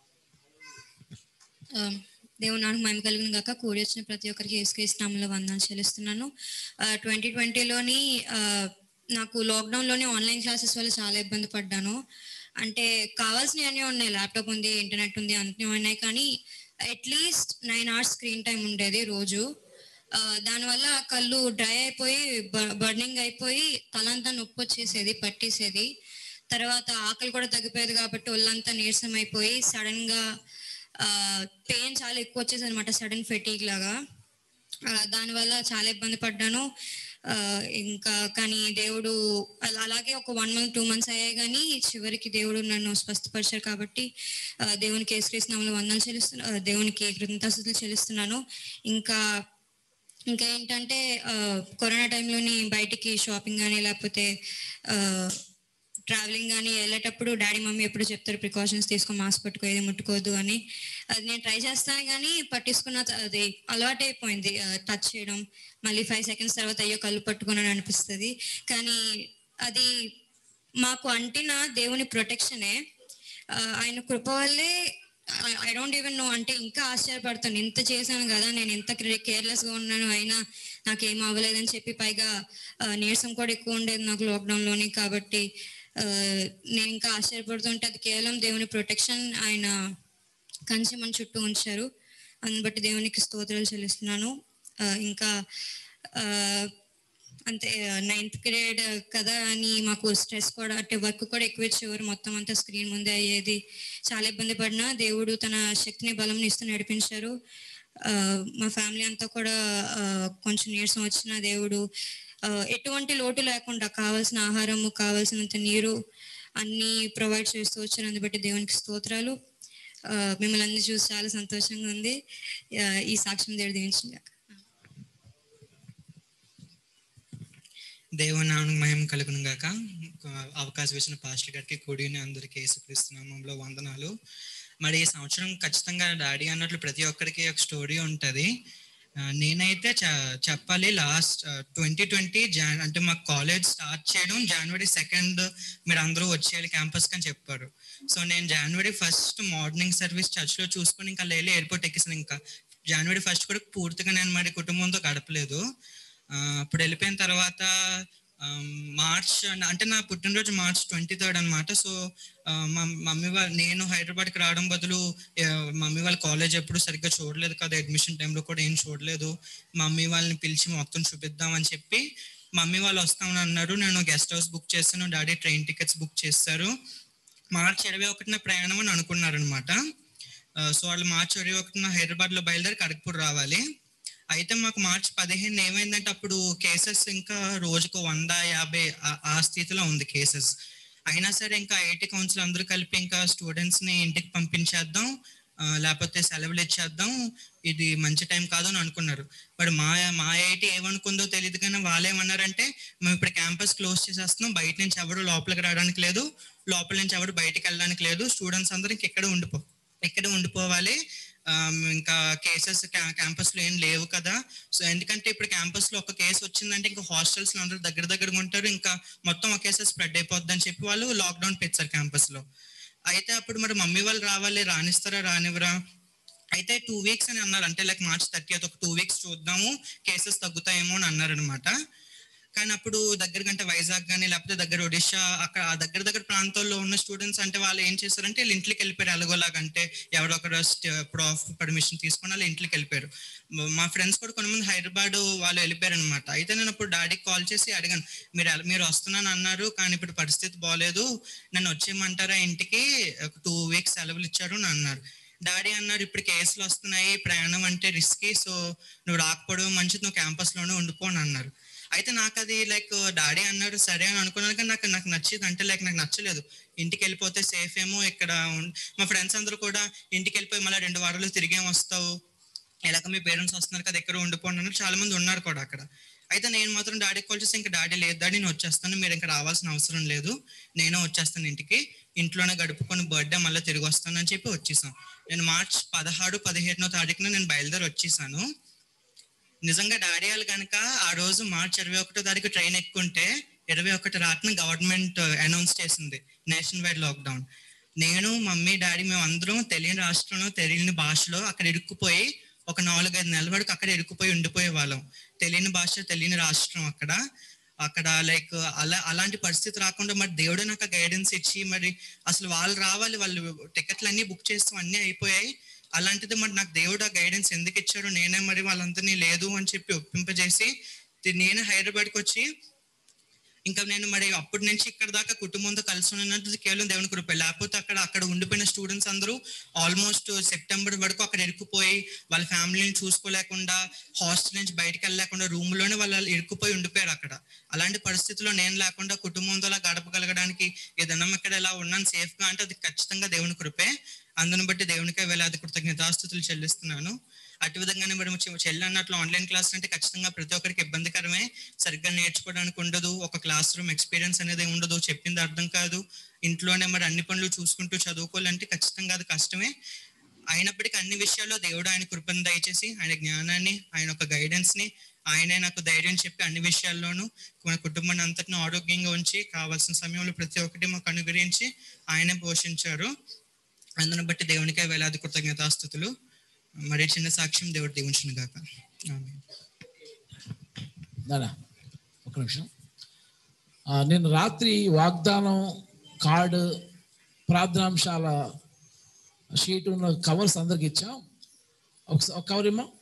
ఆ, దేవుని నాన్నకు మహిమ కలిగిన గాక కూడి వచ్చిన ప్రతి ఒక్కరికి ఏసుకేసినామంలో వందనాలు చెల్లిస్తున్నాను ట్వంటీ ట్వంటీలోని నాకు లాక్డౌన్లోని ఆన్లైన్ క్లాసెస్ వల్ల చాలా ఇబ్బంది పడ్డాను అంటే కావాల్సినవి అన్నీ ఉన్నాయి ల్యాప్టాప్ ఉంది ఇంటర్నెట్ ఉంది అన్నీ ఉన్నాయి కానీ at least nine hours screen time ఉండేది రోజు ఆ, దానివల్ల కళ్ళు డ్రై అయిపోయి బర్నింగ్ అయిపోయి తలంతా నొప్పి వచ్చేసేది పట్టేసేది తర్వాత ఆకలి కూడా తగ్గిపోయేది కాబట్టి ఒళ్ళంతా నీరసం అయిపోయి సడన్ గా పెయిన్ చాలా ఎక్కువ వచ్చేసి అనమాట సడన్ ఫెటీక్ లాగా ఆ, దానివల్ల చాలా ఇబ్బంది పడ్డాను ఆ, ఇంకా కానీ దేవుడు అలా- అలాగే ఒక వన్ మంత్ టూ మంత్స్ అయ్యాయి కానీ చివరికి దేవుడు నన్ను స్వస్థపరిచారు కాబట్టి ఆ, దేవునికి ఏసుకృష్ణంలో వందలు చెల్లిస్తున్నా ఆ, దేవునికి కృతజ్ఞతాస్తుతులు చెల్లిస్తున్నాను ఇంకా ఇంకా ఏంటంటే ఆ, కరోనా టైంలోని బయటికి షాపింగ్ కానీ లేకపోతే ట్రావెలింగ్ కానీ వెళ్ళేటప్పుడు డాడీ మమ్మీ ఎప్పుడు చెప్తారు ప్రికాషన్స్ తీసుకో మాస్క్ పట్టుకో ఏది ముట్టుకోవద్దు అని అది నేను ట్రై చేస్తాను కానీ పట్టించుకున్న త- అది అలవాటు అయిపోయింది టచ్ చేయడం మళ్ళీ ఫైవ్ సెకండ్స్ తర్వాత అయ్యో కళ్ళు పట్టుకున్నాను అనిపిస్తుంది కానీ అది మాకు అంటిన దేవుని ప్రొటెక్షనే ఆయన కృప వల్లే ఐ డోంట్ ఈవెన్ నో అంటే ఇంకా ఆశ్చర్యపడతాను ఇంత చేశాను కదా నేను ఎంత కేర్లెస్ గా ఉన్నాను అయినా నాకేం అవ్వలేదని చెప్పి పైగా ఆ, నీరసం కూడా ఎక్కువ ఉండేది నాకు లాక్డౌన్ లోని కాబట్టి ఆ, నేను ఇంకా ఆశ్చర్యపడుతుంటే అది కేవలం దేవుని ప్రొటెక్షన్ ఆయన కంచి మన చుట్టూ ఉంచారు అందుని బట్టి దేవునికి స్తోత్రాలు చెల్లిస్తున్నాను ఆ, ఇంకా ఆ, అంతే నైన్త్ గ్రేడ్ కదా అని మాకు స్ట్రెస్ కూడా అంటే వర్క్ కూడా ఎక్కువ ఇచ్చేవారు మొత్తం అంతా స్క్రీన్ ముందే అయ్యేది చాలా ఇబ్బంది పడినా దేవుడు తన శక్తిని బలం ఇస్తూ నడిపించారు ఆ, మా ఫ్యామిలీ అంతా కూడా ఆ, కొంచెం నీరసం వచ్చిన దేవుడు ఆ, ఎటువంటి లోటు లేకుండా కావాల్సిన ఆహారము కావాల్సినంత నీరు అన్ని ప్రొవైడ్ చేస్తూ వచ్చారు బట్టి దేవునికి స్తోత్రాలు ఆ, మిమ్మల్ని అన్ని చూసి చాలా సంతోషంగా ఉంది ఆ, ఈ సాక్ష్యం దేవుడు దీవించింది దేవుని నామం మహిమ కలుగును గాక అవకాశం ఇచ్చిన పాస్టర్ గారికి కూడిని అందరికీ యేసుక్రీస్తునామంలో వందనాలు మరి ఈ సంవత్సరం ఖచ్చితంగా డాడీ అన్నట్లు ప్రతి ఒక్కరికి ఒక స్టోరీ ఉంటుంది నేనైతే చ- చెప్పాలి లాస్ట్ ట్వంటీ ట్వంటీ జాన్ అంటే మా కాలేజ్ స్టార్ట్ చేయడం జనవరి సెకండ్ మీరు అందరూ వచ్చేయాలి క్యాంపస్ అని చెప్పారు సో నేను జనవరి ఫస్ట్ మార్నింగ్ సర్వీస్ చర్చ్లో చూసుకొని ఇంకా లేలి ఎయిర్పోర్ట్ ఎక్కేసాను ఇంకా జనవరి ఫస్ట్ కూడా పూర్తిగా నేను మరి కుటుంబంతో గడపలేదు ఆ, అప్పుడు వెళ్ళిపోయిన తర్వాత ఆమ్, మార్చ్ అంటే నా పుట్టినరోజు మార్చ్ ట్వంటీ థర్డ్ అనమాట సో ఆ, మా మమ్మీ వాళ్ళ నేను హైదరాబాద్కి రావడం బదులు ఆ, మమ్మీ వాళ్ళ కాలేజ్ ఎప్పుడు సరిగ్గా చూడలేదు కదా అడ్మిషన్ టైంలో కూడా ఏం చూడలేదు మమ్మీ వాళ్ళని పిలిచి మొత్తం చూపిద్దామని చెప్పి మమ్మీ వాళ్ళు వస్తామని అన్నారు నేను గెస్ట్ హౌస్ బుక్ చేస్తాను డాడీ ట్రైన్ టికెట్స్ బుక్ చేస్తారు మార్చ్ ఇరవై ఒకటిన ప్రయాణం అని అనుకున్నారనమాట సో వాళ్ళు మార్చ్ ఇరవై ఒకటిన హైదరాబాద్లో బయలుదేరి కడక్పూర్ రావాలి అయితే మాకు మార్చ్ పదిహేను ఏమైందంటే అప్పుడు కేసెస్ ఇంకా రోజుకు వంద యాభై ఆ- ఆ స్థితిలో ఉంది కేసెస్ అయినా సరే ఇంకా ఐఐటి కౌన్సిల్ అందరూ కలిపి ఇంకా స్టూడెంట్స్ ని ఇంటికి పంపించేద్దాం ఆ, లేకపోతే సెలవులు ఇచ్చేద్దాం ఇది మంచి టైం కాదు అని అనుకున్నారు మరి మా మా ఐఐటి ఏమనుకుందో తెలియదు కానీ వాళ్ళు ఏమన్నారంటే మేము ఇప్పుడు క్యాంపస్ క్లోజ్ చేసేస్తున్నాం బయట నుంచి ఎవరు లోపలికి రావడానికి లేదు లోపల నుంచి ఎవరు బయటికి వెళ్ళడానికి లేదు స్టూడెంట్స్ అందరూ ఇంక ఇక్కడే ఉండిపో ఇక్కడే ఉండిపోవాలి ఆమ్, ఇంకా కేసెస్ క్యాంపస్ లో ఏం లేవు కదా సో ఎందుకంటే ఇప్పుడు క్యాంపస్ లో ఒక కేసు వచ్చిందంటే ఇంకా హాస్టల్స్ లో అందరూ దగ్గర దగ్గరగా ఉంటారు ఇంకా మొత్తం ఒకేసారి స్ప్రెడ్ అయిపోద్ది అని చెప్పి వాళ్ళు లాక్డౌన్ పెట్టారు క్యాంపస్ లో అయితే అప్పుడు మరి మమ్మీ వాళ్ళు రావాలి రానిస్తారా రానివ్వరా అయితే టూ వీక్స్ అని అన్నారు అంటే లైక్ మార్చ్ థర్టీ ఒక టూ వీక్స్ చూద్దాము కేసెస్ తగ్గుతాయేమో అని అన్నారు అనమాట కానీ అప్పుడు దగ్గర కంటే వైజాగ్ కానీ లేకపోతే దగ్గర ఒడిషా అక్కడ ఆ దగ్గర దగ్గర ప్రాంతాల్లో ఉన్న స్టూడెంట్స్ అంటే వాళ్ళు ఏం చేశారంటే వీళ్ళు ఇంట్లోకి వెళ్ళిపోయారు ఎలాగోలాగంటే ఎవరో ఒకరు ప్రాఫ్ పర్మిషన్ తీసుకొని వాళ్ళు ఇంట్లోకి వెళ్ళిపోయారు మ- మా ఫ్రెండ్స్ కూడా కొంతమంది హైదరాబాద్ వాళ్ళు వెళ్ళిపోయారు అనమాట అయితే నేను అప్పుడు డాడీకి కాల్ చేసి అడిగాను మీరు ఎల- మీరు వస్తున్నాను అన్నారు కానీ ఇప్పుడు పరిస్థితి బాగాలేదు నన్ను వచ్చేయమంటారా ఇంటికి ఒక టూ వీక్స్ సెలవులు ఇచ్చారు అని అన్నారు డాడీ అన్నారు ఇప్పుడు కేసులు వస్తున్నాయి ప్రయాణం అంటే రిస్కీ సో నువ్వు రాకపోవడం మంచిది నువ్వు క్యాంపస్ లోనే ఉండిపో అని అన్నారు అయితే నాకు అది లైక్ డాడీ అన్నాడు సరే అని అనుకున్నాను కానీ నాకు నాకు నచ్చేది అంటే లైక్ నాకు నచ్చలేదు ఇంటికి వెళ్ళిపోతే సేఫ్ ఏమో ఇక్కడ ఉం- మా ఫ్రెండ్స్ అందరూ కూడా ఇంటికి వెళ్ళిపోయి మళ్ళీ రెండు వారాలు తిరిగేం వస్తావు ఎలాగ మీ పేరెంట్స్ వస్తున్నారు కదా ఎక్కడ ఉండిపోండి అన్నారు చాలా మంది ఉన్నారు కూడా అక్కడ అయితే నేను మాత్రం డాడీ కాల్ చేసి ఇంకా డాడీ లేదు డాడీ నేను వచ్చేస్తాను మీరు ఇంకా రావాల్సిన అవసరం లేదు నేను వచ్చేస్తాను ఇంటికి ఇంట్లోనే గడుపుకొని బర్త్డే మళ్ళీ తిరిగి వస్తాను అని చెప్పి వచ్చేసాను నేను మార్చ్ పదహారు పదిహేడునో తారీఖున నేను బయలుదేరి వచ్చేసాను నిజంగా డాడీ వాళ్ళు కనుక ఆ రోజు మార్చ్ ఇరవై ఒకటో తారీఖు ట్రైన్ ఎక్కుంటే ఇరవై ఒకటి రాత్రిన గవర్నమెంట్ అనౌన్స్ చేసింది నేషనల్ వైడ్ లాక్డౌన్ నేను మమ్మీ డాడీ మేము అందరం తెలియని రాష్ట్రంలో తెలియని భాషలో అక్కడ ఇరుక్కుపోయి ఒక నాలుగైదు నెలల వరకు అక్కడ ఇరుక్కుపోయి ఉండిపోయే వాళ్ళం తెలియని భాష తెలియని రాష్ట్రం అక్కడ అక్కడ లైక్ అలా అలాంటి పరిస్థితి రాకుండా మరి దేవుడే నాకు గైడెన్స్ ఇచ్చి మరి అసలు వాళ్ళు రావాలి వాళ్ళు టికెట్లు అన్ని బుక్ చేస్తాం అన్నీ అయిపోయాయి అలాంటిది మరి నాకు దేవుడు ఆ గైడెన్స్ ఎందుకు ఇచ్చాడు నేనే మరి వాళ్ళందరినీ లేదు అని చెప్పి ఒప్పింపజేసి తి- నేనే హైదరాబాద్కి వచ్చి ఇంకా నేను మరి అప్పటి నుంచి ఇక్కడ దాకా కుటుంబంతో కలిసి ఉన్నది కేవలం దేవుని కృప లేకపోతే అక్కడ అక్కడ ఉండిపోయిన స్టూడెంట్స్ అందరూ ఆల్మోస్ట్ సెప్టెంబర్ వరకు అక్కడ ఇరుక్కుపోయి వాళ్ళ ఫ్యామిలీని చూసుకోలేకుండా హాస్టల్ నుంచి బయటకు వెళ్ళలేకుండా రూమ్ లోనే వాళ్ళు ఇరుక్కుపోయి ఉండిపోయారు అక్కడ అలాంటి పరిస్థితుల్లో నేను లేకుండా కుటుంబంతో అలా గడపగలగడానికి ఏదన్నా ఇక్కడ ఎలా ఉన్నాను సేఫ్ గా అంటే అది ఖచ్చితంగా దేవుని కృపే అందుని బట్టి దేవునికే వేలాది కృతజ్ఞతాస్థుతులు చెల్లిస్తున్నాను అటు విధంగానే మరి చె- చెల్లి అన్నట్లు ఆన్లైన్ క్లాస్ అంటే ఖచ్చితంగా ప్రతి ఒక్కరికి ఇబ్బందికరమే సరిగ్గా నేర్చుకోవడానికి ఉండదు ఒక క్లాస్ రూమ్ ఎక్స్పీరియన్స్ అనేది ఉండదు చెప్పింది అర్థం కాదు ఇంట్లోనే మరి అన్ని పనులు చూసుకుంటూ చదువుకోవాలంటే ఖచ్చితంగా అది కష్టమే అయినప్పటికీ అన్ని విషయాల్లో దేవుడు ఆయన కృపను దయచేసి ఆయన జ్ఞానాన్ని ఆయన ఒక గైడెన్స్ ని ఆయనే నాకు ధైర్యం చెప్పి అన్ని విషయాల్లోనూ మన కుటుంబాన్ని అంతటిని ఆరోగ్యంగా ఉంచి కావాల్సిన సమయంలో ప్రతి ఒక్కటి మాకు అనుగ్రహించి ఆయనే పోషించారు అందుని బట్టి దేవునికే వేలాది కృతజ్ఞతాస్థుతులు మరి చిన్న సాక్ష్యం దేవుడు దీవించిన గాక ఆమేన్. నానా ఒక నిమిషం ఆ, నేను రాత్రి వాగ్దానం కార్డు ప్రార్థనాంశాల షీట్ ఉన్న కవర్స్ అందరికి ఇచ్చాం ఒకసారి ఒక కవర్ ఇమ్మా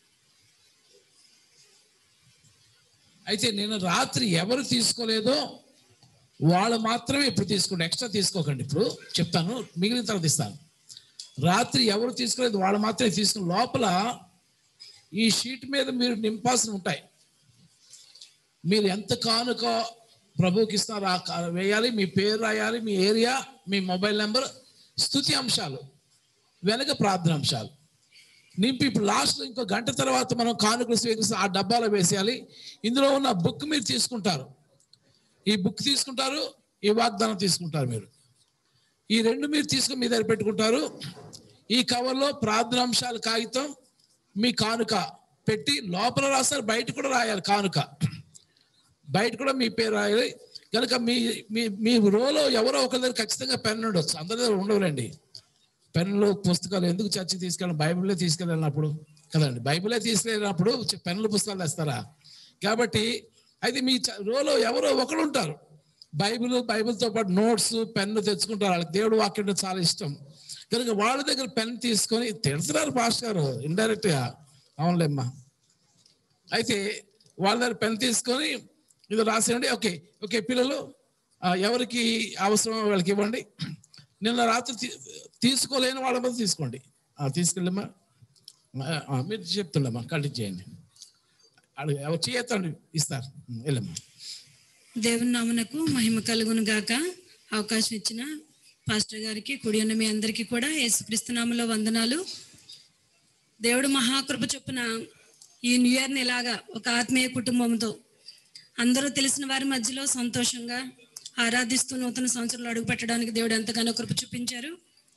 అయితే నేను రాత్రి ఎవరు తీసుకోలేదో వాళ్ళు మాత్రమే ఇప్పుడు తీసుకోండి ఎక్స్ట్రా తీసుకోకండి ఇప్పుడు చెప్తాను మిగిలిన తర్వాత ఇస్తాను రాత్రి ఎవరు తీసుకోలేదు వాళ్ళు మాత్రమే తీసుకుని లోపల ఈ షీట్ మీద మీరు నింపాల్సి ఉంటాయి మీరు ఎంత కానుక ప్రభువుకి ఇస్తారో ఆ కా- వేయాలి మీ పేరు రాయాలి మీ ఏరియా మీ మొబైల్ నెంబర్ స్థుతి అంశాలు వెనక ప్రార్థన అంశాలు నింపి ఇప్పుడు లాస్ట్లో ఇంకో గంట తర్వాత మనం కానుకలు స్వీకరిస్తే ఆ డబ్బాలో వేసేయాలి ఇందులో ఉన్న బుక్ మీరు తీసుకుంటారు ఈ బుక్ తీసుకుంటారు ఈ వాగ్దానం తీసుకుంటారు మీరు ఈ రెండు మీరు తీసుకుని మీ దగ్గర పెట్టుకుంటారు ఈ కవర్లో ప్రార్థన అంశాలు కాగితం మీ కానుక పెట్టి లోపల రాస్తారు బయట కూడా రాయాలి కానుక బయట కూడా మీ పేరు రాయాలి కనుక మీ మీ మీ రోలో ఎవరో ఒకరి దగ్గర ఖచ్చితంగా పెన్ ఉండొచ్చు అందరి దగ్గర ఉండవులేండి పెన్నులు పుస్తకాలు ఎందుకు చర్చి తీసుకెళ్ళి బైబిలే తీసుకెళ్ళినప్పుడు కదండి బైబిలే తీసుకెళ్ళినప్పుడు చె- పెన్నులు పుస్తకాలు తెస్తారా కాబట్టి అయితే మీ చ- రోలో ఎవరో ఒకరు ఉంటారు బైబిల్ బైబిల్తో పాటు నోట్స్ పెన్ను తెచ్చుకుంటారు వాళ్ళకి దేవుడు వాక్యం అంటే చాలా ఇష్టం కనుక వాళ్ళ దగ్గర పెన్ తీసుకొని తిడుతున్నారు పాస్టర్ గారు ఇండైరెక్ట్గా అవునులేమ్మా అయితే వాళ్ళ దగ్గర పెన్ తీసుకొని ఇది రాసేయండి ఓకే ఓకే పిల్లలు ఆ, ఎవరికి అవసరమో వాళ్ళకి ఇవ్వండి నిన్న రాత్రి తీ- తీసుకోలేని వాళ్ళ మీద తీసుకోండి ఆ, తీసుకెళ్ళమ్మా ఆ, ఆ, మీరు చెప్తుండమ్మా కంటిన్యూ చేయండి అడుగు ఎవరు చేయొద్దండి ఇస్తారు వెళ్ళమ్మా దేవుని నామునకు మహిమ కలుగును గాక అవకాశం ఇచ్చిన పాస్టర్ గారికి కుడి ఉన్న మీ అందరికీ కూడా యేసుక్రీస్తునామలో వందనాలు దేవుడు మహాకృప చొప్పున ఈ న్యూ ఇయర్ని ఇలాగా ఒక ఆత్మీయ కుటుంబంతో అందరూ తెలిసిన వారి మధ్యలో సంతోషంగా ఆరాధిస్తూ నూతన సంవత్సరంలో అడుగు పెట్టడానికి దేవుడు ఎంతగానో కృప చూపించారు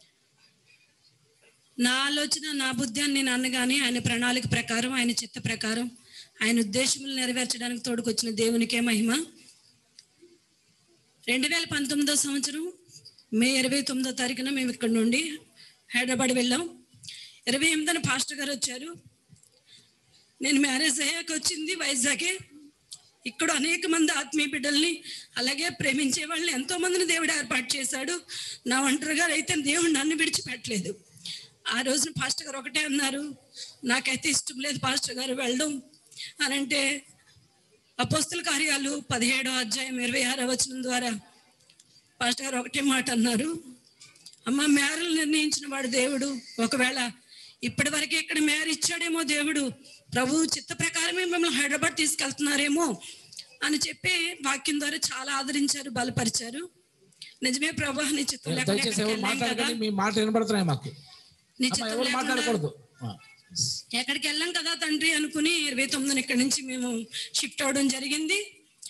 నా ఆలోచన నా బుద్ధి అని నేను అనగానే ఆయన ప్రణాళిక ప్రకారం ఆయన చిత్త ప్రకారం ఆయన ఉద్దేశములు నెరవేర్చడానికి తోడుకొచ్చిన దేవునికే మహిమ రెండు వేల పంతొమ్మిదో సంవత్సరం మే ఇరవై తొమ్మిదో తారీఖున మేము ఇక్కడ నుండి హైదరాబాద్ వెళ్ళాం ఇరవై ఎనిమిదిన పాస్టర్ గారు వచ్చారు నేను మ్యారేజ్ అయ్యాక వచ్చింది వైజాగే ఇక్కడ అనేక మంది ఆత్మీయ బిడ్డల్ని అలాగే ప్రేమించే వాళ్ళని ఎంతో మందిని దేవుడు ఏర్పాటు చేశాడు నా ఒంటరి గారు అయితే దేవుడు నన్ను విడిచిపెట్టలేదు ఆ రోజున పాస్టర్ గారు ఒకటే అన్నారు నాకైతే ఇష్టం లేదు పాస్టర్ గారు వెళ్ళడం అని అంటే అపోస్తుల కార్యాలు పదిహేడో అధ్యాయం ఇరవై ఆరో వచనం ద్వారా పాస్టర్ గారు ఒకటే మాట అన్నారు అమ్మ మేరలు నిర్ణయించిన వాడు దేవుడు ఒకవేళ ఇప్పటి వరకు ఇక్కడ మేర ఇచ్చాడేమో దేవుడు ప్రభు చిత్త ప్రకారమే మిమ్మల్ని హైదరాబాద్ తీసుకెళ్తున్నారేమో అని చెప్పి వాక్యం ద్వారా చాలా ఆదరించారు బలపరిచారు నిజమే ప్రభు నీ చిత్తం లేకుండా దయచేసి ఎవరు ఎక్కడికి వెళ్ళాం కదా. మాట్లాడకండి మీ మాట వినబడుతున్నాయి మాకు నీ అమ్మా, చిత్తం ఎవరు లేకుండా మాట్లాడకూడదు ఆ. ఎక్కడికి వెళ్ళాం కదా తండ్రి అనుకుని ఇరవై తొమ్మిదిన ఇక్కడి నుంచి మేము షిఫ్ట్ అవడం జరిగింది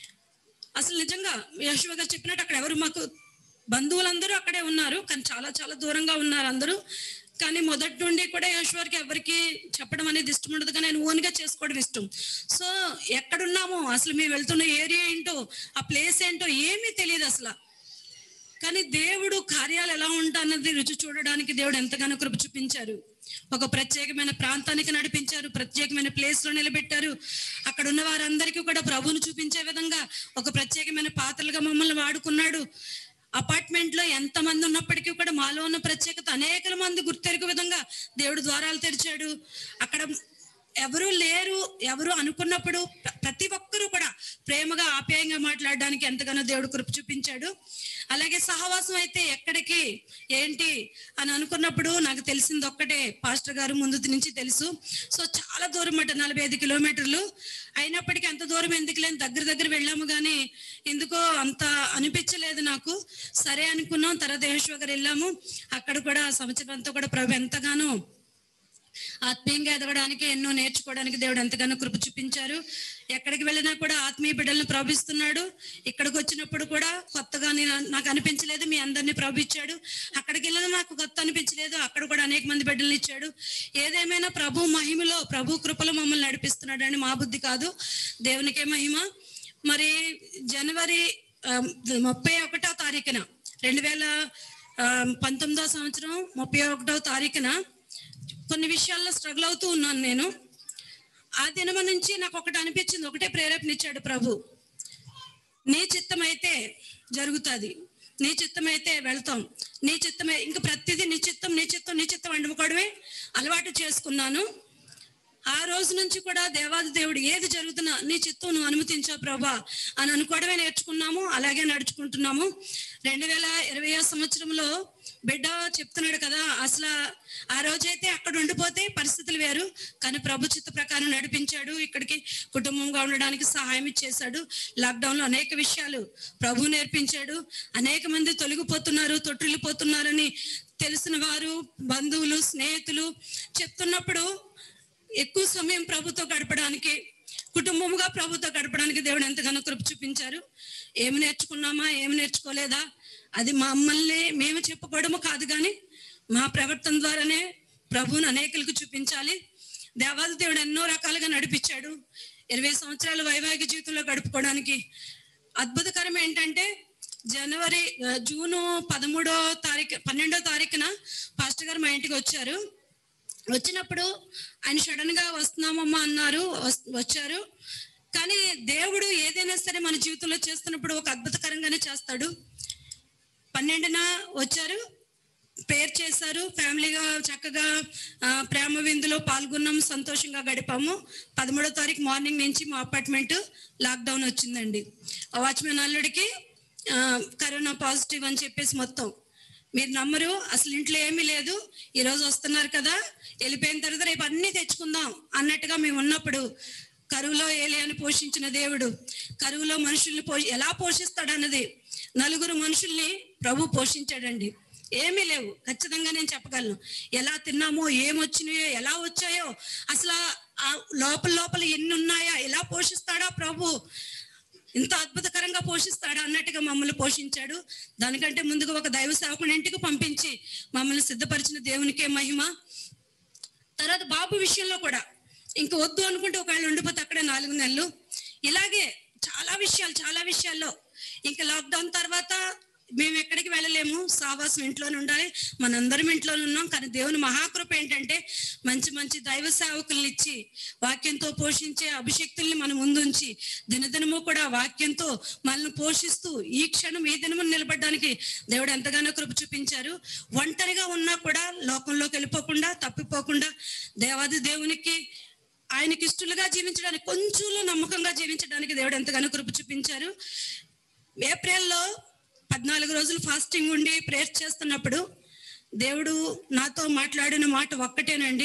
అసలు నిజంగా యశోవ గారు చెప్పినట్టు అక్కడ ఎవరు మాకు బంధువులందరూ అక్కడే ఉన్నారు కానీ చాలా చాలా దూరంగా ఉన్నారు అందరూ కానీ మొదటి నుండి కూడా యశ్వర్కి ఎవరికి చెప్పడం అనేది ఇష్టం ఉండదు కానీ ఆయన ఓన్గా చేసుకోవడం ఇష్టం సో ఎక్కడున్నామో అసలు మేము వెళ్తున్న ఏరియా ఏంటో ఆ ప్లేస్ ఏంటో ఏమీ తెలియదు అసలు కానీ దేవుడు కార్యాలు ఎలా ఉంటాయన్నది రుచి చూడడానికి దేవుడు ఎంతగానో కృప చూపించారు ఒక ప్రత్యేకమైన ప్రాంతానికి నడిపించారు ప్రత్యేకమైన ప్లేస్ లో నిలబెట్టారు అక్కడ ఉన్న వారందరికీ కూడా ప్రభువును చూపించే విధంగా ఒక ప్రత్యేకమైన పాత్రలుగా మమ్మల్ని వాడుకున్నాడు అపార్ట్మెంట్ లో ఎంత మంది ఉన్నప్పటికీ కూడా మాలో ఉన్న ప్రత్యేకత అనేక మంది గుర్తెరుగు విధంగా దేవుడు ద్వారాలు తెరిచాడు అక్కడ ఎవరు లేరు ఎవరు అనుకున్నప్పుడు ప్ర- ప్రతి ఒక్కరూ కూడా ప్రేమగా ఆప్యాయంగా మాట్లాడడానికి ఎంతగానో దేవుడు కృప చూపించాడు అలాగే సహవాసం అయితే ఎక్కడికి ఏంటి అని అనుకున్నప్పుడు నాకు తెలిసింది ఒక్కటే పాస్టర్ గారు ముందు నుంచి తెలుసు సో చాలా దూరం అట నలభై ఐదు కిలోమీటర్లు అయినప్పటికీ అంత దూరం ఎందుకు లేని దగ్గర దగ్గర వెళ్ళాము కానీ ఎందుకో అంత అనిపించలేదు నాకు సరే అనుకున్నాం తర్వాత యశ్వ గారు వెళ్ళాము అక్కడ కూడా ఆ సంవత్సరం అంతా కూడా ప్రభు ఎంతగానో ఆత్మీయంగా ఎదగడానికి ఎన్నో నేర్చుకోవడానికి దేవుడు ఎంతగానో కృప చూపించారు ఎక్కడికి వెళ్ళినా కూడా ఆత్మీయ బిడ్డలను ప్రభిస్తున్నాడు ఇక్కడికి వచ్చినప్పుడు కూడా కొత్తగా నేను నాకు అనిపించలేదు మీ అందరినీ ప్రభించాడు అక్కడికి వెళ్ళినా నాకు కొత్త అనిపించలేదు అక్కడ కూడా అనేక మంది బిడ్డలను ఇచ్చాడు ఏదేమైనా ప్రభు మహిమలో ప్రభు కృపలో మమ్మల్ని నడిపిస్తున్నాడు అని మా బుద్ధి కాదు దేవునికే మహిమ మరి జనవరి ఆ, ముప్పై ఒకటో తారీఖున రెండు వేల ఆ, పంతొమ్మిదో సంవత్సరం ముప్పై ఒకటో తారీఖున కొన్ని విషయాల్లో స్ట్రగుల్ అవుతూ ఉన్నాను నేను ఆ దినమ నుంచి నాకు ఒకటి అనిపించింది ఒకటే ప్రేరేపణ ఇచ్చాడు ప్రభు నీ చిత్తం అయితే జరుగుతుంది నీ చిత్తం అయితే వెళ్తాం నీ చిత్తమే ఇంకా ప్రతిదీ నీ చిత్తం నీ చిత్తం నీ చిత్తం వండుకోవడమే అలవాటు చేసుకున్నాను ఆ రోజు నుంచి కూడా దేవాది దేవుడు ఏది జరుగుతున్నా నీ చిత్తం నువ్వు అనుమతించావు ప్రభా అని అనుకోవడమే నేర్చుకున్నాము అలాగే నడుచుకుంటున్నాము రెండు వేల ఇరవై సంవత్సరంలో బిడ్డ చెప్తున్నాడు కదా అసలు ఆ రోజైతే అక్కడ ఉండిపోతే పరిస్థితులు వేరు కానీ ప్రభు చిత్త ప్రకారం నడిపించాడు ఇక్కడికి కుటుంబంగా ఉండడానికి సహాయం చేశాడు లాక్డౌన్ లో అనేక విషయాలు ప్రభు నేర్పించాడు అనేక మంది తొలగిపోతున్నారు తొట్టిల్లిపోతున్నారని తెలిసిన వారు బంధువులు స్నేహితులు చెప్తున్నప్పుడు ఎక్కువ సమయం ప్రభుతో గడపడానికి కుటుంబముగా ప్రభుతో గడపడానికి దేవుడు ఎంతగానో కృప చూపించారు ఏమి నేర్చుకున్నామా ఏమి నేర్చుకోలేదా అది మమ్మల్ని మేము చెప్పుకోవడము కాదు కానీ మా ప్రవర్తన ద్వారానే ప్రభువుని అనేకులకు చూపించాలి దేవాది దేవుడు ఎన్నో రకాలుగా నడిపించాడు ఇరవై సంవత్సరాలు వైవాహిక జీవితంలో గడుపుకోవడానికి అద్భుతకరం ఏంటంటే జనవరి ఆ, జూను పదమూడో తారీఖు పన్నెండో తారీఖున పాస్టర్ గారు మా ఇంటికి వచ్చారు వచ్చినప్పుడు ఆయన సడన్ గా వస్తున్నామమ్మా అన్నారు వస్- వచ్చారు కానీ దేవుడు ఏదైనా సరే మన జీవితంలో చేస్తున్నప్పుడు ఒక అద్భుతకరంగానే చేస్తాడు పన్నెండున వచ్చారు పేరు చేశారు ఫ్యామిలీగా చక్కగా ఆ, ప్రేమ విందులో పాల్గొన్నాం సంతోషంగా గడిపాము పదమూడో తారీఖు మార్నింగ్ నుంచి మా అపార్ట్మెంట్ లాక్డౌన్ వచ్చిందండి ఆ వాచ్మెన్ అల్లుడికి ఆ, కరోనా పాజిటివ్ అని చెప్పేసి మొత్తం మీరు నమ్మరు అసలు ఇంట్లో ఏమీ లేదు ఈ రోజు వస్తున్నారు కదా వెళ్ళిపోయిన తర్వాత రేపు అన్ని తెచ్చుకుందాం అన్నట్టుగా మేము ఉన్నప్పుడు కరువులో ఏలియాని పోషించిన దేవుడు కరువులో మనుషుల్ని పో ఎలా పోషిస్తాడన్నది నలుగురు మనుషుల్ని ప్రభు పోషించాడండి ఏమీ లేవు ఖచ్చితంగా నేను చెప్పగలను ఎలా తిన్నామో ఏమొచ్చినాయో ఎలా వచ్చాయో అసలు ఆ లోపల లోపల ఎన్ని ఉన్నాయా ఎలా పోషిస్తాడా ప్రభు ఇంత అద్భుతకరంగా పోషిస్తాడా అన్నట్టుగా మమ్మల్ని పోషించాడు దానికంటే ముందుగా ఒక దైవ సేవకుని ఇంటికి పంపించి మమ్మల్ని సిద్ధపరిచిన దేవునికే మహిమ తర్వాత బాబు విషయంలో కూడా ఇంక వద్దు అనుకుంటే ఒకవేళ ఉండిపోతే అక్కడే నాలుగు నెలలు ఇలాగే చాలా విషయాలు చాలా విషయాల్లో ఇంకా లాక్డౌన్ తర్వాత మేము ఎక్కడికి వెళ్ళలేము సావాసం ఇంట్లోనే ఉండాలి మనందరం ఇంట్లోనే ఉన్నాం కానీ దేవుని మహాకృప ఏంటంటే మంచి మంచి దైవ సేవకుల్ని ఇచ్చి వాక్యంతో పోషించే అభిషక్తుల్ని మన ముందుంచి దినదినము కూడా వాక్యంతో మనల్ని పోషిస్తూ ఈ క్షణం ఈ దినము నిలబడడానికి దేవుడు ఎంతగానో కృప చూపించారు ఒంటరిగా ఉన్నా కూడా లోకంలోకి వెళ్ళిపోకుండా తప్పిపోకుండా దేవాది దేవునికి ఆయనకి ఇష్టలుగా జీవించడానికి కొంచెంలో నమ్మకంగా జీవించడానికి దేవుడు ఎంతగానో కృప చూపించారు ఏప్రిల్లో పద్నాలుగు రోజులు ఫాస్టింగ్ ఉండి ప్రేయర్ చేస్తున్నప్పుడు దేవుడు నాతో మాట్లాడిన మాట ఒక్కటేనండి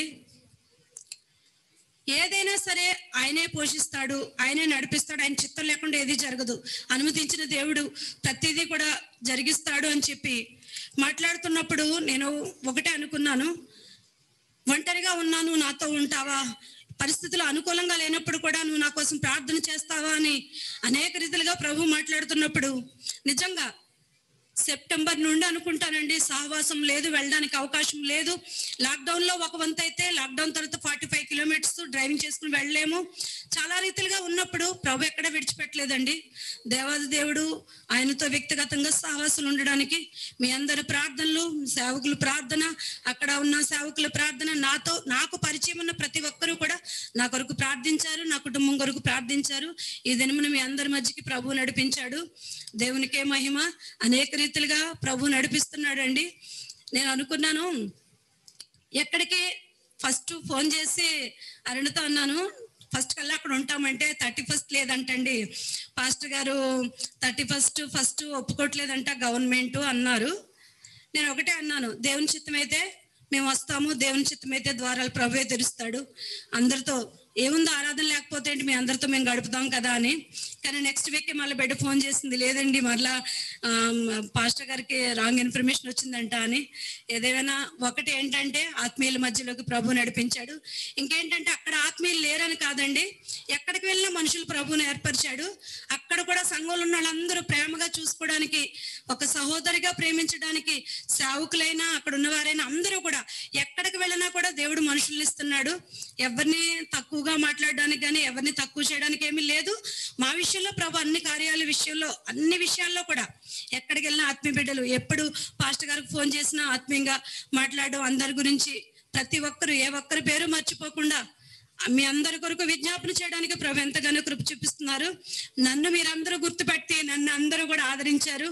ఏదైనా సరే ఆయనే పోషిస్తాడు ఆయనే నడిపిస్తాడు ఆయన చిత్తం లేకుండా ఏది జరగదు అనుమతించిన దేవుడు ప్రతిదీ కూడా జరిగిస్తాడు అని చెప్పి మాట్లాడుతున్నప్పుడు నేను ఒకటే అనుకున్నాను ఒంటరిగా ఉన్నాను నాతో ఉంటావా పరిస్థితులు అనుకూలంగా లేనప్పుడు కూడా నువ్వు నా కోసం ప్రార్థన చేస్తావా అని అనేక రీతిలుగా ప్రభు మాట్లాడుతున్నప్పుడు నిజంగా సెప్టెంబర్ నుండి అనుకుంటానండి సహవాసం లేదు వెళ్ళడానికి అవకాశం లేదు లాక్డౌన్ లో ఒక వంతు అయితే లాక్డౌన్ తర్వాత ఫార్టీ ఫైవ్ కిలోమీటర్స్ డ్రైవింగ్ చేసుకుని వెళ్ళలేము చాలా రీతిలుగా ఉన్నప్పుడు ప్రభు ఎక్కడ విడిచిపెట్టలేదండి దేవాది దేవుడు ఆయనతో వ్యక్తిగతంగా సహవాసం ఉండడానికి మీ అందరి ప్రార్థనలు సేవకుల ప్రార్థన అక్కడ ఉన్న సేవకుల ప్రార్థన నాతో నాకు పరిచయం ఉన్న ప్రతి ఒక్కరూ కూడా నా కొరకు ప్రార్థించారు నా కుటుంబం కొరకు ప్రార్థించారు ఈ దినమున మీ అందరి మధ్యకి ప్రభు నడిపించాడు దేవునికే మహిమ అనేక రీతిలుగా ప్రభు నడిపిస్తున్నాడండి నేను అనుకున్నాను ఎక్కడికి ఫస్ట్ ఫోన్ చేసి అరుణతో అన్నాను ఫస్ట్ కల్లా అక్కడ ఉంటామంటే థర్టీ ఫస్ట్ లేదంటండి పాస్టర్ గారు థర్టీ ఫస్ట్ ఫస్ట్ ఒప్పుకోవట్లేదంట గవర్నమెంట్ అన్నారు నేను ఒకటే అన్నాను దేవుని చిత్తం అయితే మేము వస్తాము దేవుని చిత్తం అయితే ద్వారాలు ప్రభువే తెరుస్తాడు అందరితో ఏముంది ఆరాధన లేకపోతే ఏంటి మీ అందరితో మేము గడుపుతాం కదా అని కానీ నెక్స్ట్ వీక్ మళ్ళీ బిడ్డ ఫోన్ చేసింది లేదండి మరలా పాస్టర్ గారికి రాంగ్ ఇన్ఫర్మేషన్ వచ్చిందంట అని ఏదేమైనా ఒకటి ఏంటంటే ఆత్మీయుల మధ్యలోకి ప్రభు నడిపించాడు ఇంకేంటంటే అక్కడ ఆత్మీయులు లేరని కాదండి ఎక్కడికి వెళ్ళినా మనుషులు ప్రభువుని ఏర్పరిచాడు అక్కడ కూడా సంఘంలో ఉన్న వాళ్ళందరూ ప్రేమగా చూసుకోవడానికి ఒక సహోదరిగా ప్రేమించడానికి సేవకులైనా అక్కడ ఉన్నవారైనా అందరూ కూడా ఎక్కడికి వెళ్ళినా కూడా దేవుడు మనుషుల్ని ఇస్తున్నాడు ఎవరిని తక్కువగా మాట్లాడడానికి కానీ ఎవరిని తక్కువ చేయడానికి ఏమీ లేదు మా విషయంలో ప్రభు అన్ని కార్యాల విషయంలో అన్ని విషయాల్లో కూడా ఎక్కడికి వెళ్ళినా ఆత్మీయ బిడ్డలు ఎప్పుడు పాస్టర్ గారికి ఫోన్ చేసినా ఆత్మీయంగా మాట్లాడడం అందరి గురించి ప్రతి ఒక్కరు ఏ ఒక్కరి పేరు మర్చిపోకుండా మీ అందరి కొరకు విజ్ఞాపన చేయడానికి ప్రభు ఎంతగానో కృప చూపిస్తున్నారు నన్ను మీరందరూ గుర్తుపెట్టి నన్ను అందరూ కూడా ఆదరించారు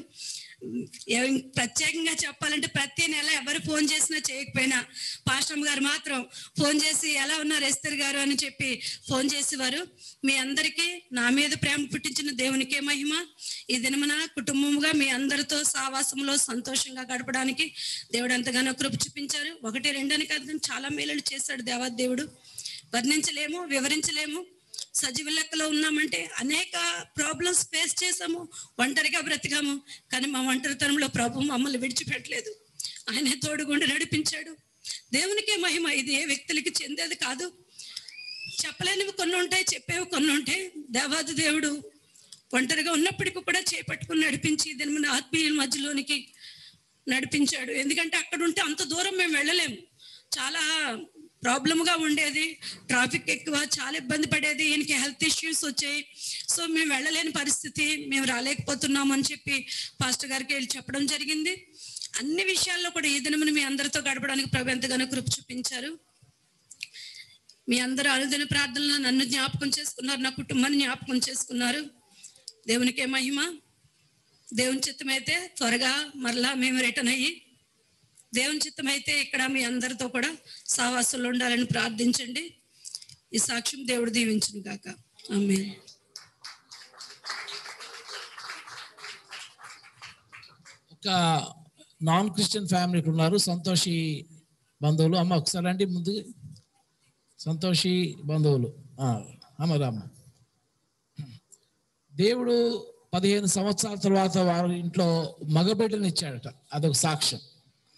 ఏ- ప్రత్యేకంగా చెప్పాలంటే ప్రతి నెల ఎవరు ఫోన్ చేసినా చేయకపోయినా పాస్టమ్ గారు మాత్రం ఫోన్ చేసి ఎలా ఉన్నారు ఎస్తర్ గారు అని చెప్పి ఫోన్ చేసేవారు మీ అందరికీ నా మీద ప్రేమ పుట్టించిన దేవునికే మహిమ ఈ దినమున కుటుంబముగా మీ అందరితో సావాసంలో సంతోషంగా గడపడానికి దేవుడు ఎంతగానో కృప చూపించారు ఒకటి రెండని కాదు కానీ చాలా మేలులు చేశాడు దేవా దేవుడు వర్ణించలేము వివరించలేము సజీవ లెక్కలో ఉన్నామంటే అనేక ప్రాబ్లమ్స్ ఫేస్ చేసాము ఒంటరిగా బ్రతికాము కానీ మా ఒంటరితనంలో ప్రభు మమ్మల్ని విడిచిపెట్టలేదు ఆయనే తోడుగుండి నడిపించాడు దేవునికే మహిమ ఇది ఏ వ్యక్తులకి చెందేది కాదు చెప్పలేనివి కొన్ని ఉంటాయి చెప్పేవి కొన్ని ఉంటాయి దేవాది దేవుడు ఒంటరిగా ఉన్నప్పటికీ కూడా చేపట్టుకుని నడిపించి దీని మన ఆత్మీయుల మధ్యలోనికి నడిపించాడు ఎందుకంటే అక్కడ ఉంటే అంత దూరం మేము వెళ్ళలేము చాలా ప్రాబ్లమ్గా ఉండేది ట్రాఫిక్ ఎక్కువ చాలా ఇబ్బంది పడేది ఈయనకి హెల్త్ ఇష్యూస్ వచ్చాయి సో మేము వెళ్ళలేని పరిస్థితి మేము రాలేకపోతున్నాము అని చెప్పి పాస్టర్ గారికి వెళ్ళి చెప్పడం జరిగింది అన్ని విషయాల్లో కూడా ఈ దినమును మీ అందరితో గడపడానికి ప్రభు ఎంతగానో కృప చూపించారు మీ అందరూ అనుదిన ప్రార్థనలో నన్ను జ్ఞాపకం చేసుకున్నారు నా కుటుంబాన్ని జ్ఞాపకం చేసుకున్నారు దేవునికే మహిమ దేవుని చిత్తమైతే త్వరగా మరలా మేము రిటర్న్ అయ్యి దేవుని చిత్తమైతే ఇక్కడ మీ అందరితో కూడా సావాసులు ఉండాలని ప్రార్థించండి ఈ సాక్ష్యం దేవుడు దీవించును గాక ఆమె ఒక నాన్ క్రిస్టియన్ ఫ్యామిలీ ఇక్కడ ఉన్నారు సంతోషి బంధువులు అమ్మ ఒకసారి అండి ముందు సంతోషి బంధువులు ఆ, అమ్మ రామ్మ దేవుడు పదిహేను సంవత్సరాల తర్వాత వారి ఇంట్లో మగబిడ్డని ఇచ్చాడట అదొక సాక్ష్యం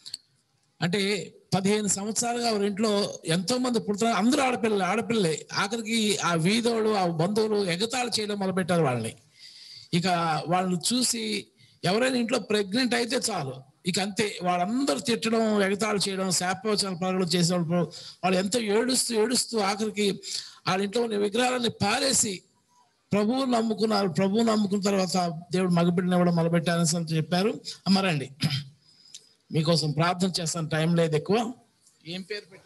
అంటే పదిహేను సంవత్సరాలుగా వారి ఇంట్లో ఎంతో మంది పుడుతున్నారు అందరూ ఆడపిల్లలు ఆడపిల్లలే ఆఖరికి ఆ వీధోడు ఆ బంధువులు ఎగతాళి చేయడం మొదలుపెట్టారు వాళ్ళని ఇక వాళ్ళని చూసి ఎవరైనా ఇంట్లో ప్రెగ్నెంట్ అయితే చాలు ఇక అంతే వాళ్ళందరూ తిట్టడం ఎగతాళి చేయడం శాపవచన పనులు చేసేవాళ్ళు వాళ్ళు ఎంతో ఏడుస్తూ ఏడుస్తూ ఆఖరికి వాళ్ళ ఇంట్లో ఉన్న విగ్రహాలని పారేసి ప్రభువు నమ్ముకున్నారు ప్రభువు నమ్ముకున్న తర్వాత దేవుడు మగబిడ్డని ఇవ్వడం మొదలుపెట్టారని చెప్పారు అమ్మరండి మీకోసం ప్రార్థన చేస్తాను టైం లేదు ఎక్కువ ఏం పేరు పెట్టారు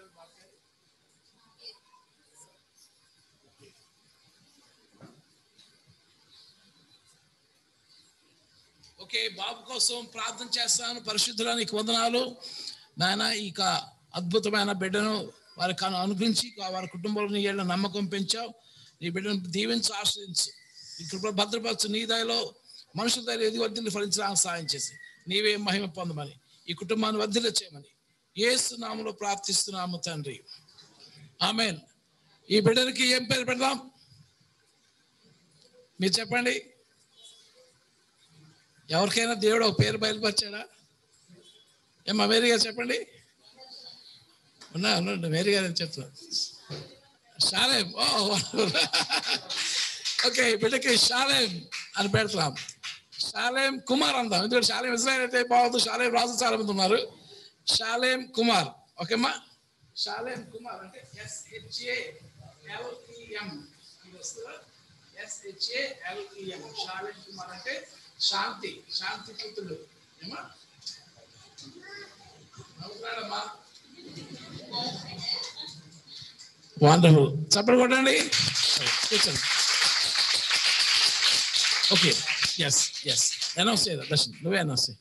ఓకే బాబు కోసం ప్రార్థన చేస్తాను పరిశుద్ధుల నీకు వందనాలు నాయన ఇక అద్భుతమైన బిడ్డను వారికి అను- అనుగ్రహించి వారి కుటుంబంలో నీ ఏళ్ళ నమ్మకం పెంచావు నీ బిడ్డను దీవించి ఆశ్రయించు ఈ కృప భద్రపరచు నీ దయలో మనుషుల దగ్గర ఎది వర్ధిల్ని ఫలించడానికి సాయం చేసి నీవే మహిమ పొందమని ఈ కుటుంబాన్ని వర్ధిల్ల చేయమని ఏసు నామలో ప్రార్థిస్తున్నాము తండ్రి ఆమెన్ ఈ బిడ్డలకి ఏం పేరు పెడదాం మీరు చెప్పండి ఎవరికైనా దేవుడు ఒక పేరు బయలుపరిచాడా ఏమా వేరే గారు చెప్పండి ఉన్నా ఉండండి వేరే గారు అని చెప్తున్నా షాలేం ఓ ఓకే బిడ్డకి షాలేం అని పెడుతున్నాం షాలేం కుమార్ అందాం ఎందుకంటే షాలేం ఇజ్రాయల్ అయితే బాగుంది షాలేం రాజు చాలా మంది ఉన్నారు షాలేం కుమార్ ఓకేమ్మా షాలేం కుమార్ అంటే ఎస్హెచ్ఏఎల్ఈఎం ఎస్హెచ్ఏఎల్ఈఎం షాలేం కుమార్ అంటే శాంతి శాంతి పుత్రుడు ఏమా నవ్వుతున్నాడమ్మా వండర్ఫుల్ చప్పటి కొట్టండి కూర్చోండి ఓకే ఎస్ ఎస్ అనౌన్స్ చేయదా దర్శన్ నువ్వే అనౌన్స్ చేయి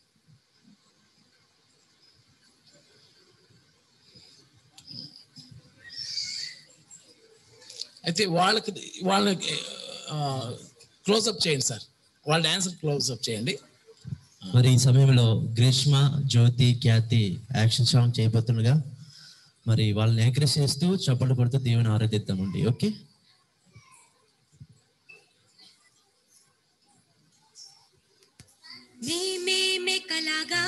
అయితే వాళ్ళకి వాళ్ళకి క్లోజ్అప్ చేయండి సార్ వాళ్ళ డాన్స్ క్లోజ్అప్ చేయండి మరి ఈ సమయంలో గ్రీష్మ జ్యోతి ఖ్యాతి యాక్షన్ సాంగ్ చేయబోతుండగా మరి వాళ్ళని ఎంకరేజ్ చేస్తూ చప్పట్లు కొడుతూ దేవుని ఆరాధిద్దామండి ఓకే మే మే మే కలాగా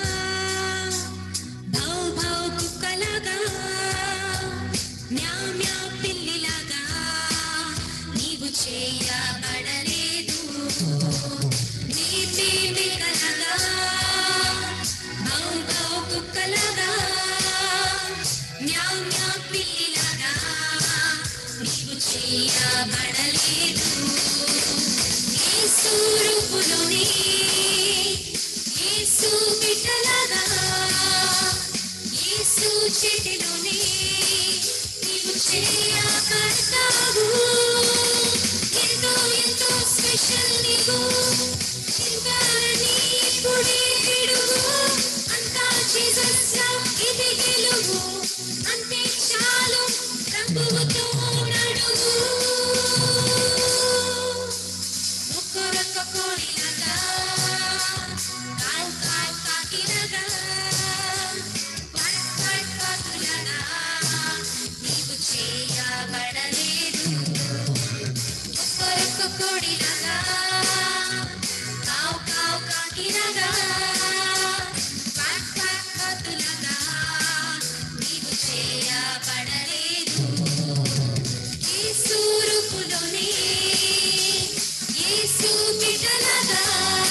భౌ భౌ కుక్కలాగా మ్యా మ్యా పిల్లిలాగా నీవు చేయబడలేదు మే మే మే కలాగా భౌ భౌ కుక్కలాగా మ్యా మ్యా పిల్లిలాగా నీవు చేయబడలేదు యేసు రూపులోనే యేసు బిడ్డలాగా యేసు చేతిలోనే నీవు చేయబడతావు ఎంతో ఎంతో స్పెషల్ నీవు చింతాలని ఇప్పుడే విడువు అంతా జీసస్ ఇది గెలువు అంతే చాలు ప్రభువుతో నడువు ఒక్కొరొక్క కోడిలాగా కావు కావు కాకిలాగా పట్ పట్ పట్టులాగా నీవు చేయబడలేదు ఒక్కొరొక్క కోడిలాగా కావు కావు కాకిలాగా పట్ పట్ పట్టులాగా నీవు చేయబడలేదు యేసు రూపులోనే యేసు బిడ్డలాగా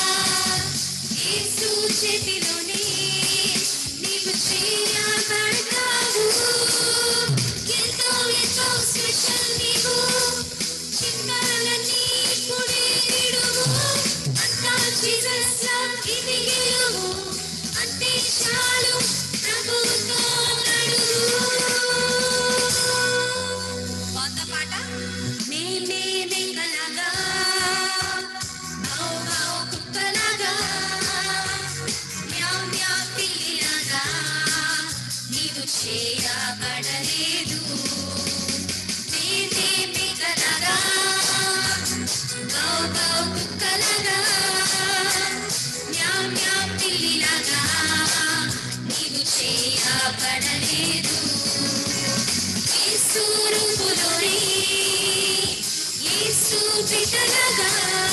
యేసు చేతిలోనే నీవు చేయబడతావు ఎంతో ఎంతో స్పెషల్ నీవు చింతలన్నీ ఇప్పుడే విడువు అంతా జీసస్ ఇది గెలువు అంతే చాలు ప్రభుతో నడువు పాత పాట మే మే వెంకలాగా భౌ భౌ కుక్కలాగా మ్యావ్ మ్యావ్ పిల్లిలాగా నీవు చేయబడలేదు మే మే వెంకలాగా భౌ భౌ కుక్కలాగా మ్యావ్ మ్యావ్ పిల్లిలాగా నీవు చేయబడలేదు యేసు రూపులోనే యేసు బిడ్డలాగా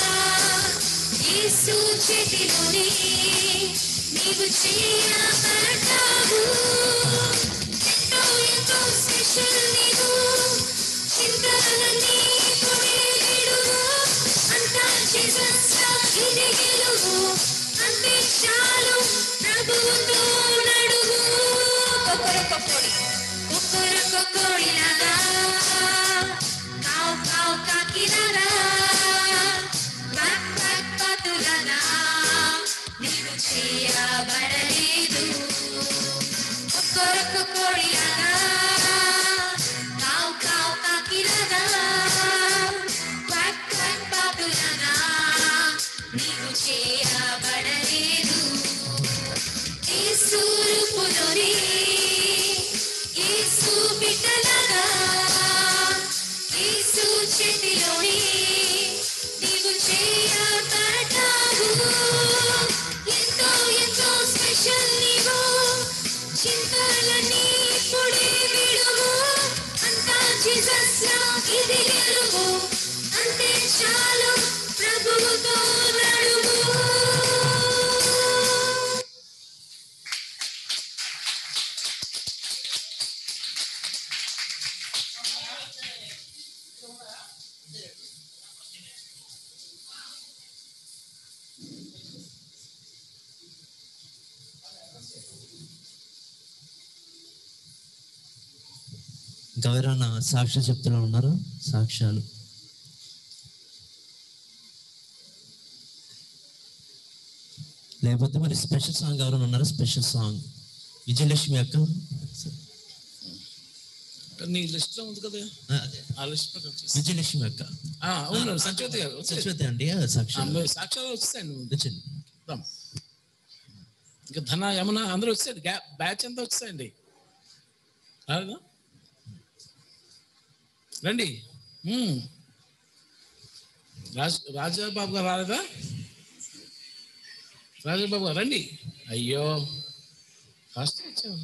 యేసు చేతిలోనే నీవు చేయబడతావు జీసస్ ఇది గెలువు అంతే చాలు ప్రభువుతో నడువు కొక్కరొక్కొక్కడి కొక్కరొక్కొక్కడిలాగా కావు కావు కాకిలాగా క్వాక్ క్వాక్ కాకులాగా నీవు చేయబడలేదు కొక్కరొక్కొక్కడిలాగా కావు కావు కాకిలాగా క్వాక్ క్వాక్ కాకులాగా నీవు చేయబడలేదు యేసు రూపులోనే యేసు బిడ్డలాగా యేసు చేతిలోనే నీవు చేయబడతావు ఎంతో ఎంతో స్పెషల్ నీవు చింతలన్నీ ఇప్పుడే విడువు అంతా జీసస్ ఇది గెలువు అంతే చాలు ప్రభువుతో నడువు ఇంకా ఎవరైనా సాక్ష్యం చెప్తున్నా ఉన్నారా సాక్ష్యాలు లేకపోతే మరి స్పెషల్ సాంగ్ ఎవరైనా ఉన్నారా స్పెషల్ సాంగ్ విజయలక్ష్మి అక్క నీ లిస్ట్ లో ఉంది కదా ఆ, అదే. ఆ లిస్ట్ ప్రకారం చేసి. విజయలక్ష్మి అక్క ఆ, అవును సత్యవతి గారు వచ్చేది. సత్యవతి అండి ఆ, సాక్ష్యం ఆ, మీరు సాక్ష్యాలు వచ్చేసాయండి వచ్చింది రామ్. ఇంకా ధన యమున అందరూ వచ్చేది బ్యాచ్ అంతా వచ్చేసాయండి రాలేదా రండి మ్మ్. రాజ్ రాజాబాబు గారు రాలేదా రాజాబాబు గారు రండి అయ్యో కాస్త వచ్చావు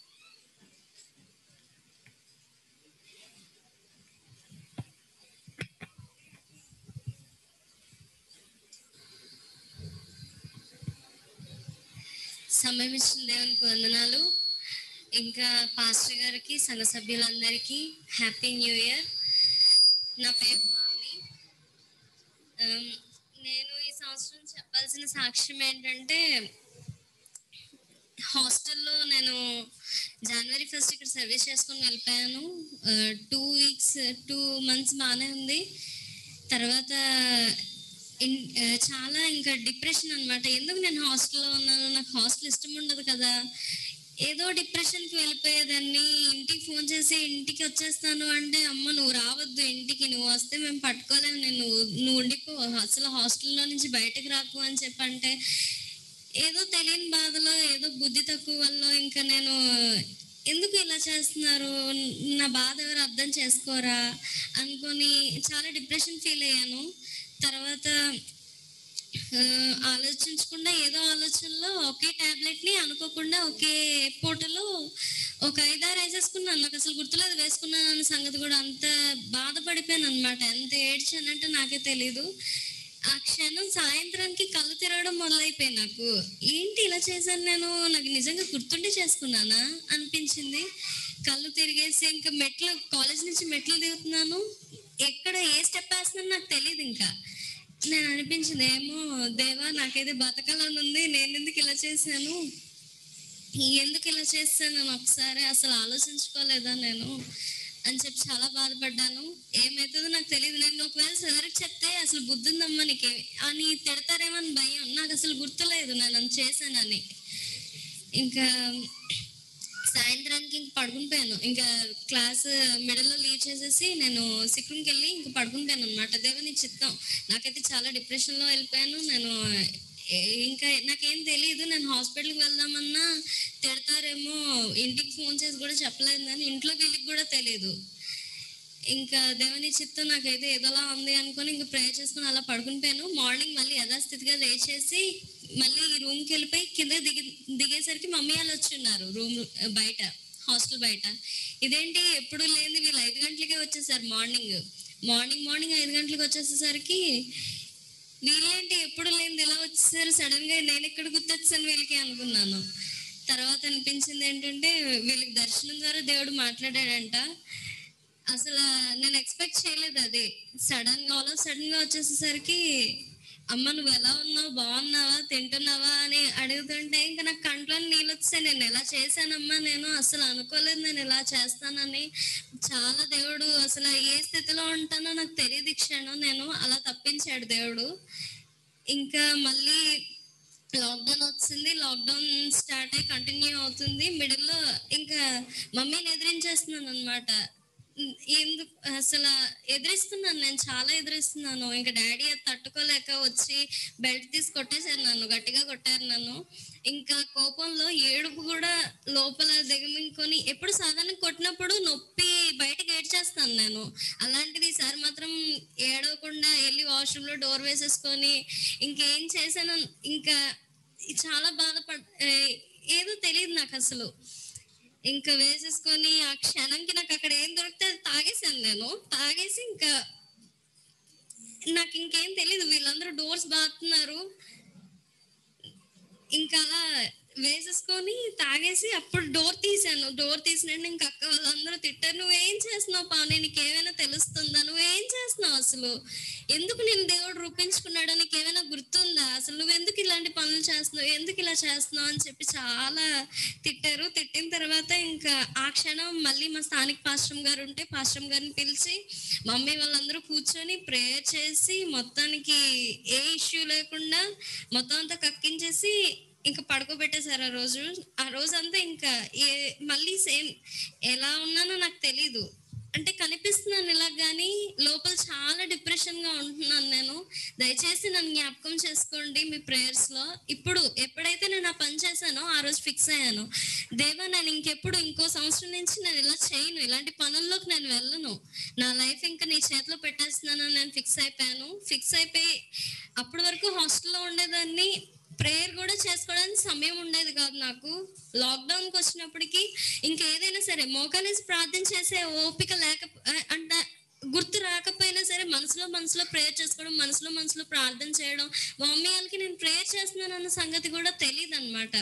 సమయం ఇచ్చిన దేవునికి వందనాలు ఇంకా పాస్టర్ గారికి సంఘ సభ్యులందరికీ హ్యాపీ న్యూ ఇయర్ నా పేరు పావని ఆమ్, నేను ఈ సంవత్సరం చెప్పాల్సిన సాక్ష్యం ఏంటంటే హాస్టల్లో నేను జనవరి ఫస్ట్ ఇక్కడ సర్వీస్ చేసుకొని వెళ్ళిపోయాను టూ వీక్స్ టూ మంత్స్ బాగానే ఉంది తర్వాత ఇన్- ఆ, చాలా ఇంకా డిప్రెషన్ అన్నమాట ఎందుకు నేను హాస్టల్లో ఉన్నాను నాకు హాస్టల్ ఇష్టం ఉండదు కదా ఏదో డిప్రెషన్కి వెళ్ళిపోయేదాన్ని ఇంటికి ఫోన్ చేసి ఇంటికి వచ్చేస్తాను అంటే అమ్మ నువ్వు రావద్దు ఇంటికి నువ్వు వస్తే మేము పట్టుకోలేము నేను నువ్వు నువ్వు ఉండిపో అసలు హాస్టల్లో నుంచి బయటకు రాకు అని చెప్పంటే ఏదో తెలియని బాధలో ఏదో బుద్ధి తక్కువ వల్ల ఇంకా నేను ఎందుకు ఇలా చేస్తున్నారు నా బాధ ఎవరు అర్థం చేసుకోరా అనుకొని చాలా డిప్రెషన్ ఫీల్ అయ్యాను తర్వాత ఆ, ఆలోచించకుండా ఏదో ఆలోచనలో ఒకే టాబ్లెట్ ని అనుకోకుండా ఒకే పూటలో ఒక ఐదారు వేసేసుకున్నాను నాకు అసలు గుర్తులేదు వేసుకున్నాను అన్న సంగతి కూడా అంత బాధపడిపోయాను అనమాట ఎంత ఏడ్చానంటే నాకే తెలీదు ఆ క్షణం సాయంత్రానికి కళ్ళు తిరగడం మొదలైపోయింది నాకు ఏంటి ఇలా చేశాను నేను నాకు నిజంగా గుర్తుండి చేసుకున్నానా అనిపించింది కళ్ళు తిరిగేసి ఇంకా మెట్లు కాలేజ్ నుంచి మెట్లు దిగుతున్నాను ఎక్కడ ఏ స్టెప్ వేస్తున్నాను నాకు తెలియదు ఇంకా నేను అనిపించింది ఏమో దేవా నాకైతే బతకాలని ఉంది నేను ఎందుకు ఇలా చేశాను ఎందుకు ఇలా చేస్తాను నేను ఒకసారి అసలు ఆలోచించుకోలేదా నేను అని చెప్పి చాలా బాధపడ్డాను ఏమవుతుందో నాకు తెలియదు నేను ఒకవేళ సార్కి చెప్తే అసలు బుద్ధి ఉందమ్మా నీకే అని తిడతారేమో అని భయం నాకు అసలు గుర్తులేదు నేను అది చేశానని ఇంకా సాయంత్రానికి ఇంక పడుకుని పోయాను ఇంకా క్లాస్ మిడల్లో లీవ్ చేసేసి నేను సిక్ రూమ్కి వెళ్ళి ఇంక పడుకుని పోయాను అనమాట దేవుని చిత్తం నాకైతే చాలా డిప్రెషన్లో వెళ్ళిపోయాను నేను ఏ- ఇంకా నాకేం తెలియదు నేను హాస్పిటల్కి వెళ్దామన్నా తిడతారేమో ఇంటికి ఫోన్ చేసి కూడా చెప్పలేదు అని ఇంట్లో వీళ్ళకి కూడా తెలియదు ఇంకా దేవుని చిత్తం నాకైతే ఏదోలా ఉంది అనుకొని ఇంకా ప్రేయర్ చేసుకుని అలా పడుకుని పోయాను మార్నింగ్ మళ్ళీ యథాస్థితిగా లేచేసి మళ్ళీ రూమ్కి వెళ్ళిపోయి కింద దిగి దిగేసరికి మమ్మీ వాళ్ళు వచ్చి ఉన్నారు రూమ్ బయట హాస్టల్ బయట ఇదేంటి ఎప్పుడు లేని వీళ్ళు ఐదు గంటలకే వచ్చేసారు మార్నింగ్ మార్నింగ్ మార్నింగ్ ఐదు గంటలకు వచ్చేసేసరికి వీళ్ళేంటి ఎప్పుడు లేనిది ఎలా వచ్చేసారు సడన్ గా నేను ఎక్కడ గుర్తొచ్చాను వీళ్ళకి అనుకున్నాను తర్వాత అనిపించింది ఏంటంటే వీళ్ళకి దర్శనం ద్వారా దేవుడు మాట్లాడాడంట అసలు నేను ఎక్స్పెక్ట్ చేయలేదు అది సడన్ గా ఆల్ సడన్ గా వచ్చేసేసరికి అమ్మ నువ్వు ఎలా ఉన్నావు బాగున్నావా తింటున్నావా అని అడుగుతుంటే ఇంకా నాకు కంట్లో నీళ్ళు వచ్చాయి నేను ఎలా చేశానమ్మా నేను అసలు అనుకోలేదు నేను ఇలా చేస్తానని చాలా దేవుడు అసలు ఏ స్థితిలో ఉంటానో నాకు తెలియదు ఈ క్షణం నేను అలా తప్పించాడు దేవుడు ఇంకా మళ్ళీ లాక్డౌన్ వచ్చింది లాక్డౌన్ స్టార్ట్ అయ్యి కంటిన్యూ అవుతుంది మిడిల్లో ఇంకా మమ్మీని ఎదిరించేస్తున్నాను అనమాట ఎందుకు అసలు ఎదిరిస్తున్నాను నేను చాలా ఎదిరిస్తున్నాను ఇంకా డాడీ అది తట్టుకోలేక వచ్చి బెల్ట్ తీసి కొట్టేశారు నన్ను గట్టిగా కొట్టారు నన్ను ఇంకా కోపంలో ఏడుపు కూడా లోపల దిగమింకొని ఎప్పుడు సాధారణ కొట్టినప్పుడు నొప్పి బయటకు ఏడ్చేస్తాను నేను అలాంటిది ఈసారి మాత్రం ఏడవకుండా వెళ్ళి వాష్రూమ్ లో డోర్ వేసేసుకొని ఇంకేం చేశాను ఇంకా చాలా బాధపడ ఏ- ఏదో తెలియదు నాకు అసలు ఇంకా వేసేసుకొని ఆ క్షణంకి నాకు అక్కడ ఏం దొరికితే అది తాగేసాను నేను తాగేసి ఇంకా నాకు ఇంకేం తెలియదు వీళ్ళందరూ డోర్స్ బాతున్నారు ఇంకా అలా వేసేసుకొని తాగేసి అప్పుడు డోర్ తీసాను డోర్ తీసినట్టు ఇంకా అక్క వాళ్ళందరూ తిట్టారు నువ్వేం చేస్తున్నావు పావని నీకు ఏమైనా తెలుస్తుందా నువ్వేం చేస్తున్నావు అసలు ఎందుకు నేను దేవుడు రూపించుకున్నాడో నీకు ఏమైనా గుర్తుందా అసలు నువ్వు ఎందుకు ఇలాంటి పనులు చేస్తున్నావు ఎందుకు ఇలా చేస్తున్నావు అని చెప్పి చాలా తిట్టారు తిట్టిన తర్వాత ఇంకా ఆ క్షణం మళ్ళీ మా స్థానిక పాశ్రం గారు ఉంటే పాశ్రం గారిని పిలిచి మమ్మీ వాళ్ళందరూ కూర్చొని ప్రేయర్ చేసి మొత్తానికి ఏ ఇష్యూ లేకుండా మొత్తం అంతా కక్కించేసి ఇంకా పడుకోబెట్టేశారు ఆ రోజు ఆ రోజు అంతా ఇంకా ఏ మళ్ళీ సేమ్ ఎలా ఉన్నానో నాకు తెలీదు అంటే కనిపిస్తున్నాను ఇలా కానీ లోపల చాలా డిప్రెషన్ గా ఉంటున్నాను నేను దయచేసి నన్ను జ్ఞాపకం చేసుకోండి మీ ప్రేయర్స్ లో ఇప్పుడు ఎప్పుడైతే నేను ఆ పని చేశానో ఆ రోజు ఫిక్స్ అయ్యాను దేవా నేను ఇంకెప్పుడు ఇంకో సంవత్సరం నుంచి నేను ఇలా చేయను ఇలాంటి పనుల్లోకి నేను వెళ్ళను నా లైఫ్ ఇంకా నీ చేతిలో పెట్టేస్తున్నాను నేను ఫిక్స్ అయిపోయాను ఫిక్స్ అయిపోయి అప్పటి వరకు హాస్టల్లో ఉండేదాన్ని ప్రేయర్ కూడా చేసుకోవడానికి సమయం ఉండేది కాదు నాకు లాక్డౌన్ కి వచ్చినప్పటికి ఇంకేదైనా సరే మోకాలేసి ప్రార్థన చేసే ఓపిక లేక అంటే గుర్తు రాకపోయినా సరే మనసులో మనసులో ప్రేయర్ చేసుకోవడం మనసులో మనసులో ప్రార్థన చేయడం మా మమ్మీ వాళ్ళకి నేను ప్రేయర్ చేస్తున్నాను అన్న సంగతి కూడా తెలియదు అనమాట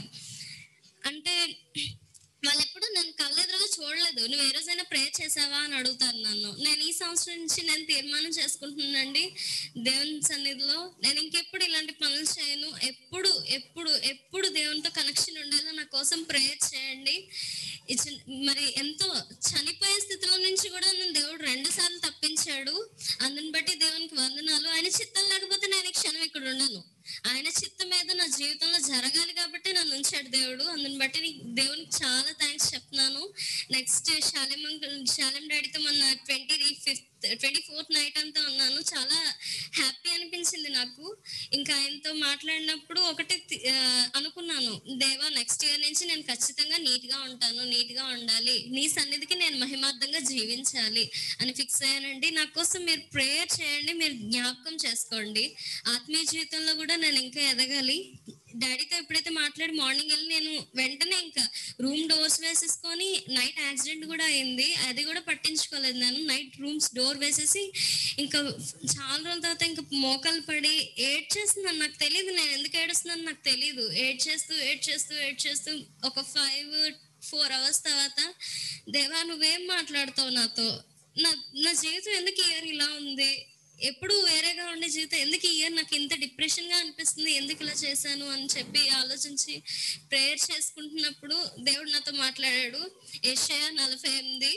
అంటే వాళ్ళు ఎప్పుడు నన్ను కళ్ళెదురుగా చూడలేదు నువ్వు ఏ రోజైనా ప్రేయర్ చేసావా అని అడుగుతారు నన్ను నేను ఈ సంవత్సరం నుంచి నేను తీర్మానం చేసుకుంటున్నానండి దేవుని సన్నిధిలో నేను ఇంకెప్పుడు ఇలాంటి పనులు చేయను ఎప్పుడు ఎప్పుడు ఎప్పుడు దేవునితో కనెక్షన్ ఉండేలా నా కోసం ప్రేయర్ చేయండి ఇచ్చిన మరి ఎంతో చనిపోయే స్థితిలో నుంచి కూడా నన్ను దేవుడు రెండు సార్లు తప్పించాడు అందుని బట్టి దేవునికి వందనాలు ఆయన చిత్తం లేకపోతే నేను ఈ క్షణం ఇక్కడ ఉండను ఆయన చిత్తం మీద నా జీవితంలో జరగాలి కాబట్టి నన్ను ఉంచాడు దేవుడు అందుని బట్టి నీకు దేవునికి చాలా థ్యాంక్స్ చెప్తున్నాను నెక్స్ట్ శాలెం అంకుల్ శాలెం డాడీతో మొన్న twenty fifth twenty fourth night అంతా ఉన్నాను చాలా హ్యాపీ అనిపించింది నాకు ఇంకా ఆయనతో మాట్లాడినప్పుడు ఒకటి తి- ఆ, అనుకున్నాను దేవా నెక్స్ట్ ఇయర్ నుంచి నేను ఖచ్చితంగా నీట్ గా ఉంటాను నీట్ గా ఉండాలి నీ సన్నిధికి నేను మహిమార్థంగా జీవించాలి అని ఫిక్స్ అయ్యానండి నా కోసం మీరు ప్రేయర్ చేయండి మీరు జ్ఞాపకం చేసుకోండి ఆత్మీయ జీవితంలో కూడా నేను ఇంకా ఎదగాలి డాడీతో ఎప్పుడైతే మాట్లాడి మార్నింగ్ వెళ్ళి నేను వెంటనే ఇంకా రూమ్ డోర్స్ వేసేసుకొని నైట్ యాక్సిడెంట్ కూడా అయింది అది కూడా పట్టించుకోలేదు నేను నైట్ రూమ్స్ డోర్ వేసేసి ఇంకా చాలా రోజుల తర్వాత ఇంకా మోకాలు పడి ఏడ్ చేస్తున్నాను నాకు తెలియదు నేను ఎందుకు ఏడుస్తున్నాను నాకు తెలియదు ఏడ్ చేస్తూ ఏడ్ చేస్తూ ఏడ్ చేస్తూ ఒక ఫైవ్ ఫోర్ అవర్స్ తర్వాత దేవా నువ్వేం మాట్లాడతావు నాతో నా నా జీవితం ఎందుకు ఇయర్ ఇలా ఉంది ఎప్పుడు వేరేగా ఉండే జీవితం ఎందుకు ఈ ఇయర్ నాకు ఇంత డిప్రెషన్ గా అనిపిస్తుంది ఎందుకు ఇలా చేశాను అని చెప్పి ఆలోచించి ప్రేయర్ చేసుకుంటున్నప్పుడు దేవుడు నాతో మాట్లాడాడు ఏషయా నలభై ఎనిమిది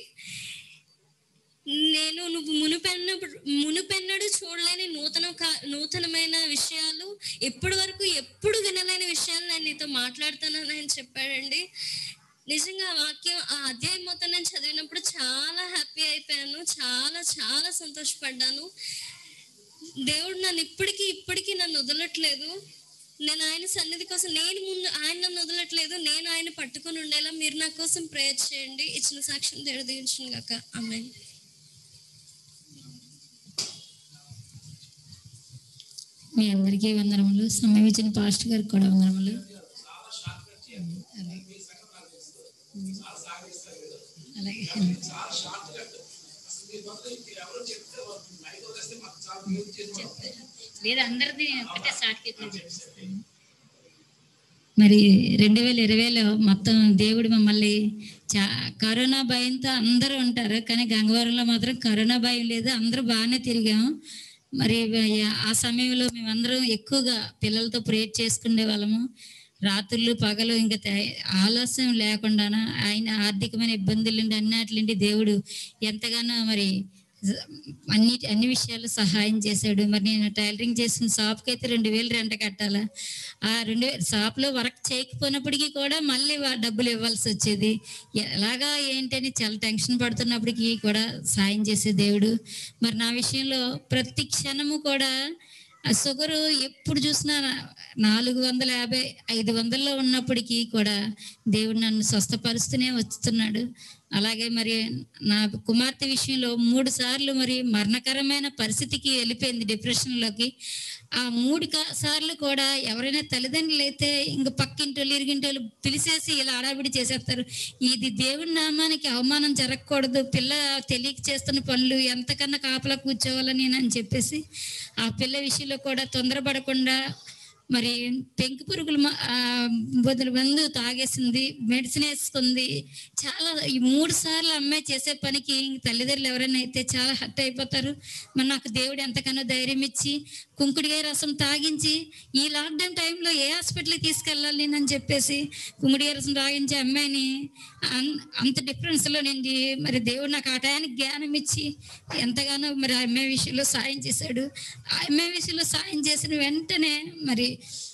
నేను నువ్వు మునుపెన్నప్పుడు మునుపెన్నడు చూడలేని నూతన కా- నూతనమైన విషయాలు ఎప్పటి వరకు ఎప్పుడు వినలేని విషయాలు నేను నీతో మాట్లాడుతానని ఆయన చెప్పాడండి నిజంగా ఆ వాక్యం ఆ అధ్యాయం మొత్తం నేను చదివినప్పుడు చాలా హ్యాపీ అయిపోయాను చాలా చాలా సంతోషపడ్డాను దేవుడు నన్ను ఇప్పటికీ ఇప్పటికీ నన్ను వదలట్లేదు నేను ఆయన సన్నిధి కోసం నేను ముందు ఆయన నన్ను వదలట్లేదు నేను ఆయన పట్టుకొని ఉండేలా మీరు నా కోసం ప్రేయర్ చేయండి ఇచ్చిన సాక్ష్యం దేవుడు దీవించిన గాక ఆమె మీ అందరికీ వందనములు సమయం ఇచ్చిన పాస్టర్ గారికి కూడా వందనములు అలాగే లేదు అందరిది ఒకటే సాటికెట్లు చేస్తాను మరి రెండు వేల ఇరవైలో మొత్తం దేవుడు మమ్మల్ని చా కరోనా భయంతో అందరూ ఉంటారు కానీ గంగవరంలో మాత్రం కరోనా భయం లేదు అందరూ బాగానే తిరిగాము మరి ఆ సమయంలో మేమందరం ఎక్కువగా పిల్లలతో ప్రేర్ చేసుకునే వాళ్ళము రాత్రులు పగలు ఇంకా తే- ఆలస్యం లేకుండా ఆయన ఆర్థికమైన ఇబ్బందుల నుండి అన్నిటి నుండి దేవుడు ఎంతగానో మరి జ- అన్ని అన్ని విషయాలు సహాయం చేశాడు మరి నేను టైలరింగ్ చేసిన షాప్కి అయితే రెండు వేలు రెంట కట్టాలా ఆ రెండు వేలు షాప్లో వర్క్ చేయకపోయినప్పటికీ కూడా మళ్ళీ వా- డబ్బులు ఇవ్వాల్సి వచ్చేది ఎలాగా ఏంటని చాలా టెన్షన్ పడుతున్నప్పటికీ కూడా సాయం చేసే దేవుడు మరి నా విషయంలో ప్రతి క్షణము కూడా ఆ షుగర్ ఎప్పుడు చూసినా నా- నాలుగు వందల యాభై ఐదు వందల్లో ఉన్నప్పటికీ కూడా దేవుడు నన్ను స్వస్థపరుస్తూనే వస్తున్నాడు అలాగే మరి నా కుమార్తె విషయంలో మూడు సార్లు మరి మరణకరమైన పరిస్థితికి వెళ్ళిపోయింది డిప్రెషన్లోకి ఆ మూడు కా- సార్లు కూడా ఎవరైనా తల్లిదండ్రులు అయితే ఇంక పక్కింటి వాళ్ళు ఇరిగింటి వాళ్ళు పిలిచేసి ఇలా అడావిడి చేసేస్తారు ఇది దేవుడి నామానికి అవమానం జరగకూడదు పిల్ల తెలియక చేస్తున్న పనులు ఎంతకన్నా కాపలా కూర్చోవాలని అని చెప్పేసి ఆ పిల్ల విషయంలో కూడా తొందరపడకుండా మరి పెంకు పురుగులు మ- ఆ, బదులు మందు తాగేసింది మెడిసిన్ వేసుకుంది చాలా ఈ మూడు సార్లు అమ్మాయి చేసే పనికి తల్లిదండ్రులు ఎవరైనా అయితే చాలా హర్ట్ అయిపోతారు మరి నాకు దేవుడు ఎంతకన్నా ధైర్యం ఇచ్చి కుంకుడికాయ రసం తాగించి ఈ లాక్డౌన్ టైంలో ఏ హాస్పిటల్కి తీసుకెళ్ళాలి నేను అని చెప్పేసి కుంకుడికాయ రసం తాగించే అమ్మాయిని అన్- అంత డిఫరెన్స్లో నుండి మరి దేవుడు నాకు ఆ టయానికి జ్ఞానం ఇచ్చి ఎంతగానో మరి ఆ అమ్మాయి విషయంలో సాయం చేశాడు ఆ అమ్మాయి విషయంలో సాయం చేసిన వెంటనే మరి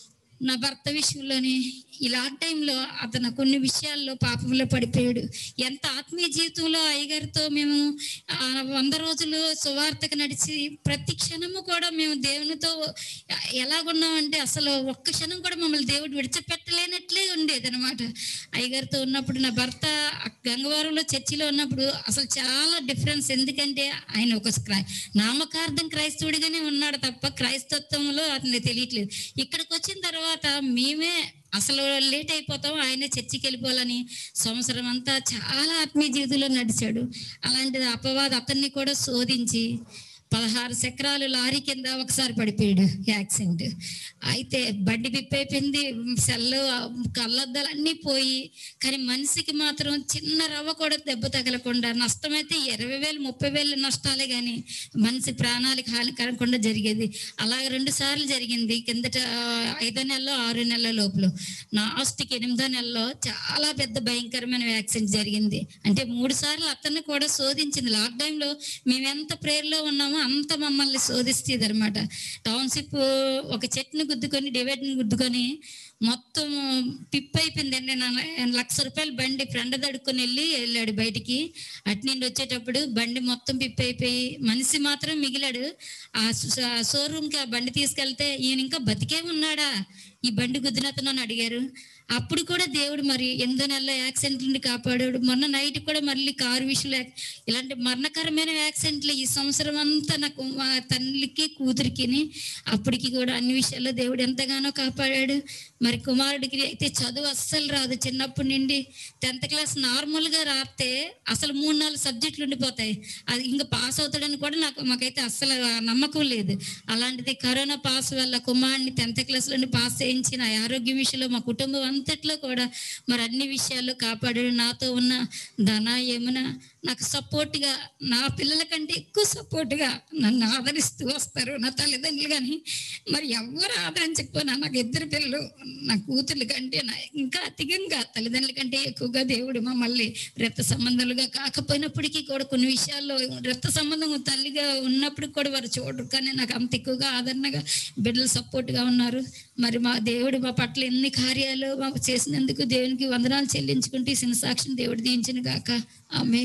నా భర్త విషయంలోని ఈ లాక్ టైంలో అతను కొన్ని విషయాల్లో పాపంలో పడిపోయాడు ఎంత ఆత్మీయ జీవితంలో అయ్యగారితో మేము ఆ వంద రోజులు సువార్తకు నడిచి ప్రతి క్షణము కూడా మేము దేవునితో ఎలాగున్నామంటే అసలు ఒక్క క్షణం కూడా మమ్మల్ని దేవుడు విడిచిపెట్టలేనట్లే ఉండేది అనమాట అయ్యగారితో ఉన్నప్పుడు నా భర్త గంగవారంలో చర్చిలో ఉన్నప్పుడు అసలు చాలా డిఫరెన్స్ ఎందుకంటే ఆయన ఒక క్రై నామకార్థం క్రైస్తవుడిగానే ఉన్నాడు తప్ప క్రైస్తత్వంలో అతనికి తెలియట్లేదు ఇక్కడికి వచ్చిన తర్వాత మేమే అసలు లేట్ అయిపోతాం ఆయనే చర్చికి వెళ్ళిపోవాలని సంవత్సరం అంతా చాలా ఆత్మీయ జీవితంలో నడిచాడు అలాంటిది అపవాదం అతన్ని కూడా శోధించి పదహారు చక్రాలు లారీ కింద ఒకసారి పడిపోయాడు యాక్సిడెంట్ అయితే బండి పిప్పైపోయింది సెల్లు కళ్ళద్దాలు అన్నీ పోయి కానీ మనిషికి మాత్రం చిన్న రవ్వ కూడా దెబ్బ తగలకుండా నష్టమైతే ఇరవై వేలు ముప్పై వేలు నష్టాలే కానీ మనిషి ప్రాణాలకు హాని కలగకుండా జరిగేది అలాగే రెండు సార్లు జరిగింది కిందట ఆ, ఐదో నెలలో ఆరు నెలల లోపల లాస్ట్కి ఎనిమిదో నెలలో చాలా పెద్ద భయంకరమైన యాక్సిడెంట్ జరిగింది అంటే మూడు సార్లు అతన్ని కూడా శోధించింది లాక్డౌన్ లో మేము ఎంత ప్రేయర్లో ఉన్నామో అంత మమ్మల్ని శోధిస్తుంది అనమాట టౌన్షిప్ ఒక చెట్టుని గుద్దుకొని డివైడ్ని గుద్దుకొని మొత్తం పిప్ అయిపోయిందండి నా లక్ష రూపాయల బండి ఫ్రెండ్ దడుకొని వెళ్ళి వెళ్ళాడు బయటికి అటు నుండి వచ్చేటప్పుడు బండి మొత్తం పిప్ అయిపోయి మనిషి మాత్రం మిగిలాడు ఆ షోరూమ్కి ఆ బండి తీసుకెళ్తే ఈయన ఇంకా బతికే ఉన్నాడా ఈ బండి గుద్దినతను అని అడిగారు అప్పుడు కూడా దేవుడు మరి ఎనిమిదో నెలలో యాక్సిడెంట్ నుండి కాపాడాడు మొన్న నైట్ కూడా మళ్ళీ కారు విషయంలో యాక్- ఇలాంటి మరణకరమైన యాక్సిడెంట్లు ఈ సంవత్సరం అంతా నాకు మా తల్లికి కూతురికి అప్పటికి కూడా అన్ని విషయాల్లో దేవుడు ఎంతగానో కాపాడాడు మరి కుమారుడికి అయితే చదువు అస్సలు రాదు చిన్నప్పటి నుండి టెన్త్ క్లాస్ నార్మల్గా రాస్తే అసలు మూడు నాలుగు సబ్జెక్టులు ఉండిపోతాయి అది ఇంకా పాస్ అవుతాడని కూడా నాకు మాకైతే అస్సలు ఆ నమ్మకం లేదు అలాంటిది కరోనా పాస్ వల్ల కుమారుడిని టెన్త్ క్లాస్లోని పాస్ చేయించి నా ఆరోగ్య విషయంలో మా కుటుంబం అంతట్లో కూడా మరి అన్ని విషయాల్లో కాపాడాడు నాతో ఉన్న ధన యమున నాకు సపోర్ట్గా నా పిల్లల కంటే ఎక్కువ సపోర్ట్గా నన్ను ఆదరిస్తూ వస్తారు నా తల్లిదండ్రులు కానీ మరి ఎవరు ఆదరించకపోయినా నాకు ఇద్దరు పిల్లలు నా కూతుర్ల కంటే నా ఇంకా అధికంగా తల్లిదండ్రుల కంటే ఎక్కువగా దేవుడు మమ్మల్ని రక్త సంబంధాలుగా కాకపోయినప్పటికీ కూడా కొన్ని విషయాల్లో రక్త సంబంధం తల్లిగా ఉన్నప్పుడు కూడా వారు చూడరు కానీ నాకు అంత ఎక్కువగా ఆదరణగా బిడ్డలు సపోర్ట్గా ఉన్నారు మరి మా దేవుడు మా పట్ల ఎన్ని కార్యాలు మాకు చేసినందుకు దేవునికి వందనాలు చెల్లించుకుంటూ ఈ చిన్న సాక్షిని దేవుడు దీంచిన గాక ఆమె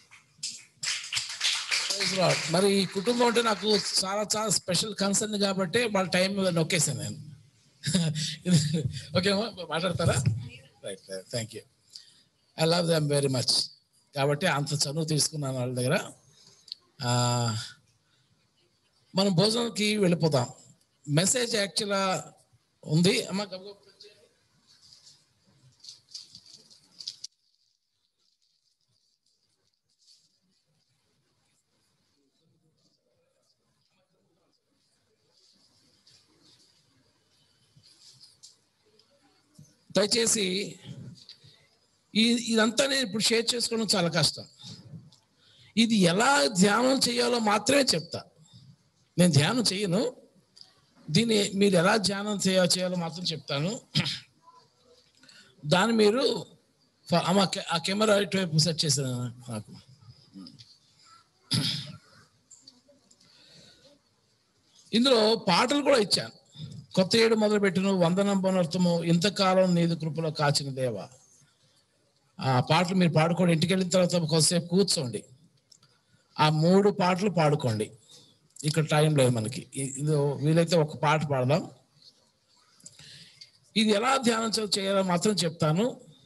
Praise the Lord. మరి ఈ కుటుంబం అంటే నాకు చాలా చాలా స్పెషల్ కన్సర్న్ కాబట్టి వాళ్ళ టైం నొక్కేసాను నేను ఓకే మాట్లాడతారా right thank you I love them very much కాబట్టి అంత చనువు తీసుకున్నాను వాళ్ళ దగ్గర ఆ, మనం భోజనంకి వెళ్ళిపోతాం మెసేజ్ యాక్చువల్గా ఉంది అమ్మ గబగబా దయచేసి ఈ ఇదంతా నేను ఇప్పుడు షేర్ చేసుకోవడం చాలా కష్టం ఇది ఎలా ధ్యానం చేయాలో మాత్రమే చెప్తా నేను ధ్యానం చేయను దీన్ని మీరు ఎలా ధ్యానం చేయ చేయాలో మాత్రం చెప్తాను దాన్ని మీరు ఫ- అమ్మ కె- ఆ కెమెరా ఇటువైపు సెట్ చేశాను నాకు ఇందులో పాటలు కూడా ఇచ్చాను కొత్త ఏడు మొదలుపెట్టిన వందనం పునర్థము ఇంతకాలం నీది కృపలో కాచిన దేవ ఆ పాటలు మీరు పాడుకోండి ఇంటికి వెళ్ళిన తర్వాత కొద్దిసేపు కూర్చోండి ఆ మూడు పాటలు పాడుకోండి ఇక్కడ టైం లేదు మనకి ఇ- ఇది వీలైతే ఒక పాట పాడదాం ఇది ఎలా ధ్యానం చే- చేయాలో మాత్రం చెప్తాను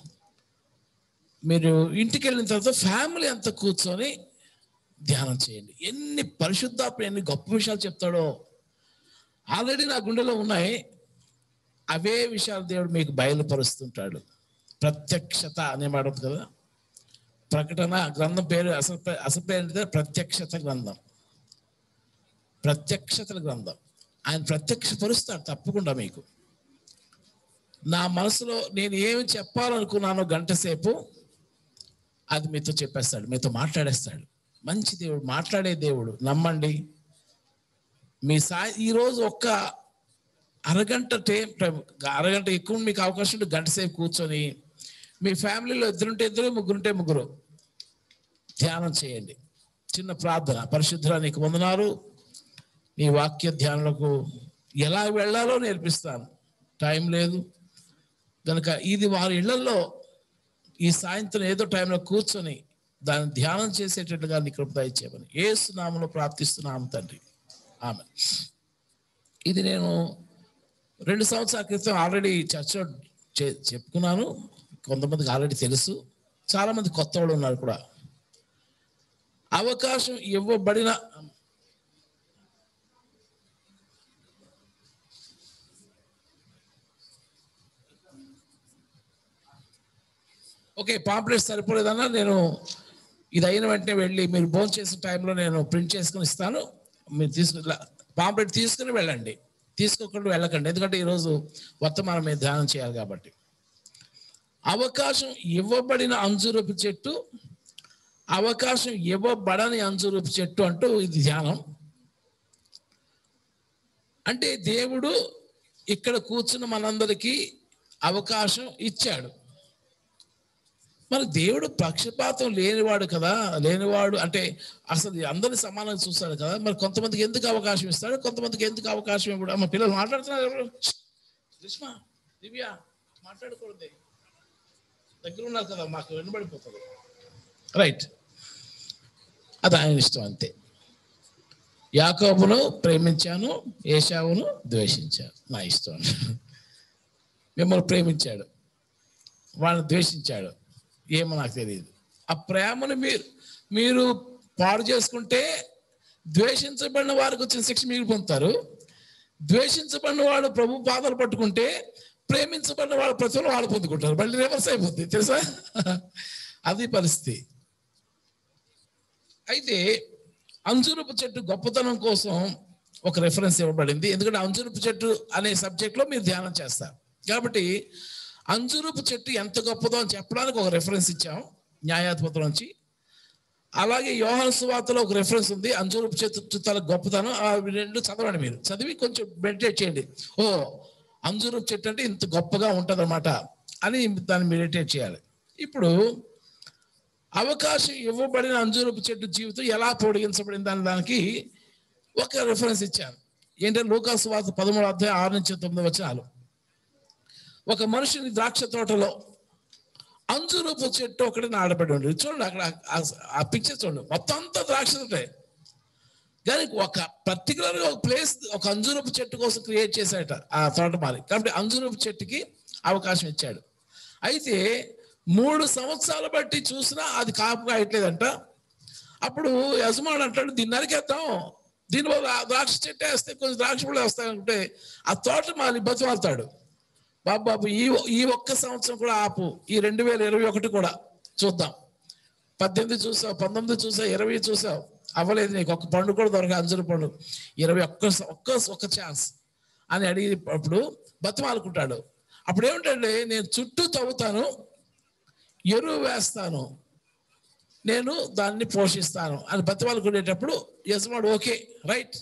మీరు ఇంటికి వెళ్ళిన తర్వాత ఫ్యామిలీ అంతా కూర్చొని ధ్యానం చేయండి ఎన్ని పరిశుద్ధాత్మ ఎన్ని గొప్ప విషయాలు చెప్తాడో ఆల్రెడీ నా గుండెలో ఉన్నాయి అవే విషయాలు దేవుడు మీకు బయలుపరుస్తుంటాడు ప్రత్యక్షత అనే మాట ఉంది కదా ప్రకటన గ్రంథం పేరు అసలు పే- అసలు పేరు ఏంటిది? ప్రత్యక్షత గ్రంథం ప్రత్యక్షతల గ్రంథం ఆయన ప్రత్యక్షపరుస్తాడు తప్పకుండా మీకు నా మనసులో నేను ఏమి చెప్పాలనుకున్నానో గంట సేపు అది మీతో చెప్పేస్తాడు మీతో మాట్లాడేస్తాడు మంచి దేవుడు మాట్లాడే దేవుడు నమ్మండి మీ సాయి ఈరోజు ఒక్క అరగంట టైం అరగంట ఎక్కువ మీకు అవకాశం ఉంటే గంట సేపు కూర్చొని మీ ఫ్యామిలీలో ఇద్దరుంటే ఇద్దరు ముగ్గురుంటే ముగ్గురు ధ్యానం చేయండి చిన్న ప్రార్థన పరిశుద్ధుల నీకు వందనాలు నీ వాక్య ధ్యానులకు ఎలా వెళ్ళాలో నేర్పిస్తాను టైం లేదు కనుక ఇది వారి ఇళ్లలో ఈ సాయంత్రం ఏదో టైంలో కూర్చొని దాన్ని ధ్యానం చేసేటట్లుగా నీ కృప దయచేయమని ఏసునామలో ప్రార్థిస్తున్నాము తండ్రి ఆమె ఇది నేను రెండు సంవత్సరాల క్రితం ఆల్రెడీ చర్చలో చే- చెప్పుకున్నాను కొంతమందికి ఆల్రెడీ తెలుసు చాలా మంది కొత్త వాళ్ళు ఉన్నారు కూడా అవకాశం ఇవ్వబడిన ఓకే పాంప్లెట్ సరిపోలేదన్నా నేను ఇది అయిన వెంటనే వెళ్ళి మీరు భోజనం చేసిన టైంలో నేను ప్రింట్ చేసుకుని ఇస్తాను మీరు తీసుకుని పాంప్లెట్ తీసుకుని వెళ్ళండి తీసుకోకుండా వెళ్ళకండి ఎందుకంటే ఈరోజు వర్తమానం మీద ధ్యానం చేయాలి కాబట్టి అవకాశం ఇవ్వబడిన అంజురపు చెట్టు అవకాశం ఇవ్వబడని అంజురపు చెట్టు అంటూ ఇది ధ్యానం అంటే దేవుడు ఇక్కడ కూర్చున్న మనందరికీ అవకాశం ఇచ్చాడు మరి దేవుడు పక్షపాతం లేనివాడు కదా లేనివాడు అంటే అసలు అందరిని సమానంగా చూస్తాడు కదా మరి కొంతమందికి ఎందుకు అవకాశం ఇస్తాడు కొంతమందికి ఎందుకు అవకాశం ఇవ్వడు అమ్మ పిల్లలు మాట్లాడుతున్నారు ఎవరు గ్రీష్మ దివ్య మాట్లాడకూడదు దగ్గర ఉన్నారు కదా మాకు వెనుబడిపోతుంది రైట్ అది ఆయన ఇష్టం అంతే యాకోబును ప్రేమించాను ఏషావును ద్వేషించాను నా ఇష్టం మిమ్మల్ని ప్రేమించాడు వాళ్ళని ద్వేషించాడు ఏమో నాకు తెలియదు ఆ ప్రేమను మీరు మీరు పాడు చేసుకుంటే ద్వేషించబడిన వారికి వచ్చిన శిక్ష మీరు పొందుతారు ద్వేషించబడిన వాడు ప్రభు పాదాలు పట్టుకుంటే ప్రేమించబడిన వాడు ప్రతిలో వాళ్ళు పొందుకుంటారు మళ్ళీ రివర్స్ అయిపోతుంది తెలుసా అది పరిస్థితి అయితే అంజురపు చెట్టు గొప్పతనం కోసం ఒక రెఫరెన్స్ ఇవ్వబడింది ఎందుకంటే అంజురపు చెట్టు అనే సబ్జెక్ట్లో మీరు ధ్యానం చేస్తారు కాబట్టి అంజురపు చెట్టు ఎంత గొప్పదో అని చెప్పడానికి ఒక రెఫరెన్స్ ఇచ్చాం న్యాయాధిపతుల నుంచి అలాగే యోహాను సువార్తలో ఒక రెఫరెన్స్ ఉంది అంజురపు చెట్టు తల గొప్పతనం ఆ రెండు చదవండి మీరు చదివి కొంచెం మెడిటేట్ చేయండి ఓ అంజురపు చెట్టు అంటే ఇంత గొప్పగా ఉంటుందన్నమాట అని దాన్ని మెడిటేట్ చేయాలి ఇప్పుడు అవకాశం ఇవ్వబడిన అంజూరపు చెట్టు జీవితం ఎలా పొడిగించబడింది అనే దానికి ఒక రిఫరెన్స్ ఇచ్చాను ఏంటంటే లూకాసు వార్త పదమూడు అధ్యాయం ఆరు నుంచి తొమ్మిది వచనాలు ఒక మనుషుని ద్రాక్ష తోటలో అంజూరపు చెట్టు ఒకటి నాడబడి ఉండేది చూడండి అక్కడ ఆ- ఆ పిక్చర్ చూడండి మొత్తం అంతా ద్రాక్ష తోటే కానీ ఒక పర్టికులర్ గా ఒక ప్లేస్ ఒక అంజూరపు చెట్టు కోసం క్రియేట్ చేశాట ఆ తోటమాలి కాబట్టి అంజూరపు చెట్టుకి అవకాశం ఇచ్చాడు అయితే మూడు సంవత్సరాలు బట్టి చూసినా అది కాపు కాయట్లేదంట అప్పుడు యజమాని అంటాడు దీన్ని నరికేద్దాం దీనివల్ల ఆ ద్రాక్ష చెట్టు వేస్తే కొంచెం ద్రాక్ష పళ్ళు వస్తాయంటే ఆ తోటమాలి బతిమాలుతాడు బాబు బాబు ఈ ఈ ఒక్క సంవత్సరం కూడా ఆపు ఈ రెండు వేల ఇరవై ఒకటి కూడా చూద్దాం పద్దెనిమిది చూసావు పంతొమ్మిది చూసావు ఇరవై చూసావు అవ్వలేదు నీకు ఒక్క పండు కూడా దొరక అంజురు పండు ఇరవై ఒక్క ఒక్క ఒక్క ఛాన్స్ అని అడిగి అప్పుడు బతిమాలుకుంటాడు అప్పుడు ఏమిటంటే నేను చుట్టూ తవ్వుతాను ఎరువు వేస్తాను నేను దాన్ని పోషిస్తాను అని బతిమాలుకునేటప్పుడు యజమాడు ఓకే రైట్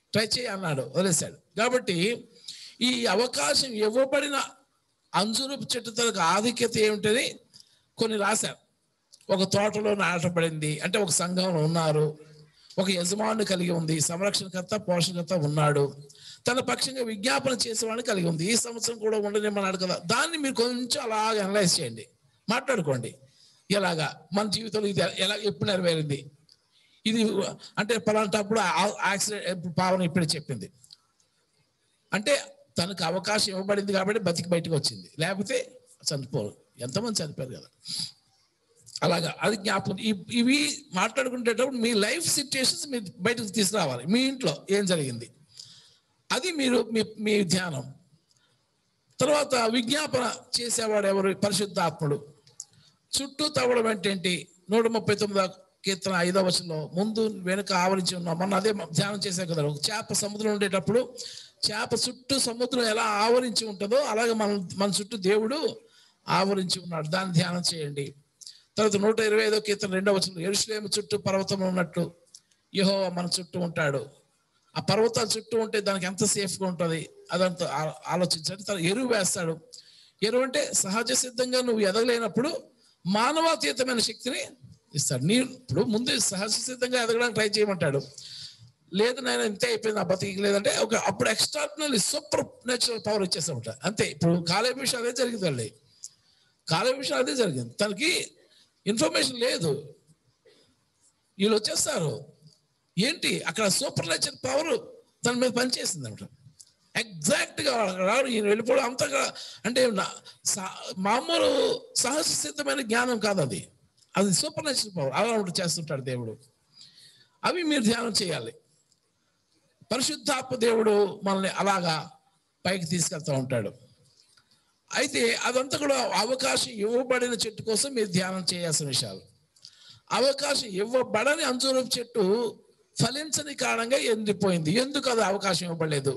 ట్రై చేయి అన్నాడు వదిలేశాడు కాబట్టి ఈ అవకాశం ఇవ్వబడిన అంజురపు చెట్టు తనకు ఆధిక్యత ఏమిటని కొన్ని రాశారు ఒక తోటలో నాటబడింది అంటే ఒక సంఘంలో ఉన్నారు ఒక యజమానుని కలిగి ఉంది సంరక్షణకర్త పోషణకర్త ఉన్నాడు తన పక్షంగా విజ్ఞాపన చేసేవాడిని కలిగి ఉంది ఈ సంవత్సరం కూడా ఉండనిమ్మన్నాడు కదా దాన్ని మీరు కొంచెం అలాగ అనలైజ్ చేయండి మాట్లాడుకోండి ఎలాగా మన జీవితంలో ఇది ఎలా ఎప్పుడు నెరవేరింది ఇది అంటే పలాంటప్పుడు యాక్సిడెంట్ పావన ఇప్పుడే చెప్పింది అంటే తనకు అవకాశం ఇవ్వబడింది కాబట్టి బతికి బయటకు వచ్చింది లేకపోతే చనిపోరు ఎంతమంది చనిపోయారు కదా అలాగా అది జ్ఞాపకం ఇ- ఇవి మాట్లాడుకునేటప్పుడు మీ లైఫ్ సిచ్యుయేషన్స్ మీరు బయటకు తీసుకురావాలి మీ ఇంట్లో ఏం జరిగింది అది మీరు మీ మీ ధ్యానం తర్వాత విజ్ఞాపన చేసేవాడు ఎవరు పరిశుద్ధాత్ముడు చుట్టూ తవ్వడం అంటే ఏంటి నూట ముప్పై తొమ్మిదో కీర్తన ఐదవ వచనంలో ముందు వెనుక ఆవరించి ఉన్నాం మొన్న అదే ధ్యానం చేశాం కదా ఒక చేప సముద్రం ఉండేటప్పుడు చేప చుట్టూ సముద్రం ఎలా ఆవరించి ఉంటుందో అలాగే మన మన చుట్టూ దేవుడు ఆవరించి ఉన్నాడు దాన్ని ధ్యానం చేయండి తర్వాత నూట ఇరవై ఐదో కీర్తన రెండవ వచనం ఎరుసలేము చుట్టూ పర్వతం ఉన్నట్టు యహో మన చుట్టూ ఉంటాడు ఆ పర్వతాల చుట్టూ ఉంటే దానికి ఎంత సేఫ్గా ఉంటుంది అదంతా ఆ- ఆలోచించండి తర్వాత ఎరువు వేస్తాడు ఎరువు అంటే సహజ సిద్ధంగా నువ్వు ఎదగలేనప్పుడు మానవాతీతమైన శక్తిని ఇస్తాడు నీ ఇప్పుడు ముందు సహజ సిద్ధంగా ఎదగడానికి ట్రై చేయమంటాడు లేదు నేను ఇంతే అయిపోయింది నా బతికి లేదంటే ఒక అప్పుడు ఎక్స్ట్రాడినరీ సూపర్ నేచురల్ పవర్ ఇచ్చేస్తామట అంతే ఇప్పుడు కాలే విషయం అదే జరిగింది వాళ్ళి కాలే విషయం అదే జరిగింది తనకి ఇన్ఫర్మేషన్ లేదు వీళ్ళు వచ్చేస్తారు ఏంటి అక్కడ సూపర్ నేచర్ పవర్ తన మీద పనిచేసింది అనమాట ఎగ్జాక్ట్గా రాడు ఈయన వెళ్ళిపోవడం అంతగా అంటే నా- సా- మామూలు సహజ సిద్ధమైన జ్ఞానం కాదు అది అది సూపర్ నేచురల్ పవర్ అలా ఒకటి చేస్తుంటాడు దేవుడు అవి మీరు ధ్యానం చేయాలి పరిశుద్ధాత్మ దేవుడు మనల్ని అలాగా పైకి తీసుకెళ్తూ ఉంటాడు అయితే అదంతా కూడా అవకాశం ఇవ్వబడిన చెట్టు కోసం మీరు ధ్యానం చేయాల్సిన విషయాలు అవకాశం ఇవ్వబడని అంజూరపు చెట్టు ఫలించని కారణంగా ఎండిపోయింది ఎందుకు అది అవకాశం ఇవ్వబడలేదు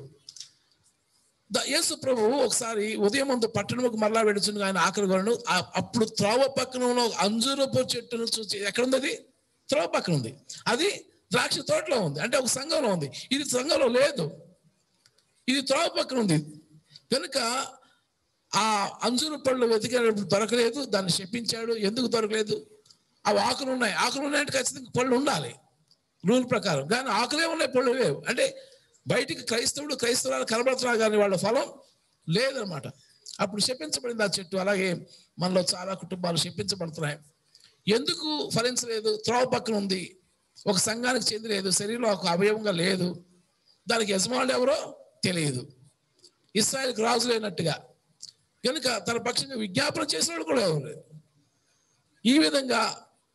ద- యేసు ప్రభు ఒకసారి ఉదయం ముందు పట్టణముకు మరలా వెడుచుండగా ఆయన ఆకలి కొనను ఆ- అప్పుడు త్రోవ పక్కన ఉన్న ఒక అంజూరపు చెట్టును చూసి ఎక్కడ ఉంది అది త్రోవ పక్కన ఉంది అది ద్రాక్ష తోటలో ఉంది అంటే ఒక సంఘంలో ఉంది ఇది సంఘంలో లేదు ఇది త్రోవ పక్కన ఉంది కనుక ఆ అంజూరు పళ్ళు వెతికేటప్పుడు దొరకలేదు దాన్ని శపించాడు ఎందుకు దొరకలేదు అవి ఆకులు ఉన్నాయి ఆకులు ఉన్నాయంటే ఖచ్చితంగా పళ్ళు ఉండాలి రూల్ ప్రకారం కానీ ఆకులే ఉన్నాయి పళ్ళు లేవు అంటే బయటికి క్రైస్తవుడు క్రైస్తవులు కనబడుతున్నారు కానీ వాళ్ళ ఫలం లేదనమాట అప్పుడు శపించబడింది ఆ చెట్టు అలాగే మనలో చాలా కుటుంబాలు శపించబడుతున్నాయి ఎందుకు ఫలించలేదు త్రోవ పక్కన ఉంది ఒక సంఘానికి చెందలేదు శరీరంలో ఒక అవయవంగా లేదు దానికి యజమానులు ఎవరో తెలియదు ఇస్రాయల్కి రాజు లేనట్టుగా కనుక తన పక్షంగా విజ్ఞాపన చేసిన వాడు కూడా ఎవరు లేరు. ఈ విధంగా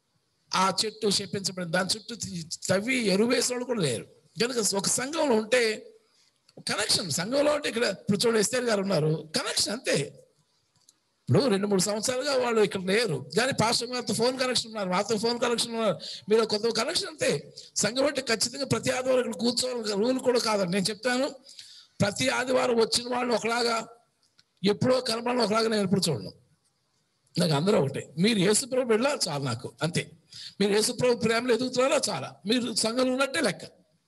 ఆ చెట్టు శపించబడింది దాని చుట్టూ తి- తవ్వి ఎరువేసిన వాళ్ళు కూడా లేరు కనుక ఒక సంఘంలో ఉంటే కనెక్షన్ సంఘంలో అంటే ఇక్కడ ఇప్పుడు చూడండి ఎస్తేర్ గారు ఉన్నారు కనెక్షన్ అంతే ఇప్పుడు రెండు మూడు సంవత్సరాలుగా వాళ్ళు ఇక్కడ లేరు కానీ పాస్టర్ గారితో ఫోన్ కనెక్షన్ ఉన్నారు మాతో ఫోన్ కనెక్షన్ ఉన్నారు మీరు కొంత కనెక్షన్ అంతే సంఘం అంటే ఖచ్చితంగా ప్రతి ఆదివారం ఇక్కడ కూర్చోవాలి రూల్ కూడా కాదండి నేను చెప్తాను ప్రతి ఆదివారం వచ్చిన వాళ్ళు ఒకలాగా ఎప్పుడో కనపడిన ఒకలాగా నేను ఎప్పుడు చూడను నాకు అందరూ ఒకటే మీరు యేసుప్రభు వెళ్ళా చాలు నాకు అంతే మీరు యేసుప్రభు ప్రేమలో ఎదుగుతున్నారో చాలా మీరు సంఘంలో ఉన్నట్టే లెక్క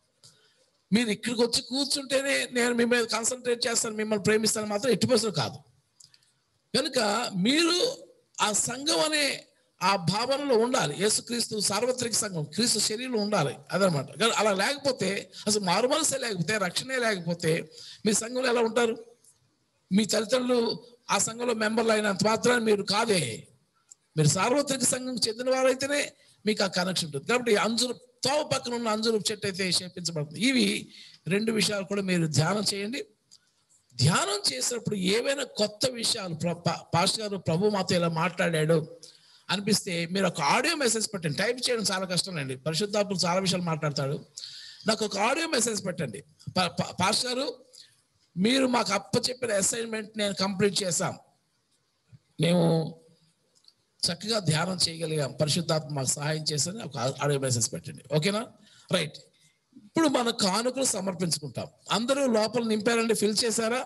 మీరు ఇక్కడికి వచ్చి కూర్చుంటేనే నేను మీ మీద కాన్సన్ట్రేట్ చేస్తాను మిమ్మల్ని ప్రేమిస్తాను మాత్రం ఎట్టి పరిస్థితులు కాదు కనుక మీరు ఆ సంఘం అనే ఆ భావనలో ఉండాలి యేసుక్రీస్తు సార్వత్రిక సంఘం క్రీస్తు శరీరంలో ఉండాలి అదనమాట కానీ అలా లేకపోతే అసలు మారుమనసే లేకపోతే రక్షణే లేకపోతే మీ సంఘంలో ఎలా ఉంటారు మీ తల్లిదండ్రులు ఆ సంఘంలో మెంబర్లు అయినంత మాత్రాన్ని మీరు కాదే మీరు సార్వత్రిక సంఘం చెందిన వారైతేనే మీకు ఆ కనెక్షన్ ఉంటుంది కాబట్టి అంజురు తోవ పక్కన ఉన్న అంజురు చెట్టు అయితే శేపించబడుతుంది ఇవి రెండు విషయాలు కూడా మీరు ధ్యానం చేయండి ధ్యానం చేసినప్పుడు ఏవైనా కొత్త విషయాలు ప్ర- పా- పాస్టర్ గారు ప్రభు మాతో ఇలా మాట్లాడాడు అనిపిస్తే మీరు ఒక ఆడియో మెసేజ్ పెట్టండి టైప్ చేయడం చాలా కష్టం అండి పరిశుద్ధాత్ముడు చాలా విషయాలు మాట్లాడతాడు నాకు ఒక ఆడియో మెసేజ్ పెట్టండి పా- పా- పాస్టర్ గారు మీరు మాకు అప్ప చెప్పిన అసైన్మెంట్ నేను కంప్లీట్ చేశాం మేము చక్కగా ధ్యానం చేయగలిగాం పరిశుద్ధాత్మ మాకు సహాయం చేసని ఒక ఆడియో మెసేజ్ పెట్టండి ఓకేనా రైట్ ఇప్పుడు మన కానుకలు సమర్పించుకుంటాం అందరూ లోపల నింపారండి ఫిల్ చేశారా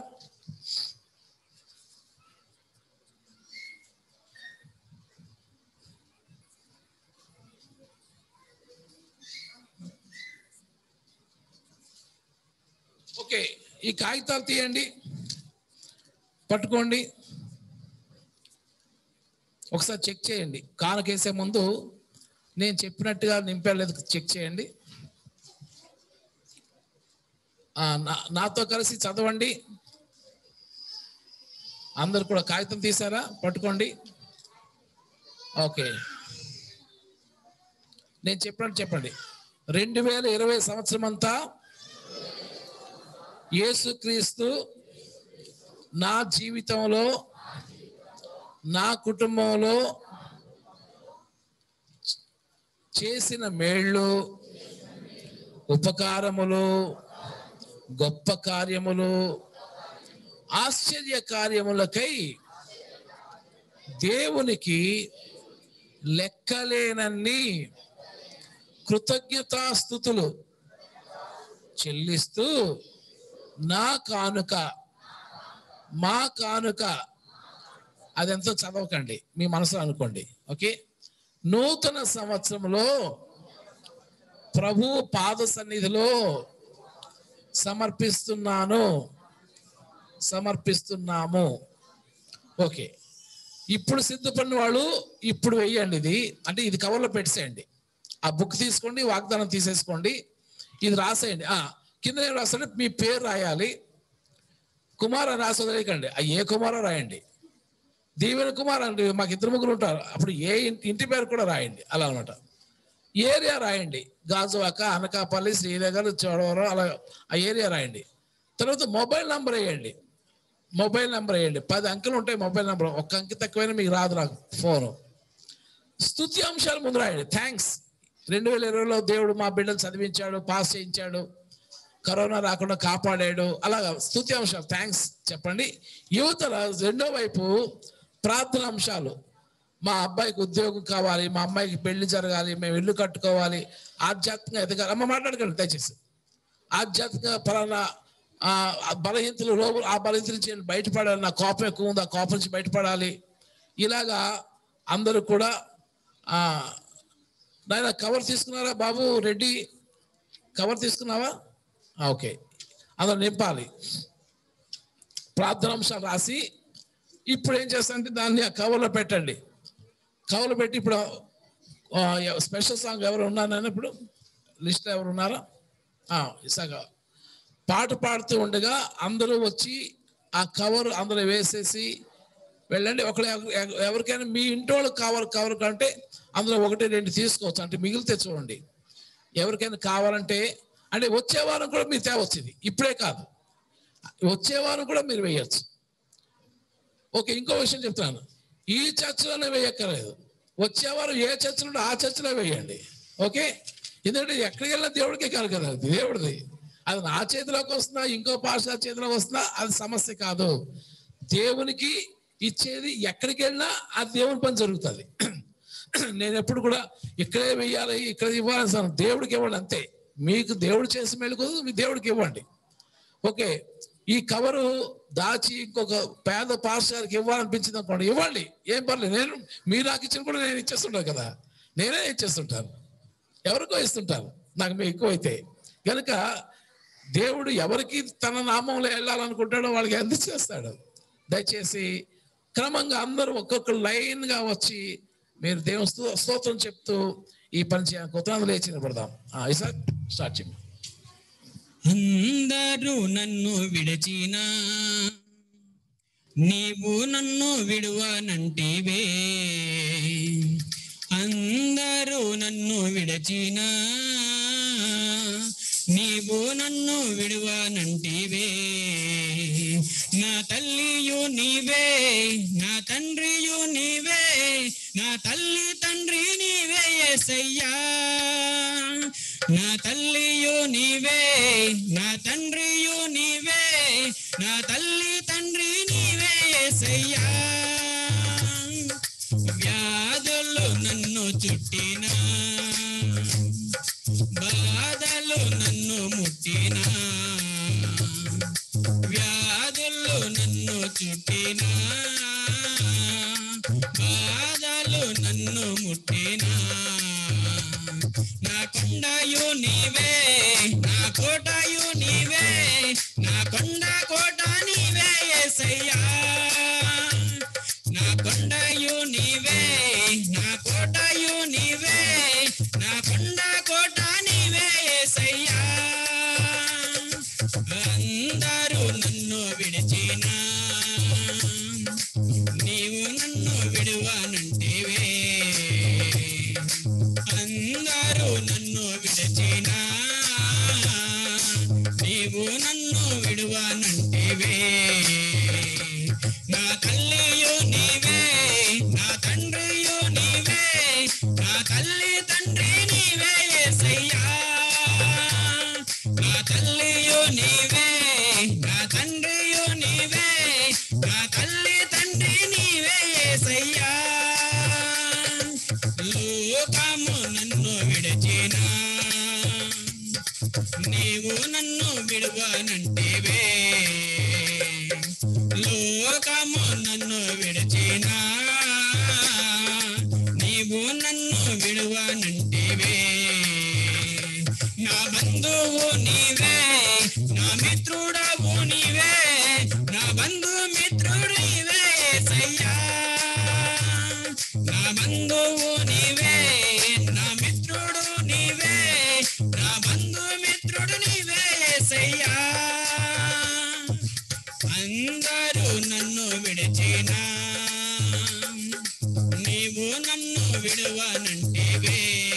ఓకే ఈ కాగితాలు తీయండి పట్టుకోండి ఒకసారి చెక్ చేయండి కానుకేసే ముందు నేను చెప్పినట్టుగా నింపలేదు చెక్ చేయండి ఆ, నా- నాతో కలిసి చదవండి అందరు కూడా కాగితం తీసారా పట్టుకోండి ఓకే నేను చెప్పినట్టు చెప్పండి రెండు వేల ఇరవై సంవత్సరం అంతా యేసుక్రీస్తు నా జీవితంలో నా కుటుంబంలో చేసిన మేళ్ళు ఉపకారములు గొప్ప కార్యములు ఆశ్చర్య కార్యములకై దేవునికి లెక్కలేనన్ని కృతజ్ఞతాస్థుతులు చెల్లిస్తూ నా కానుక మా కానుక అదెంతో చదవకండి మీ మనసులో అనుకోండి ఓకే నూతన సంవత్సరంలో ప్రభు పాద సన్నిధిలో సమర్పిస్తున్నాను సమర్పిస్తున్నాము ఓకే ఇప్పుడు సిద్ధపడిన వాళ్ళు ఇప్పుడు వెయ్యండి ఇది అంటే ఇది కవర్లో పెట్టేసేయండి ఆ బుక్ తీసుకోండి వాగ్దానం తీసేసుకోండి ఇది రాసేయండి ఆ, కింద ఏం రాస్తాడు మీ పేరు రాయాలి కుమార్ అని రాసి వదిలేయకండి ఆ ఏ కుమారో రాయండి దీవెన కుమార్ అంటే మాకు ఇద్దరు ముగ్గురు ఉంటారు అప్పుడు ఏ ఇంటి ఇంటి పేరు కూడా రాయండి అలా అనమాట ఏరియా రాయండి గాజువాక అనకాపల్లి శ్రీనగర్ చోడవరం అలా ఆ ఏరియా రాయండి తర్వాత మొబైల్ నంబర్ వేయండి మొబైల్ నెంబర్ వేయండి పది అంకెలు ఉంటాయి మొబైల్ నెంబర్ ఒక్క అంకె తక్కువైనా మీకు రాదు నాకు ఫోను స్తుతి అంశాలు ముందు రాయండి థ్యాంక్స్ రెండు వేల ఇరవైలో దేవుడు మా బిడ్డలు చదివించాడు పాస్ చేయించాడు కరోనా రాకుండా కాపాడాడు అలాగా స్తుతి అంశాలు థ్యాంక్స్ చెప్పండి యువతల రెండో వైపు ప్రార్థన అంశాలు మా అబ్బాయికి ఉద్యోగం కావాలి మా అమ్మాయికి పెళ్లి జరగాలి మేము ఇల్లు కట్టుకోవాలి ఆధ్యాత్మికంగా ఎదగాలి అమ్మ మాట్లాడకండి దయచేసి ఆధ్యాత్మిక పలానా ఆ, ఆ బలహీనతలు రోగులు ఆ బలహీనత నుంచి నేను బయటపడాలి నా కోపం ఎక్కువ ఉంది ఆ కోపం నుంచి బయటపడాలి ఇలాగా అందరూ కూడా ఆ, నాయన కవర్ తీసుకున్నారా బాబు రెడ్డి కవర్ తీసుకున్నావా ఆ, ఓకే అందరూ నింపాలి ప్రార్థనాంశాలు రాసి ఇప్పుడు ఏం చేస్తారంటే దాన్ని ఆ కవర్లో పెట్టండి కవర్లో పెట్టి ఇప్పుడు ఆ, ఎవ- స్పెషల్ సాంగ్ ఎవరు ఉన్నారని ఇప్పుడు లిస్ట్ ఎవరు ఉన్నారా ఆ, ఇసాక పాట పాడుతూ ఉండగా అందరూ వచ్చి ఆ కవర్ అందరూ వేసేసి వెళ్ళండి ఒకళ్ళు ఎవ- ఎవరికైనా మీ ఇంటోళ్ళు కవర్ కవర్ కంటే అందులో ఒకటి రెండు తీసుకోవచ్చు అంటే మిగిలితే చూడండి ఎవరికైనా కావాలంటే అంటే వచ్చే వారం కూడా మీరు తేవచ్చు ఇది ఇప్పుడే కాదు వచ్చే వారం కూడా మీరు వేయచ్చు ఓకే ఇంకో విషయం చెప్తాను ఈ చర్చలోనే వేయక్కర్లేదు వచ్చే వారం ఏ చర్చలో ఆ చర్చలో వేయండి ఓకే ఎందుకంటే ఎక్కడికి వెళ్ళినా దేవుడికే కాదు కదా అది దేవుడిది అది నా చేతిలోకి వస్తున్నా ఇంకో పాష చేతిలోకి వస్తున్నా అది సమస్య కాదు దేవునికి ఇచ్చేది ఎక్కడికి వెళ్ళినా ఆ దేవుని పని జరుగుతుంది నేను ఎప్పుడు కూడా ఇక్కడే వెయ్యాలి ఇక్కడ ఇవ్వాలి అసలు దేవుడికి ఇవ్వండి అంతే మీకు దేవుడు చేసి మెలుకోదు మీ దేవుడికి ఇవ్వండి ఓకే ఈ కవరు దాచి ఇంకొక పేద పాఠశాలకు ఇవ్వాలనిపించింది అనుకోండి ఇవ్వండి ఏం పర్లేదు నేను మీరు నాకు ఇచ్చిన కూడా నేను ఇచ్చేస్తుంటాను కదా నేనే ఇచ్చేస్తుంటాను ఎవరికో ఇస్తుంటాను నాకు మీ ఎక్కువ అయితే కనుక దేవుడు ఎవరికి తన నామంలో వెళ్ళాలనుకుంటాడో వాళ్ళకి ఎంత చేస్తాడు దయచేసి క్రమంగా అందరూ ఒక్కొక్క లైన్గా వచ్చి మీరు దేవుని స్తు- స్తోత్రం చెప్తూ ఈ పని చేయాలి కొత్త లేచి నిలబడదాం ఇసాక్ స్టార్ట్ చేయండి అందరూ నన్ను విడచినా నీవు నన్ను విడువనంటివే అందరూ నన్ను విడచినా నీవు నన్ను విడువనంటివే నా తల్లియు నీవే నా తండ్రియు నీవే నా తల్లి తండ్రి నీవే ఎసయ్యా నా తల్లియు నీవే నా తండ్రియు నీవే నా తల్లి తండ్రి నీవే ఎసయ్యా వ్యాధులు నన్ను చుట్టినా బాధలు నన్ను ముట్టినా వ్యాధులు నన్ను చుట్టినా బాధలు నన్ను ముట్టినా నా కొండయు నీవే నా కోటయు నీవే నా తల్లి తండ్రి నీవే యేసయ్యా నా తల్లియు నీవే నా తండ్రియు నీవే నా తల్లి తండ్రి నీవే యేసయ్యా లోకము నన్ను విడిచిన నీవు నన్ను విడువనంటేవే లోకము నన్ను విడిచిన నీవు నన్ను విడువనంటేవే నా బంధువు నీవే నా మిత్రుడవు నీవే నా బంధు మిత్రుడు నీవే యేసయ్యా నా బంధువు నీవే నా మిత్రుడు నీవే నా బంధు మిత్రుడు నీవే యేసయ్యా అందరూ నన్ను విడిచిన నీవు నన్ను విడువనంటేవే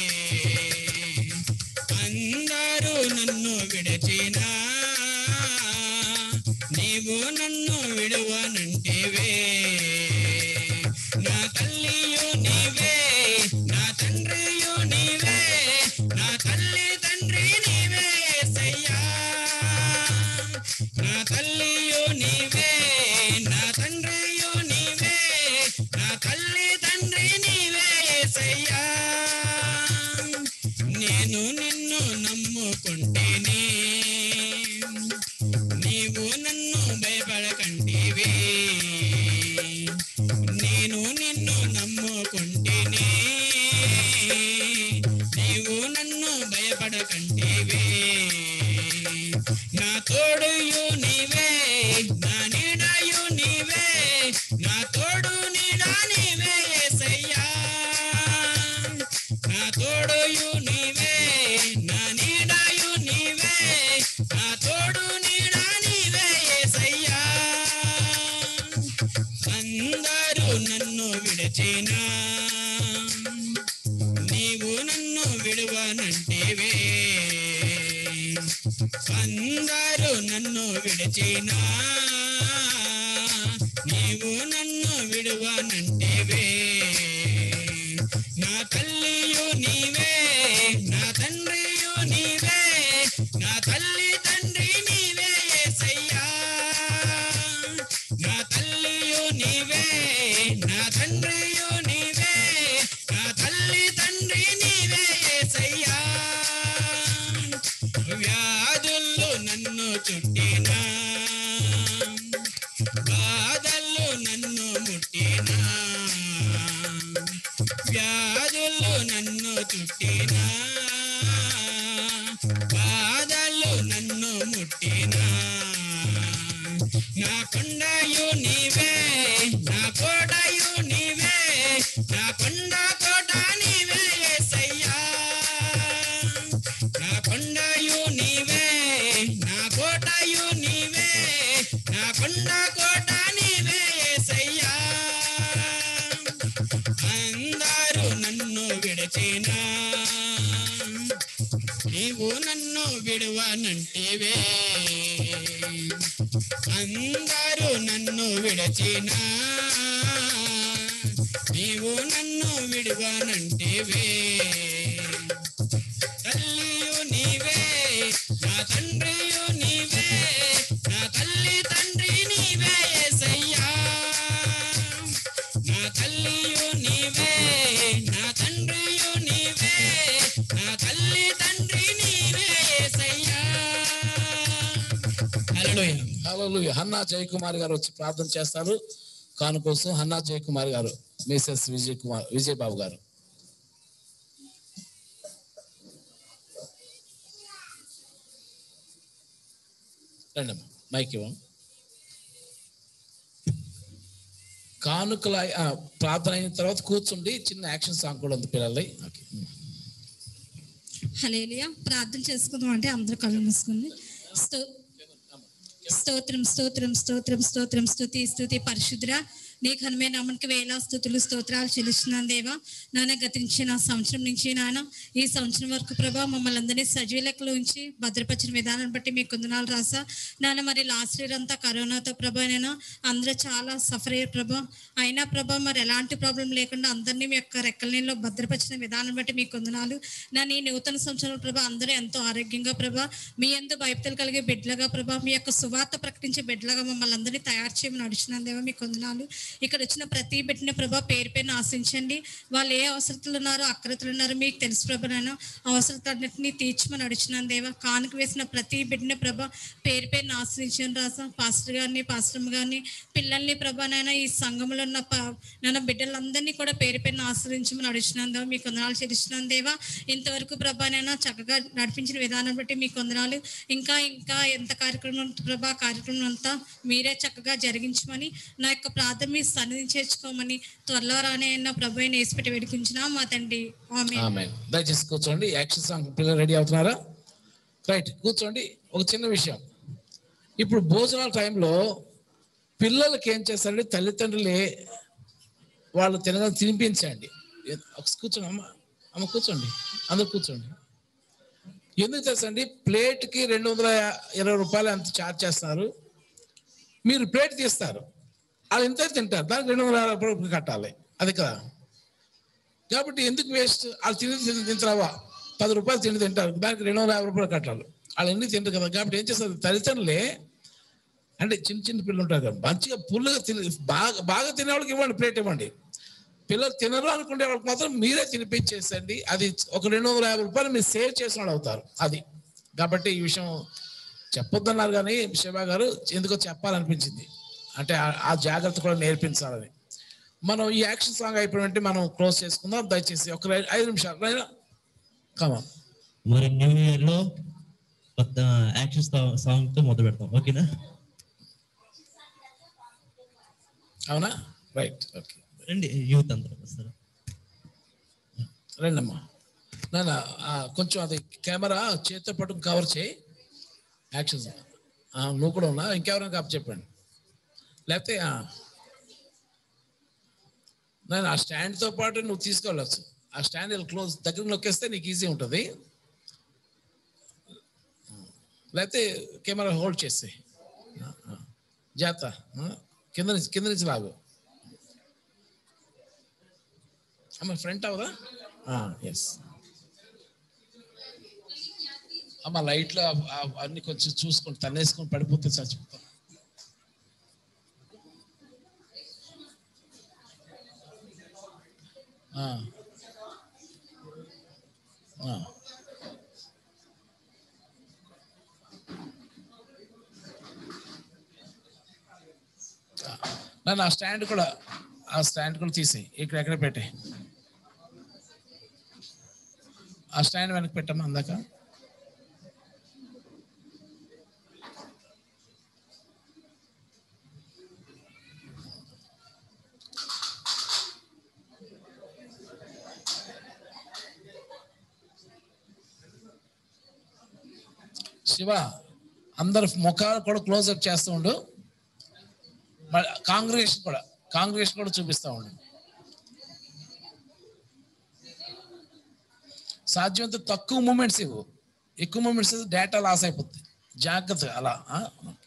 అందరూ నన్ను విడిచిన నీవు నన్ను విడువనంటేవే నా తల్లియు నీవే నా తండ్రియు నీవే నా తల్లి తండ్రి నీవే యేసయ్యా నా తల్లియు నీవే నా తండ్రియు నీవే నా తల్లి తండ్రి నీవే యేసయ్యా నేను నిన్ను నమ్ముకుంటేనే నీవు నన్ను భయపడకంటివే నేను నిన్ను నమ్ముకుంటేనే నీవు నన్ను భయపడకంటివే నా తోడుయు నీవే నా నీడయు నీవే నా తోడు నీడ నీవే యేసయ్యా నా తోడుయు నీవే నా నీడయు నీవే నా తోడు నీడ నీవే యేసయ్యా అందరూ నన్ను విడిచిన నీవు నన్ను విడువనంటేవే అందరూ నన్ను విడిచిన నీవు నన్ను విడువనంటేవే నా తల్లియు నీవే నా తండ్రియు నీవే నా తల్లి తండ్రి నీవే యేసయ్యా నా తల్లియు నీవే నా తండ్రియు నీవే నా తల్లి తండ్రి నీవే యేసయ్యా వ్యాధుల్లో నన్ను చుట్టినా బాధల్లో నన్ను ముట్టినా వ్యాధుల్లో నన్ను చుట్టినా బాధల్లో నన్ను ముట్టినా నా కొండయు నీవే నా కోటయు నీవే నా కొండ కోట నీవే యేసయ్యా నా కొండయు నీవే నా కోటయు నీవే నా కొండ కోట నీవే యేసయ్యా అందరూ నన్ను విడిచిన నీవు నన్ను విడువనంటేవే అందరూ నన్ను విడచిన నీవు నన్ను విడువనంటేవే తల్లియు నీవే నా తండ్రియు నీవే నా తల్లి తండ్రి నీవే యేసయ్యా నా తల్లియు నీవే నా తండ్రియు నీవే నా తల్లి తండ్రి నీవే యేసయ్యా హల్లెలూయా హల్లెలూయా హన్నా జయకుమార్ గారు వచ్చి ప్రార్థన చేస్తారు కాను కోసం హన్నా జయకుమార్ గారు మిసెస్ విజయ్ కుమార్ విజయ్ బాబు గారు రండమ్మా మైక్ ఇవ్వం కానుకల ఆ, ప్రార్థన అయిన తర్వాత కూర్చుండి చిన్న యాక్షన్ సాంగ్ కూడా ఉంది పిల్లలది ఓకే హలేలియా ప్రార్థన చేసుకుందాం అంటే అందరూ కళ్ళు మూసుకుని స్తో స్తోత్రం స్తోత్రం స్తోత్రం స్తోత్రం స్తుతి స్తుతి పరిశుద్ర నీ ఘనమైన నామనికి వేల స్థుతులు స్తోత్రాలు చెల్లిస్తున్నాను దేవా నాన్న గతించిన సంవత్సరం నుంచి నాన్న ఈ సంవత్సరం వరకు ప్రభా మమ్మల్ని అందరినీ సజీవ లెక్కలో ఉంచి భద్రపరిచిన విధానం బట్టి మీ కొందనాలు రాసా నాన్న మరి లాస్ట్ ఇయర్ అంతా కరోనాతో ప్రభా నేను అందరూ చాలా సఫర్ అయ్యారు ప్రభా అయినా ప్రభా మరి ఎలాంటి ప్రాబ్లం లేకుండా అందరినీ మీ యొక్క రెక్కల నీళ్ళలో భద్రపరిచిన విధానం బట్టి మీ కొందనాలు నా ఈ నూతన సంవత్సరం ప్రభా అందరూ ఎంతో ఆరోగ్యంగా ప్రభా మీ ఎందు భయపతలు కలిగే బిడ్డలుగా ప్రభా మీ యొక్క సువార్త ప్రకటించే బిడ్డలుగా మమ్మల్ని అందరినీ తయారు చేయమని నడుచున్నాను దేవా మీ కొందనాలు ఇక్కడ వచ్చిన ప్రతి బిడ్డని ప్రభా పేరు పేరున ఆశించండి వాళ్ళు ఏ అవసరతలు ఉన్నారో అక్రతలు ఉన్నారో మీకు తెలుసు ప్రభా నేను అవసరతలన్నింటినీ తీర్చమని నడుచున్నాను దేవా కానుక వేసిన ప్రతి బిడ్డని ప్రభా పేరు పేరున ఆశ్రయించాను రాసా పాస్టర్ గారిని పాస్టర్ గారిని పిల్లల్ని ప్రభా నాయన ఈ సంఘంలో ఉన్న ప- నాన్న బిడ్డలందరినీ కూడా పేరు పేరున ఆశ్రయించమని నడుచున్నాను దేవా మీ కొందనాలు చెల్లిస్తున్నాను దేవా ఇంతవరకు ప్రభా నేను చక్కగా నడిపించిన విధానం బట్టి మీ కొందనాలు ఇంకా ఇంకా ఎంత కార్యక్రమం ఉంటుందో ప్రభా ఆ కార్యక్రమం అంతా మీరే చక్కగా జరిగించమని నా యొక్క ప్రార్థన మీ సన్నిధి చేర్చుకోమని త్వరలో రానే అన్న ప్రభు అయిన వేసిపెట్టి వేడుకుంటున్నా మా తండ్రి ఆమె ఆమెన్ దయచేసి కూర్చోండి యాక్షన్ సాంగ్ పిల్లలు రెడీ అవుతున్నారా రైట్ కూర్చోండి ఒక చిన్న విషయం ఇప్పుడు భోజనాల టైంలో పిల్లలకి ఏం చేస్తారంటే తల్లిదండ్రులే వాళ్ళు తినగా తినిపించండి ఒక కూర్చోండి అమ్మ అమ్మ కూర్చోండి అందరు కూర్చోండి ఎందుకు తెలుసండి ప్లేట్కి రెండు వందల ఇరవై రూపాయలు అంత ఛార్జ్ చేస్తున్నారు మీరు ప్లేట్ తీస్తారు వాళ్ళు ఎంత తింటారు దానికి రెండు వందల యాభై రూపాయలు కట్టాలి అది కదా కాబట్టి ఎందుకు వేస్ట్ వాళ్ళు తిని తిని తింటావా పది రూపాయలు తిండి తింటారు దానికి రెండు వందల యాభై రూపాయలు కట్టాలి వాళ్ళు ఎన్ని తింటారు కదా కాబట్టి ఏం చేస్తారు తల్లిదండ్రులే అంటే చిన్న చిన్న పిల్లలు ఉంటారు కదా మంచిగా పుల్లగా తిని బాగా బాగా తినే వాళ్ళకి ఇవ్వండి ప్లేట్ ఇవ్వండి పిల్లలు తినరు అనుకునే వాళ్ళకి మాత్రం మీరే తినిపించేసండి అది ఒక రెండు వందల యాభై రూపాయలు మీరు సేవ్ చేసిన వాళ్ళు అవుతారు అది కాబట్టి ఈ విషయం చెప్పొద్దన్నారు కానీ శివ గారు ఎందుకో చెప్పాలనిపించింది అంటే ఆ- ఆ జాగ్రత్త కూడా నేర్పించాలని మనం ఈ యాక్షన్ సాంగ్ అయిపోయినట్టు మనం క్లోజ్ చేసుకుందాం దయచేసి ఒక ఐ- ఐదు నిమిషాలు రైనా కమా మరి న్యూ ఇయర్ లో కొత్త యాక్షన్ సాంగ్ తో మొదలు పెడతాం ఓకేనా అవునా రైట్ ఓకే రండి యూత్ అందరూ వస్తారు రండమ్మా నాన్న ఆ, కొంచెం అది కెమెరా చేతితో పట్టుకుని కవర్ చేయి యాక్షన్ సాంగ్. ఆ, నువ్వు కూడా ఉన్నా ఇంకెవరైనా కాపు చెప్పండి లేకపోతే ఆ. నాన్న ఆ స్టాండ్తో పాటు నువ్వు తీసుకెళ్ళచ్చు ఆ స్టాండ్ ఇలా క్లోజ్ దగ్గర నొక్కేస్తే నీకు ఈజీ ఉంటుంది లేకపోతే కెమెరా హోల్డ్ చేస్తే జాత కింద నుంచి కింద నుంచి లాగు అమ్మ ఫ్రంట్ అవదా ఎస్ అమ్మ లైట్లో అన్ని కొంచెం చూసుకొని తన్నేసుకొని పడిపోతే చచ్చిపోతాం ఆ. ఆ. నన్ను ఆ స్టాండ్ కూడా ఆ స్టాండ్ కూడా తీసేయి ఇక్కడ ఎక్కడ పెట్టే ఆ స్టాండ్ వెనక్కి పెట్టమ్మా అందాక శివ అందరు ముఖాలు కూడా క్లోజ్ అప్ చేస్తూ ఉండు మళ్ళీ కాంగ్రెస్ కూడా కాంగ్రెస్ కూడా చూపిస్తూ ఉండు సాధ్యమైనంత తక్కువ మూమెంట్స్ ఇవ్వు ఎక్కువ మూమెంట్స్ డేటా లాస్ అయిపోద్ది జాగ్రత్త అలా ఆ?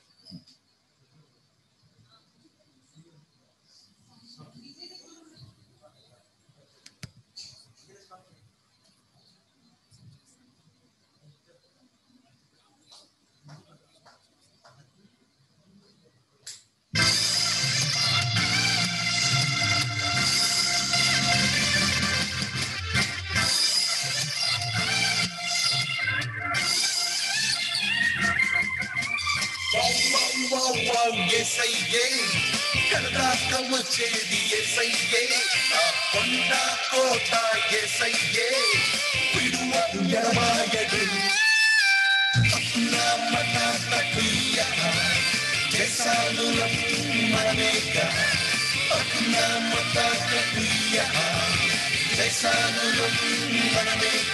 ఎస్ఐయే కలదాక వచ్చేది ఎస్ఐయే ఆ కొండ కోట ఎస్ఐయే పిడువకు ఎడమాయడు మత తక్కుయ చేసాను మనమేక అకునా మత తక్కుయ చేసాను మనమేక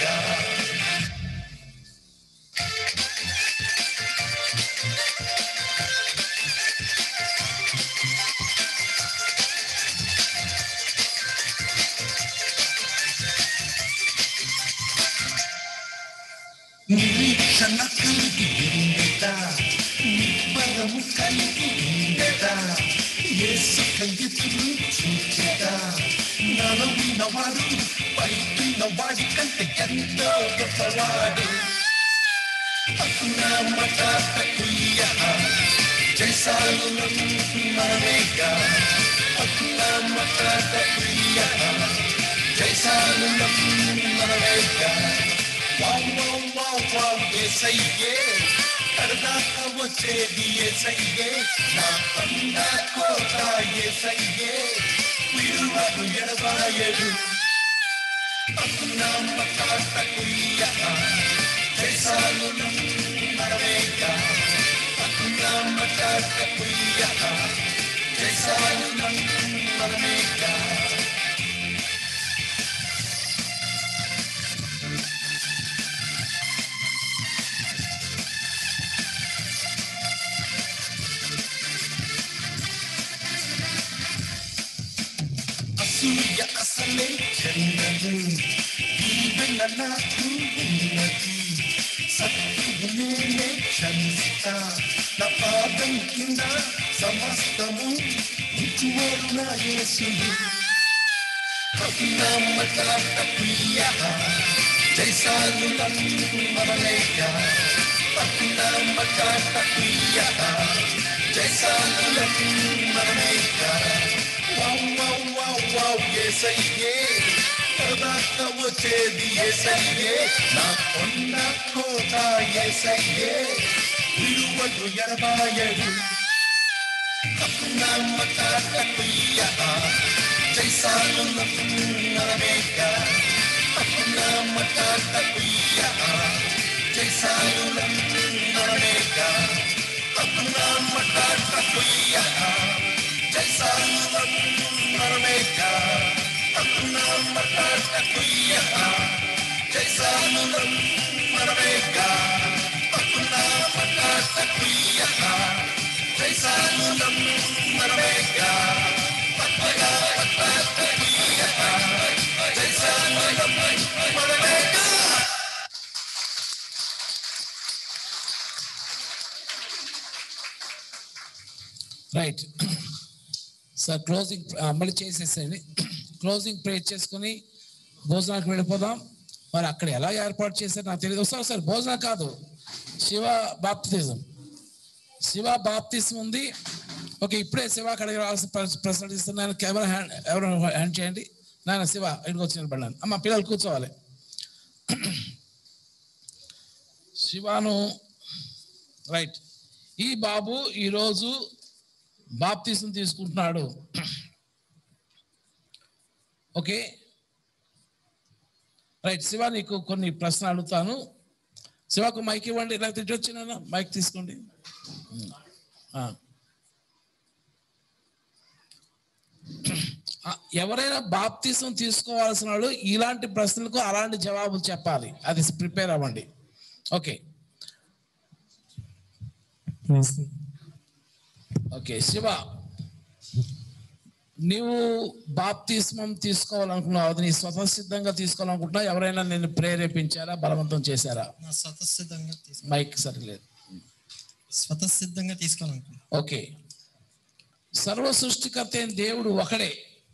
నిరీక్షణ కలిగి ఉండేట నిబ్బరము కలిగి ఉండేట యేసు కంగితులు చూచేట నలవిన వాడు పైకిన వాడి కంటే ఎంతో గొప్పవాడు అకునా మట తకుయ్య జైసాలు మనమేగా అకునా మట తకుయ్య జైసాలు మనమేగా వావ్ వావ్ వావ్ వావ్ ఏసయ్యే కడదాకా వచ్చేది ఏసయ్యే నా పండ కోట ఏసయ్యే విడువడు ఎడబాయడు అకునామ కాటకుయ్య జైసాలు మనమేక అకునామ కాటకుయ్య జైసాలు మనమేక అసూయ అసలే చెందదు ఈవెన నాకు ఉన్నది సత్యము నేనే క్షమిస్తా నా పాదం కింద సమస్తము ఇచ్చువారు నా యేసుడు కవినామట ప్రియ జైసాలు మనలేక కవినామట ప్రియ జైసాలు మనలేక వావ్ వావ్ వావ్ వావ్ ఏసయ్యే కదాక వచ్చేది ఏసయ్యే నా కొండ కోట ఏసయ్యే విడువడు ఎడబాయడు కప్పునామట కప్పుయ్య జైసాలు నరమేక కప్పునామట కప్పుయ్య జైసాలు నరమేక కప్పునామట కప్పుయ్య జైసాలు నరమేక కప్పునామట కప్పుయ్య జైసాలు నరమేక కప్పునామట కప్పుయ్య జైసాలు నరమేక పప్పగా కప్పుయ్య జైసాలు నరమేక రైట్ సార్ క్లోజింగ్ మళ్ళీ చేసేసేయండి క్లోజింగ్ ప్రే చేసుకుని భోజనానికి వెళ్ళిపోదాం మరి అక్కడ ఎలా ఏర్పాటు చేశారు నాకు తెలియదు వస్తాం సార్ భోజనం కాదు శివ బాప్తిజం శివ బాప్తిజం ఉంది ఓకే ఇప్పుడే శివ అక్కడికి రావాల్సిన ప్ర- ప్రశ్నలు ఇస్తున్నాను కెమెరా హ్యాండ్ ఎవరు హ్యాండ్ చేయండి నాన్న శివ ఇంటికి వచ్చి నిలబడ్డాను అమ్మ పిల్లలు కూర్చోవాలి శివాను రైట్ ఈ బాబు ఈరోజు బాప్తీసం తీసుకుంటున్నాడు ఓకే రైట్ శివ నీకు కొన్ని ప్రశ్నలు అడుగుతాను శివకు మైక్ ఇవ్వండి లేకపోతే ఇటు వచ్చిన మైక్ తీసుకోండి ఆ. ఆ, ఎవరైనా బాప్తీసం తీసుకోవాల్సిన వాళ్ళు ఇలాంటి ప్రశ్నలకు అలాంటి జవాబులు చెప్పాలి అది ప్రిపేర్ అవ్వండి ఓకే ఓకే శివ నీవు బాప్తిస్మం తీసుకోవాలనుకున్నావు అది నీ స్వతసిద్ధంగా తీసుకోవాలనుకుంటున్నావు ఎవరైనా నిన్ను ప్రేరేపించారా బలవంతం చేశారా నా స్వతసిద్ధంగా తీసుకో మైక్ సరిలేదు స్వతసిద్ధంగా తీసుకోవాలనుకున్నాను ఓకే సర్వ సృష్టికర్త అయిన దేవుడు ఒకడే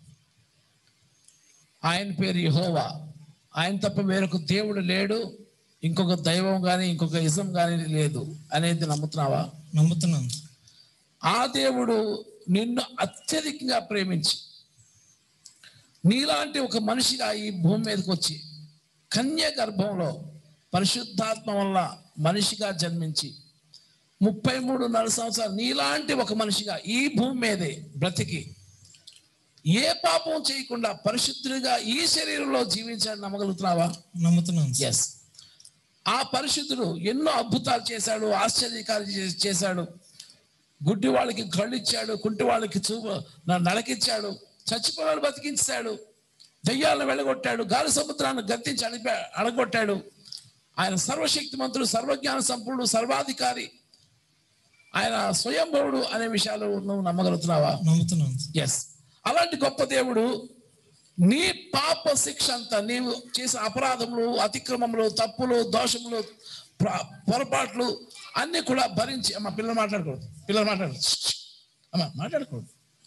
ఆయన పేరు యెహోవా ఆయన తప్ప వేరొక దేవుడు లేడు ఇంకొక దైవం కానీ ఇంకొక ఇజం కానీ లేదు అనేది నమ్ముతున్నావా నమ్ముతున్నాను ఆ దేవుడు నిన్ను అత్యధికంగా ప్రేమించి నీలాంటి ఒక మనిషిగా ఈ భూమి మీదకి వచ్చి కన్య గర్భంలో పరిశుద్ధాత్మ వల్ల మనిషిగా జన్మించి ముప్పై మూడున్నర సంవత్సరాలు నీలాంటి ఒక మనిషిగా ఈ భూమి మీదే బ్రతికి ఏ పాపం చేయకుండా పరిశుద్ధుడిగా ఈ శరీరంలో జీవించాలని నమ్మగలుగుతున్నావా నమ్ముతున్నాను ఎస్ ఆ పరిశుద్ధుడు ఎన్నో అద్భుతాలు చేశాడు ఆశ్చర్యకాలు చే- చేశాడు గుడ్డి వాళ్ళకి కళ్ళు ఇచ్చాడు కుంటి వాళ్ళకి చూపు న- నడకిచ్చాడు చచ్చిపోవాళ్ళు బతికించాడు దయ్యాలను వెళ్ళగొట్టాడు గాలి సముద్రాన్ని గర్తించి అడిపా అడగొట్టాడు ఆయన సర్వశక్తిమంతుడు సర్వజ్ఞాన సంపూర్ణుడు సర్వాధికారి ఆయన స్వయంభవుడు అనే విషయాలు నువ్వు నమ్మగలుగుతున్నావా నమ్ముతున్నాను ఎస్ అలాంటి గొప్ప దేవుడు నీ పాప శిక్ష అంతా నీవు చేసిన అపరాధములు అతిక్రమములు తప్పులు దోషములు ప్ర- పొరపాట్లు అన్ని కూడా భరించి అమ్మ పిల్లలు మాట్లాడకూడదు పిల్లలు మాట్లాడకూడదు అమ్మ మాట్లాడకూడదు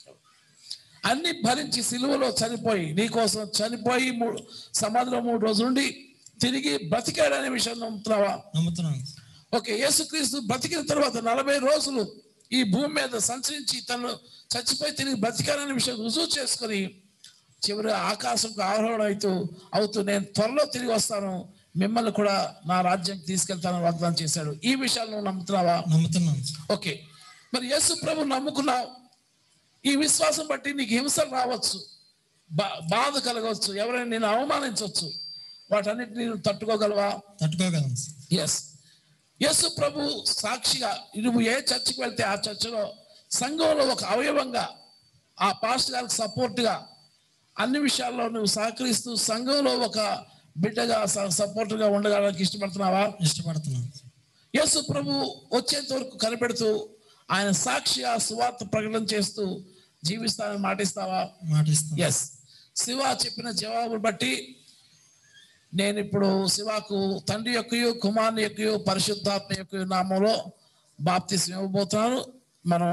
అన్ని భరించి సిలువలో చనిపోయి నీ కోసం చనిపోయి మూడు సమాధిలో మూడు రోజుల నుండి తిరిగి బ్రతికాడనే విషయం నమ్ముతున్నావా నమ్ముతున్నాను ఓకే యేసుక్రీస్తు బ్రతికిన తర్వాత నలభై రోజులు ఈ భూమి మీద సంచరించి తను చచ్చిపోయి తిరిగి బ్రతికాడనే విషయం రుజువు చేసుకొని చివరి ఆకాశంకు ఆరోహణ అవుతూ అవుతూ నేను త్వరలో తిరిగి వస్తాను మిమ్మల్ని కూడా నా రాజ్యానికి తీసుకెళ్తానని వాగ్దానం చేశాడు ఈ విషయాలు నువ్వు నమ్ముతున్నావా నమ్ముతున్నాను ఓకే మరి యేసు ప్రభు నమ్ముకున్నావు ఈ విశ్వాసం బట్టి నీకు హింసలు రావచ్చు బా- బాధ కలగవచ్చు ఎవరైనా నేను అవమానించవచ్చు వాటన్నిటిని నేను తట్టుకోగలవా తట్టుకోగలను ఎస్ యేసు ప్రభు సాక్షిగా నువ్వు ఏ చర్చికి వెళ్తే ఆ చర్చిలో సంఘంలో ఒక అవయవంగా ఆ పాస్టర్ గారికి సపోర్ట్గా అన్ని విషయాల్లో నువ్వు సహకరిస్తూ సంఘంలో ఒక బిడ్డగా సపోర్ట్గా ఉండగలడానికి ఇష్టపడుతున్నావా ఇష్టపడుతున్నాను యేసు ప్రభు వచ్చేంత వరకు కనిపెడుతూ ఆయన సాక్షిగా సువార్త ప్రకటన చేస్తూ జీవిస్తానని మాటిస్తావా మాటిస్తాను ఎస్ శివ చెప్పిన జవాబు బట్టి నేను ఇప్పుడు శివకు తండ్రి యొక్కయు కుమారుని యొక్కయు పరిశుద్ధాత్మ యొక్క నామంలో బాప్తిసం ఇవ్వబోతున్నాను మనం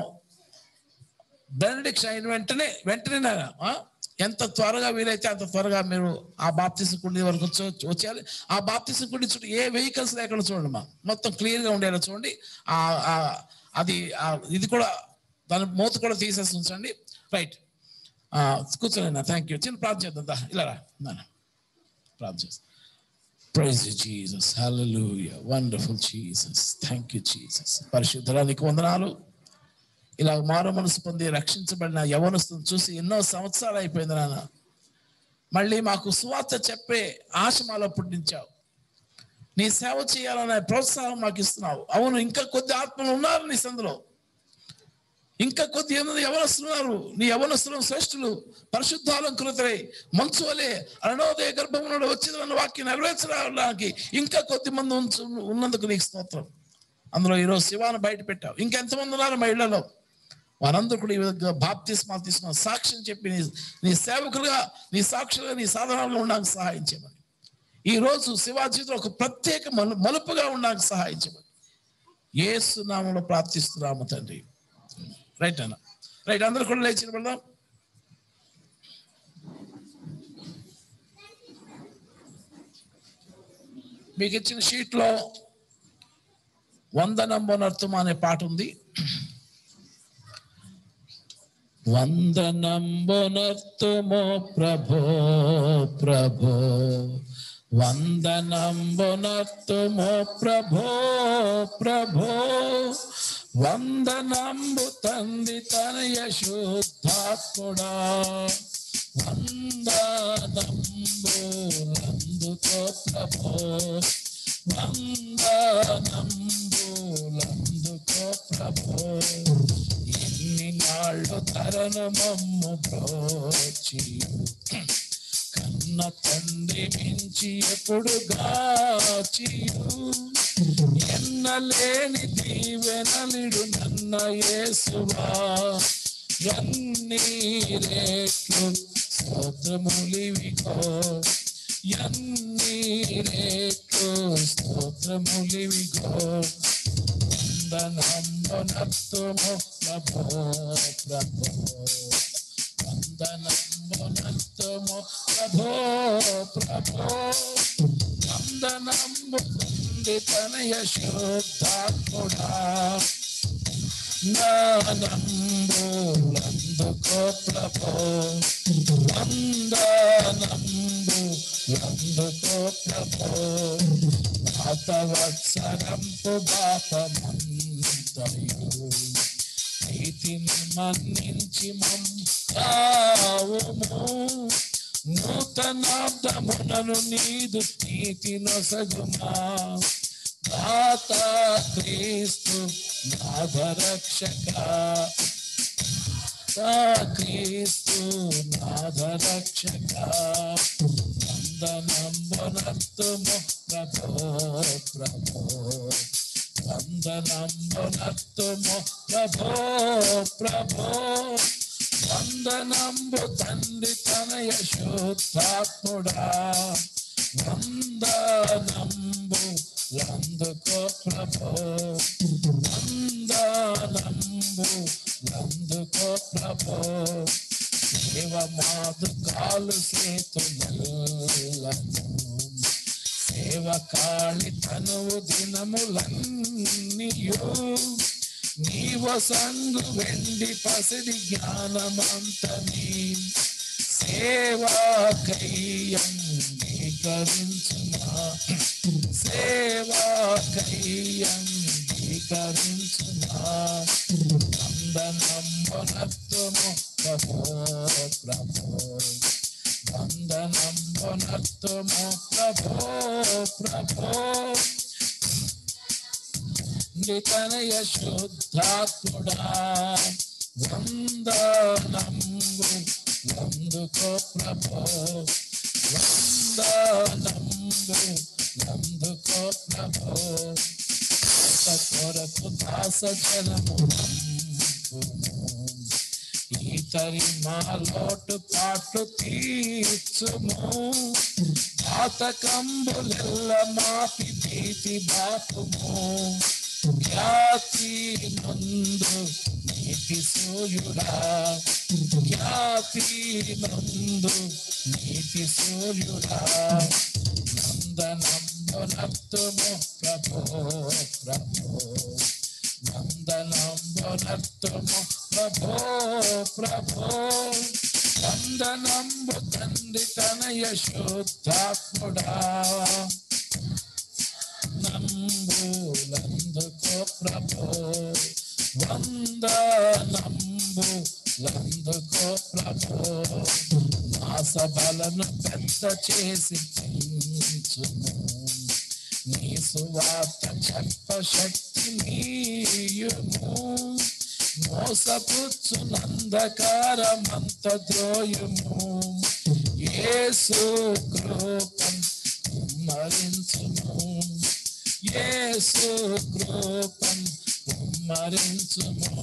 బెనడిక్షన్ అయిన వెంటనే వెంటనే ఆ, ఎంత త్వరగా వీలైతే అంత త్వరగా మీరు ఆ బాప్తిసం కుండి వరకు వచ్చి- వచ్చేయాలి ఆ బాప్తిసం కుండి చుట్టూ ఏ వెహికల్స్ లేకుండా చూడండి మా మొత్తం క్లియర్గా ఉండేలా చూడండి ఆ ఆ, అది ఆ, ఇది కూడా దాని మూత కూడా తీసేసి ఉంచండి రైట్ కూర్చోండి థ్యాంక్ యూ చిన్న ప్రార్థన చేద్దాం దా, ఇలా రా నాన్న. ప్రార్థన చేస్తాం praise Jesus hallelujah wonderful Jesus thank you Jesus పరిశుద్ధరానికి వందనాలు ఇలా మారు మనసు పొంది రక్షించబడిన యవనస్తుని చూసి ఎన్నో సంవత్సరాలు అయిపోయింది నాన్న మళ్ళీ మాకు సువార్త చెప్పే ఆశ మాలో పుట్టించావు నీ సేవ చేయాలనే ప్రోత్సాహం మాకు ఇస్తున్నావు అవును ఇంకా కొద్ది ఆత్మలు ఉన్నారు నీ సందులో ఇంకా కొద్ది ఎనిమిది యవనస్తున్నారు నీ యవనస్తులు శ్రేష్ఠులు పరిశుద్ధాలంకృతరై మంచు వలె అరణోదయ గర్భం నుండి వచ్చిన వాక్యం నెరవేర్చడానికి ఇంకా కొద్ది మంది ఉంచు ఉన్నందుకు నీకు స్తోత్రం అందులో ఈరోజు శివాను బయట పెట్టావు ఇంకెంతమంది ఉన్నారు మా ఇళ్లలో వారందరూ కూడా ఈ విధంగా బాప్తిస్మాలు తీసుకున్న సాక్ష్యం చెప్పి నీ నీ సేవకులుగా నీ సాక్షులుగా నీ సాధనాలుగా ఉండడానికి సహాయం చేయమని ఈ రోజు శివాజీతో ఒక ప్రత్యేక మలు మలుపుగా ఉండడానికి సహాయం చేయమని ఏసు నామంలో ప్రార్థిస్తున్నాము తండ్రి రైట్ అన్న రైట్ అందరూ కూడా లేచి నిలబడదాం మీకు ఇచ్చిన షీట్లో వందనంబనర్థం అనే పాట ఉంది వందనంబునర్తుమో ప్రభో ప్రభో వందనంబునర్తుమో ప్రభో ప్రభో వందనంబు తంది తన యశుద్ధాత్ముడా వందనంబులందుకో ప్రభో వందనంబులందుకో ప్రభో ఎన్ని నాళ్ళు తరను మమ్ము బ్రోచియు కన్న తండ్రి మించి ఎప్పుడు గాచియు ఎన్నలేని దీవెనలిడు నన్న యేసువా ఎన్ని రేట్లు స్తోత్రములివికో ఎన్ని రేట్లు స్తోత్రములివికో వందనంబనత్తుము ప్రభో ప్రభో వందనంబనత్తుము ప్రభో ప్రభో వందనంబు పొంది తనయ శుద్ధాత్ముడా నంబులందుకో ప్రభో వందనంబు లందుకో ప్రభో పాతవత్సరంపు బాపమంతయు నీతిని మన్నించి మమ్మావుము నూతనాబ్దమునను నీదు నీతి నొసగుమా దాత క్రీస్తు నాథరక్షక క్రీస్తు నాథరక్షక వందనంబనత్తుము ప్రభో ప్రభో వందనంబనత్తుము ప్రభో ప్రభో వందనంబు తండ్రి తనయ శుద్ధాత్ముడా వందనంబు లందుకో ప్రభో వందనంబు లందుకో ప్రభో దేవ మాదు కాలు సేతులను సేవ కాళి తనువు దినములన్నీయో నీవ సంగు వెండి పసిడి జ్ఞానమంతని సేవా కయ్యంగీకరించునా సేవా కయ్యంగీకరించునా వందనంబనత్వము ప్రభో ప్రభో వందనంబనత్వము ప్రభో ప్రభో నితనయ శుద్ధాత్ముడా వందనంబు నందుకో ప్రభో వందనంబు నందుకో ప్రభో కొరకు దాస జనము ఈతరి మా లోటు పాటు తీర్చుము పాతకంబులెల్ల మాపి భీతి బాపుము ఖ్యాతి నందు నీతి సూర్యుడా ఖ్యాతి నందు నీతి సూర్యుడా నందనంబునత్తుము ప్రభో ప్రభో నందనంబునత్తుము ప్రభో ప్రభో వందనంబు తండ్రి తనయ శుద్ధాత్ముడా నంబులందుకో ప్రభో వందనంబు లందుకో ప్రభో నా సభలను పెద్ద చేసి పెంచుము నీ సువార్త చెప్ప శక్తి నీయుము మోసపుచ్చు నందకారమంత ద్రోయుము యేసు కృపం కుమ్మరించుము యేసు కృపం కుమ్మరించుము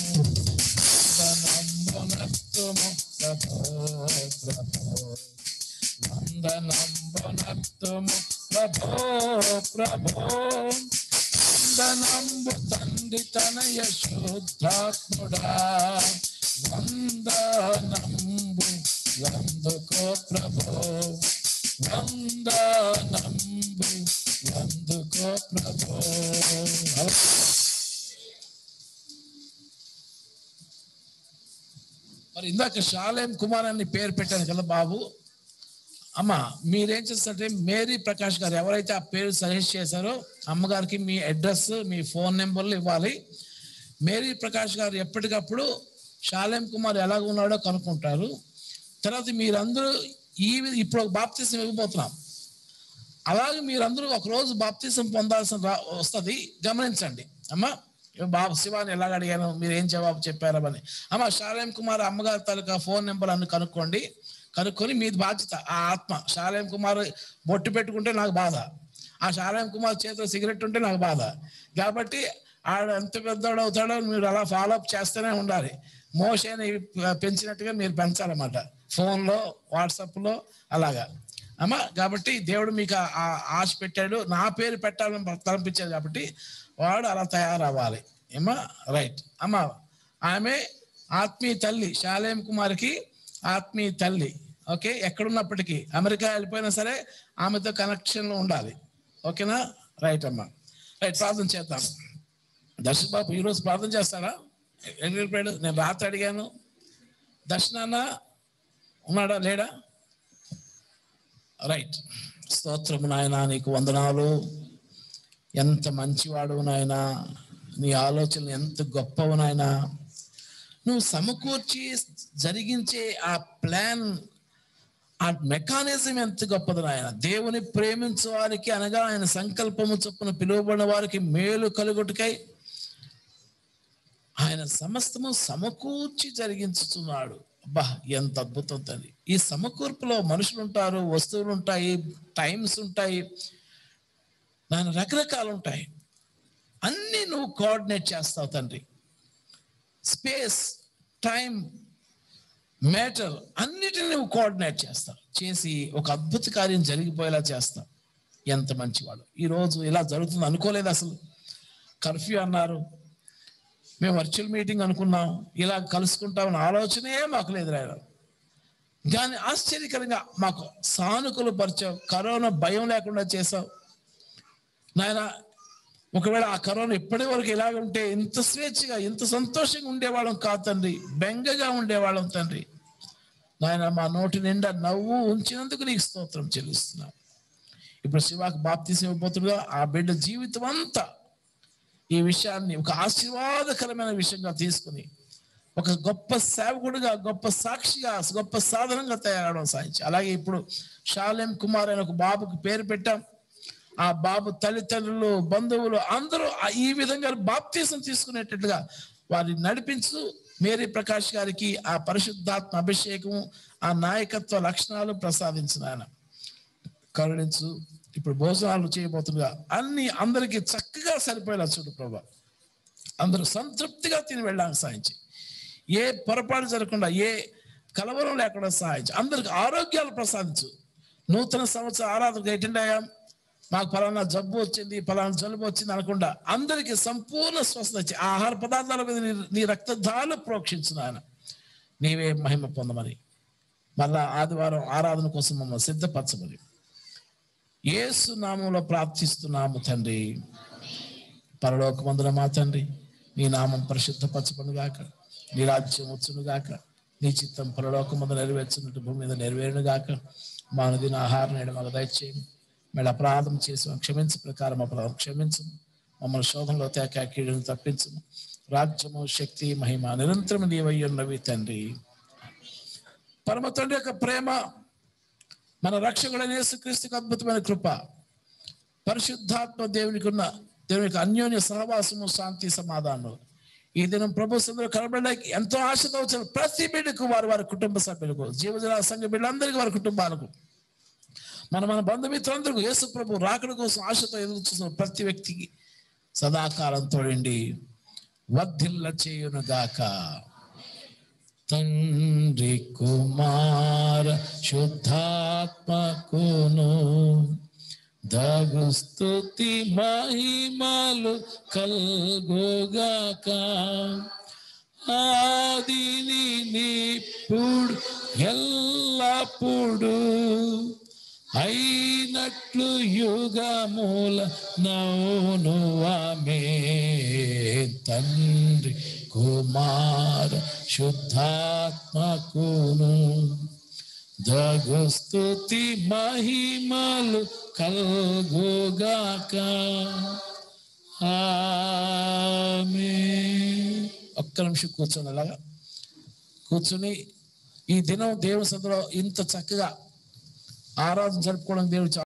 వందనంబునత్తుము ప్రభో ప్రభో వందనంబునత్తుము ప్రభో ప్రభో వందనంబు తండ్రి తనయ శుద్ధాత్ముడా వందనంబు వందుకో ప్రభో వందనంబు వందుకో ప్రభో మరి ఇందాక షాలేం కుమార్ అని పేరు పెట్టాను కదా బాబు అమ్మ మీరేం చేస్తారంటే మేరీ ప్రకాష్ గారు ఎవరైతే ఆ పేరు సజెస్ట్ చేశారో అమ్మగారికి మీ అడ్రస్ మీ ఫోన్ నెంబర్లు ఇవ్వాలి మేరీ ప్రకాష్ గారు ఎప్పటికప్పుడు షాలేం కుమార్ ఎలాగ ఉన్నాడో కనుక్కుంటారు తర్వాత మీరందరూ ఈ ఇప్పుడు ఒక బాప్తీసం ఇవ్వబోతున్నాం అలాగే మీరందరూ ఒక రోజు బాప్తీసం పొందాల్సిన రా వస్తుంది గమనించండి అమ్మా బాబు శివాని ఎలాగ అడిగాను మీరు ఏం జవాబు చెప్పారని అమ్మ షాలేం కుమార్ అమ్మగారి తాలూకా ఫోన్ నెంబర్ అన్ని కనుక్కోండి కనుక్కొని మీది బాధ్యత ఆ ఆత్మ షాలేం కుమార్ బొట్టు పెట్టుకుంటే నాకు బాధ ఆ షాలేం కుమార్ చేతిలో సిగరెట్ ఉంటే నాకు బాధ కాబట్టి ఆడ ఎంత పెద్దవాడు అవుతాడో మీరు అలా ఫాలో అప్ చేస్తూనే ఉండాలి మోషని పెంచినట్టుగా మీరు పెంచాలన్నమాట ఫోన్లో వాట్సాప్లో అలాగా అమ్మా కాబట్టి దేవుడు మీకు ఆ- ఆ ఆశ పెట్టాడు నా పేరు పెట్టాలని తలంపించాడు కాబట్టి వాడు అలా తయారవ్వాలి ఏమా రైట్ అమ్మా ఆమె ఆత్మీయ తల్లి శాలేం కుమార్కి ఆత్మీయ తల్లి ఓకే ఎక్కడున్నప్పటికీ అమెరికా వెళ్ళిపోయినా సరే ఆమెతో కనెక్షన్లో ఉండాలి ఓకేనా రైట్ అమ్మా రైట్ ప్రార్థన చేద్దాం దర్శన్ బాబు ఈరోజు ప్రార్థన చేస్తాడా ఎక్కడికి వెళ్ళిపోయాడు నేను రాత్రి అడిగాను దర్శనాన్న ఉన్నాడా లేడా రైట్ స్తోత్రము నాయన నీకు వందనాలు ఎంత మంచివాడు నాయన నీ ఆలోచనలు ఎంత గొప్పవు నాయన నువ్వు సమకూర్చి జరిగించే ఆ ప్లాన్ ఆ మెకానిజం ఎంత గొప్పది నాయన దేవుని ప్రేమించే వారికి అనగా ఆయన సంకల్పము చొప్పున పిలువబడిన వారికి మేలు కలుగుటకై ఆయన సమస్తము సమకూర్చి జరిగించుతున్నాడు అబ్బా ఎంత అద్భుతం తండ్రి ఈ సమకూర్పులో మనుషులు ఉంటారు వస్తువులు ఉంటాయి టైమ్స్ ఉంటాయి దాని రకరకాలు ఉంటాయి అన్నీ నువ్వు కోఆర్డినేట్ చేస్తావు తండ్రి స్పేస్ టైం మ్యాటర్ అన్నిటిని నువ్వు కోఆర్డినేట్ చేస్తావు చేసి ఒక అద్భుత కార్యం జరిగిపోయేలా చేస్తావు ఎంత మంచివాడు ఈరోజు ఇలా జరుగుతుంది అనుకోలేదు అసలు కర్ఫ్యూ అన్నారు మేము వర్చువల్ మీటింగ్ అనుకున్నాం ఇలా కలుసుకుంటామని ఆలోచనే మాకు లేదు రాయన కానీ ఆశ్చర్యకరంగా మాకు సానుకూల పరిచావు కరోనా భయం లేకుండా చేసావు నాయన ఒకవేళ ఆ కరోనా ఇప్పటి వరకు ఇలాగ ఉంటే ఇంత స్వేచ్ఛగా ఇంత సంతోషంగా ఉండేవాళ్ళం కాదు తండ్రి బెంగగా ఉండేవాళ్ళం తండ్రి నాయన మా నోటి నిండా నవ్వు ఉంచినందుకు నీకు స్తోత్రం చెల్లిస్తున్నాం ఇప్పుడు శివాకు బాప్తీసం ఇవ్వబోతుండగా ఆ బిడ్డ జీవితం అంతా ఈ విషయాన్ని ఒక ఆశీర్వాదకరమైన విషయంగా తీసుకుని ఒక గొప్ప సేవకుడిగా గొప్ప సాక్షిగా గొప్ప సాధనంగా తయారవడం సాధించి అలాగే ఇప్పుడు షాలేం కుమార్ అనే ఒక బాబుకి పేరు పెట్టాం ఆ బాబు తల్లిదండ్రులు బంధువులు అందరూ ఆ- ఈ విధంగా బాప్తీసం తీసుకునేటట్లుగా వారిని నడిపించు మేరీ ప్రకాష్ గారికి ఆ పరిశుద్ధాత్మ అభిషేకము ఆ నాయకత్వ లక్షణాలు ప్రసాదించిన ఆయన కరుణించు ఇప్పుడు భోజనాలు చేయబోతుండగా అన్ని అందరికీ చక్కగా సరిపోయేలా చూడు ప్రభా అందరూ సంతృప్తిగా తిని వెళ్ళడానికి సాయించి ఏ పొరపాటు జరగకుండా ఏ కలవరం లేకుండా సహాయించు అందరికి ఆరోగ్యాలు ప్రసాదించు నూతన సంవత్సర ఆరాధనకు అటెండ్ అయ్యాం మాకు ఫలానా జబ్బు వచ్చింది ఫలానా జలుబు వచ్చింది అనకుండా అందరికీ సంపూర్ణ స్వస్థత వచ్చి ఆహార పదార్థాల మీద నీ- నీ రక్తధాలు ప్రోక్షించిన ఆయన నీవే మహిమ పొందమని మళ్ళా ఆదివారం ఆరాధన కోసం మమ్మల్ని సిద్ధపరచమని యేసు నామంలో ప్రార్థిస్తున్నాము తండ్రి పరలోకమందున మా తండ్రి నీ నామం పరిశుద్ధపరచబడును గాక నీ రాజ్యం వచ్చును గాక నీ చిత్తం పరలోకమందు నెరవేర్చున్నట్టు భూమి మీద నెరవేరును గాక మా అనుదిన ఆహారం నేడు మాకు దయచేయండి మేము అపరాధం చేసి క్షమించు ప్రకారం అపరాధం క్షమించు మమ్మల్ని శోధనలో తేక కీడును తప్పించు రాజ్యము శక్తి మహిమ నిరంతరం నీవై ఉన్నవి తండ్రి పరమ తండ్రి యొక్క ప్రేమ మన రక్షకుడైన యేసుక్రీస్తుకు అద్భుతమైన కృప పరిశుద్ధాత్మ దేవునికి ఉన్న దేవుని యొక్క అన్యోన్య సహవాసము శాంతి సమాధానం ఈ దినం ప్రభు సందులో కనబడడానికి ఎంతో ఆశతో వచ్చిన ప్రతి బిడ్డకు వారి వారి కుటుంబ సభ్యులకు జీవజన సంఘ బిడ్డలందరికీ వారి కుటుంబాలకు మన మన బంధుమిత్రులందరికీ యేసు ప్రభు రాకడ కోసం ఆశతో ఎదురు చూస్తున్న ప్రతి వ్యక్తికి సదాకాలం తోడండి వర్ధిల్ల చేయును గాక తండ్రి కుమార శుద్ధాత్మకును దగు స్తుతి మహిమలు కల్గోగాక ఆదిని నిప్పుడు ఎల్లప్పుడు అయినట్లు యుగముల నౌను ఆమె తండ్రి కుమార శుద్ధాత్మకును జగు స్తుతి మహిమలు కల్గుగాక ఆమె ఒక్క నిమిషం కూర్చొని అలాగా కూర్చుని ఈ దినం దేవుని సందులో ఇంత చక్కగా ఆరాధన జరుపుకోవడం దేవుడు చాలా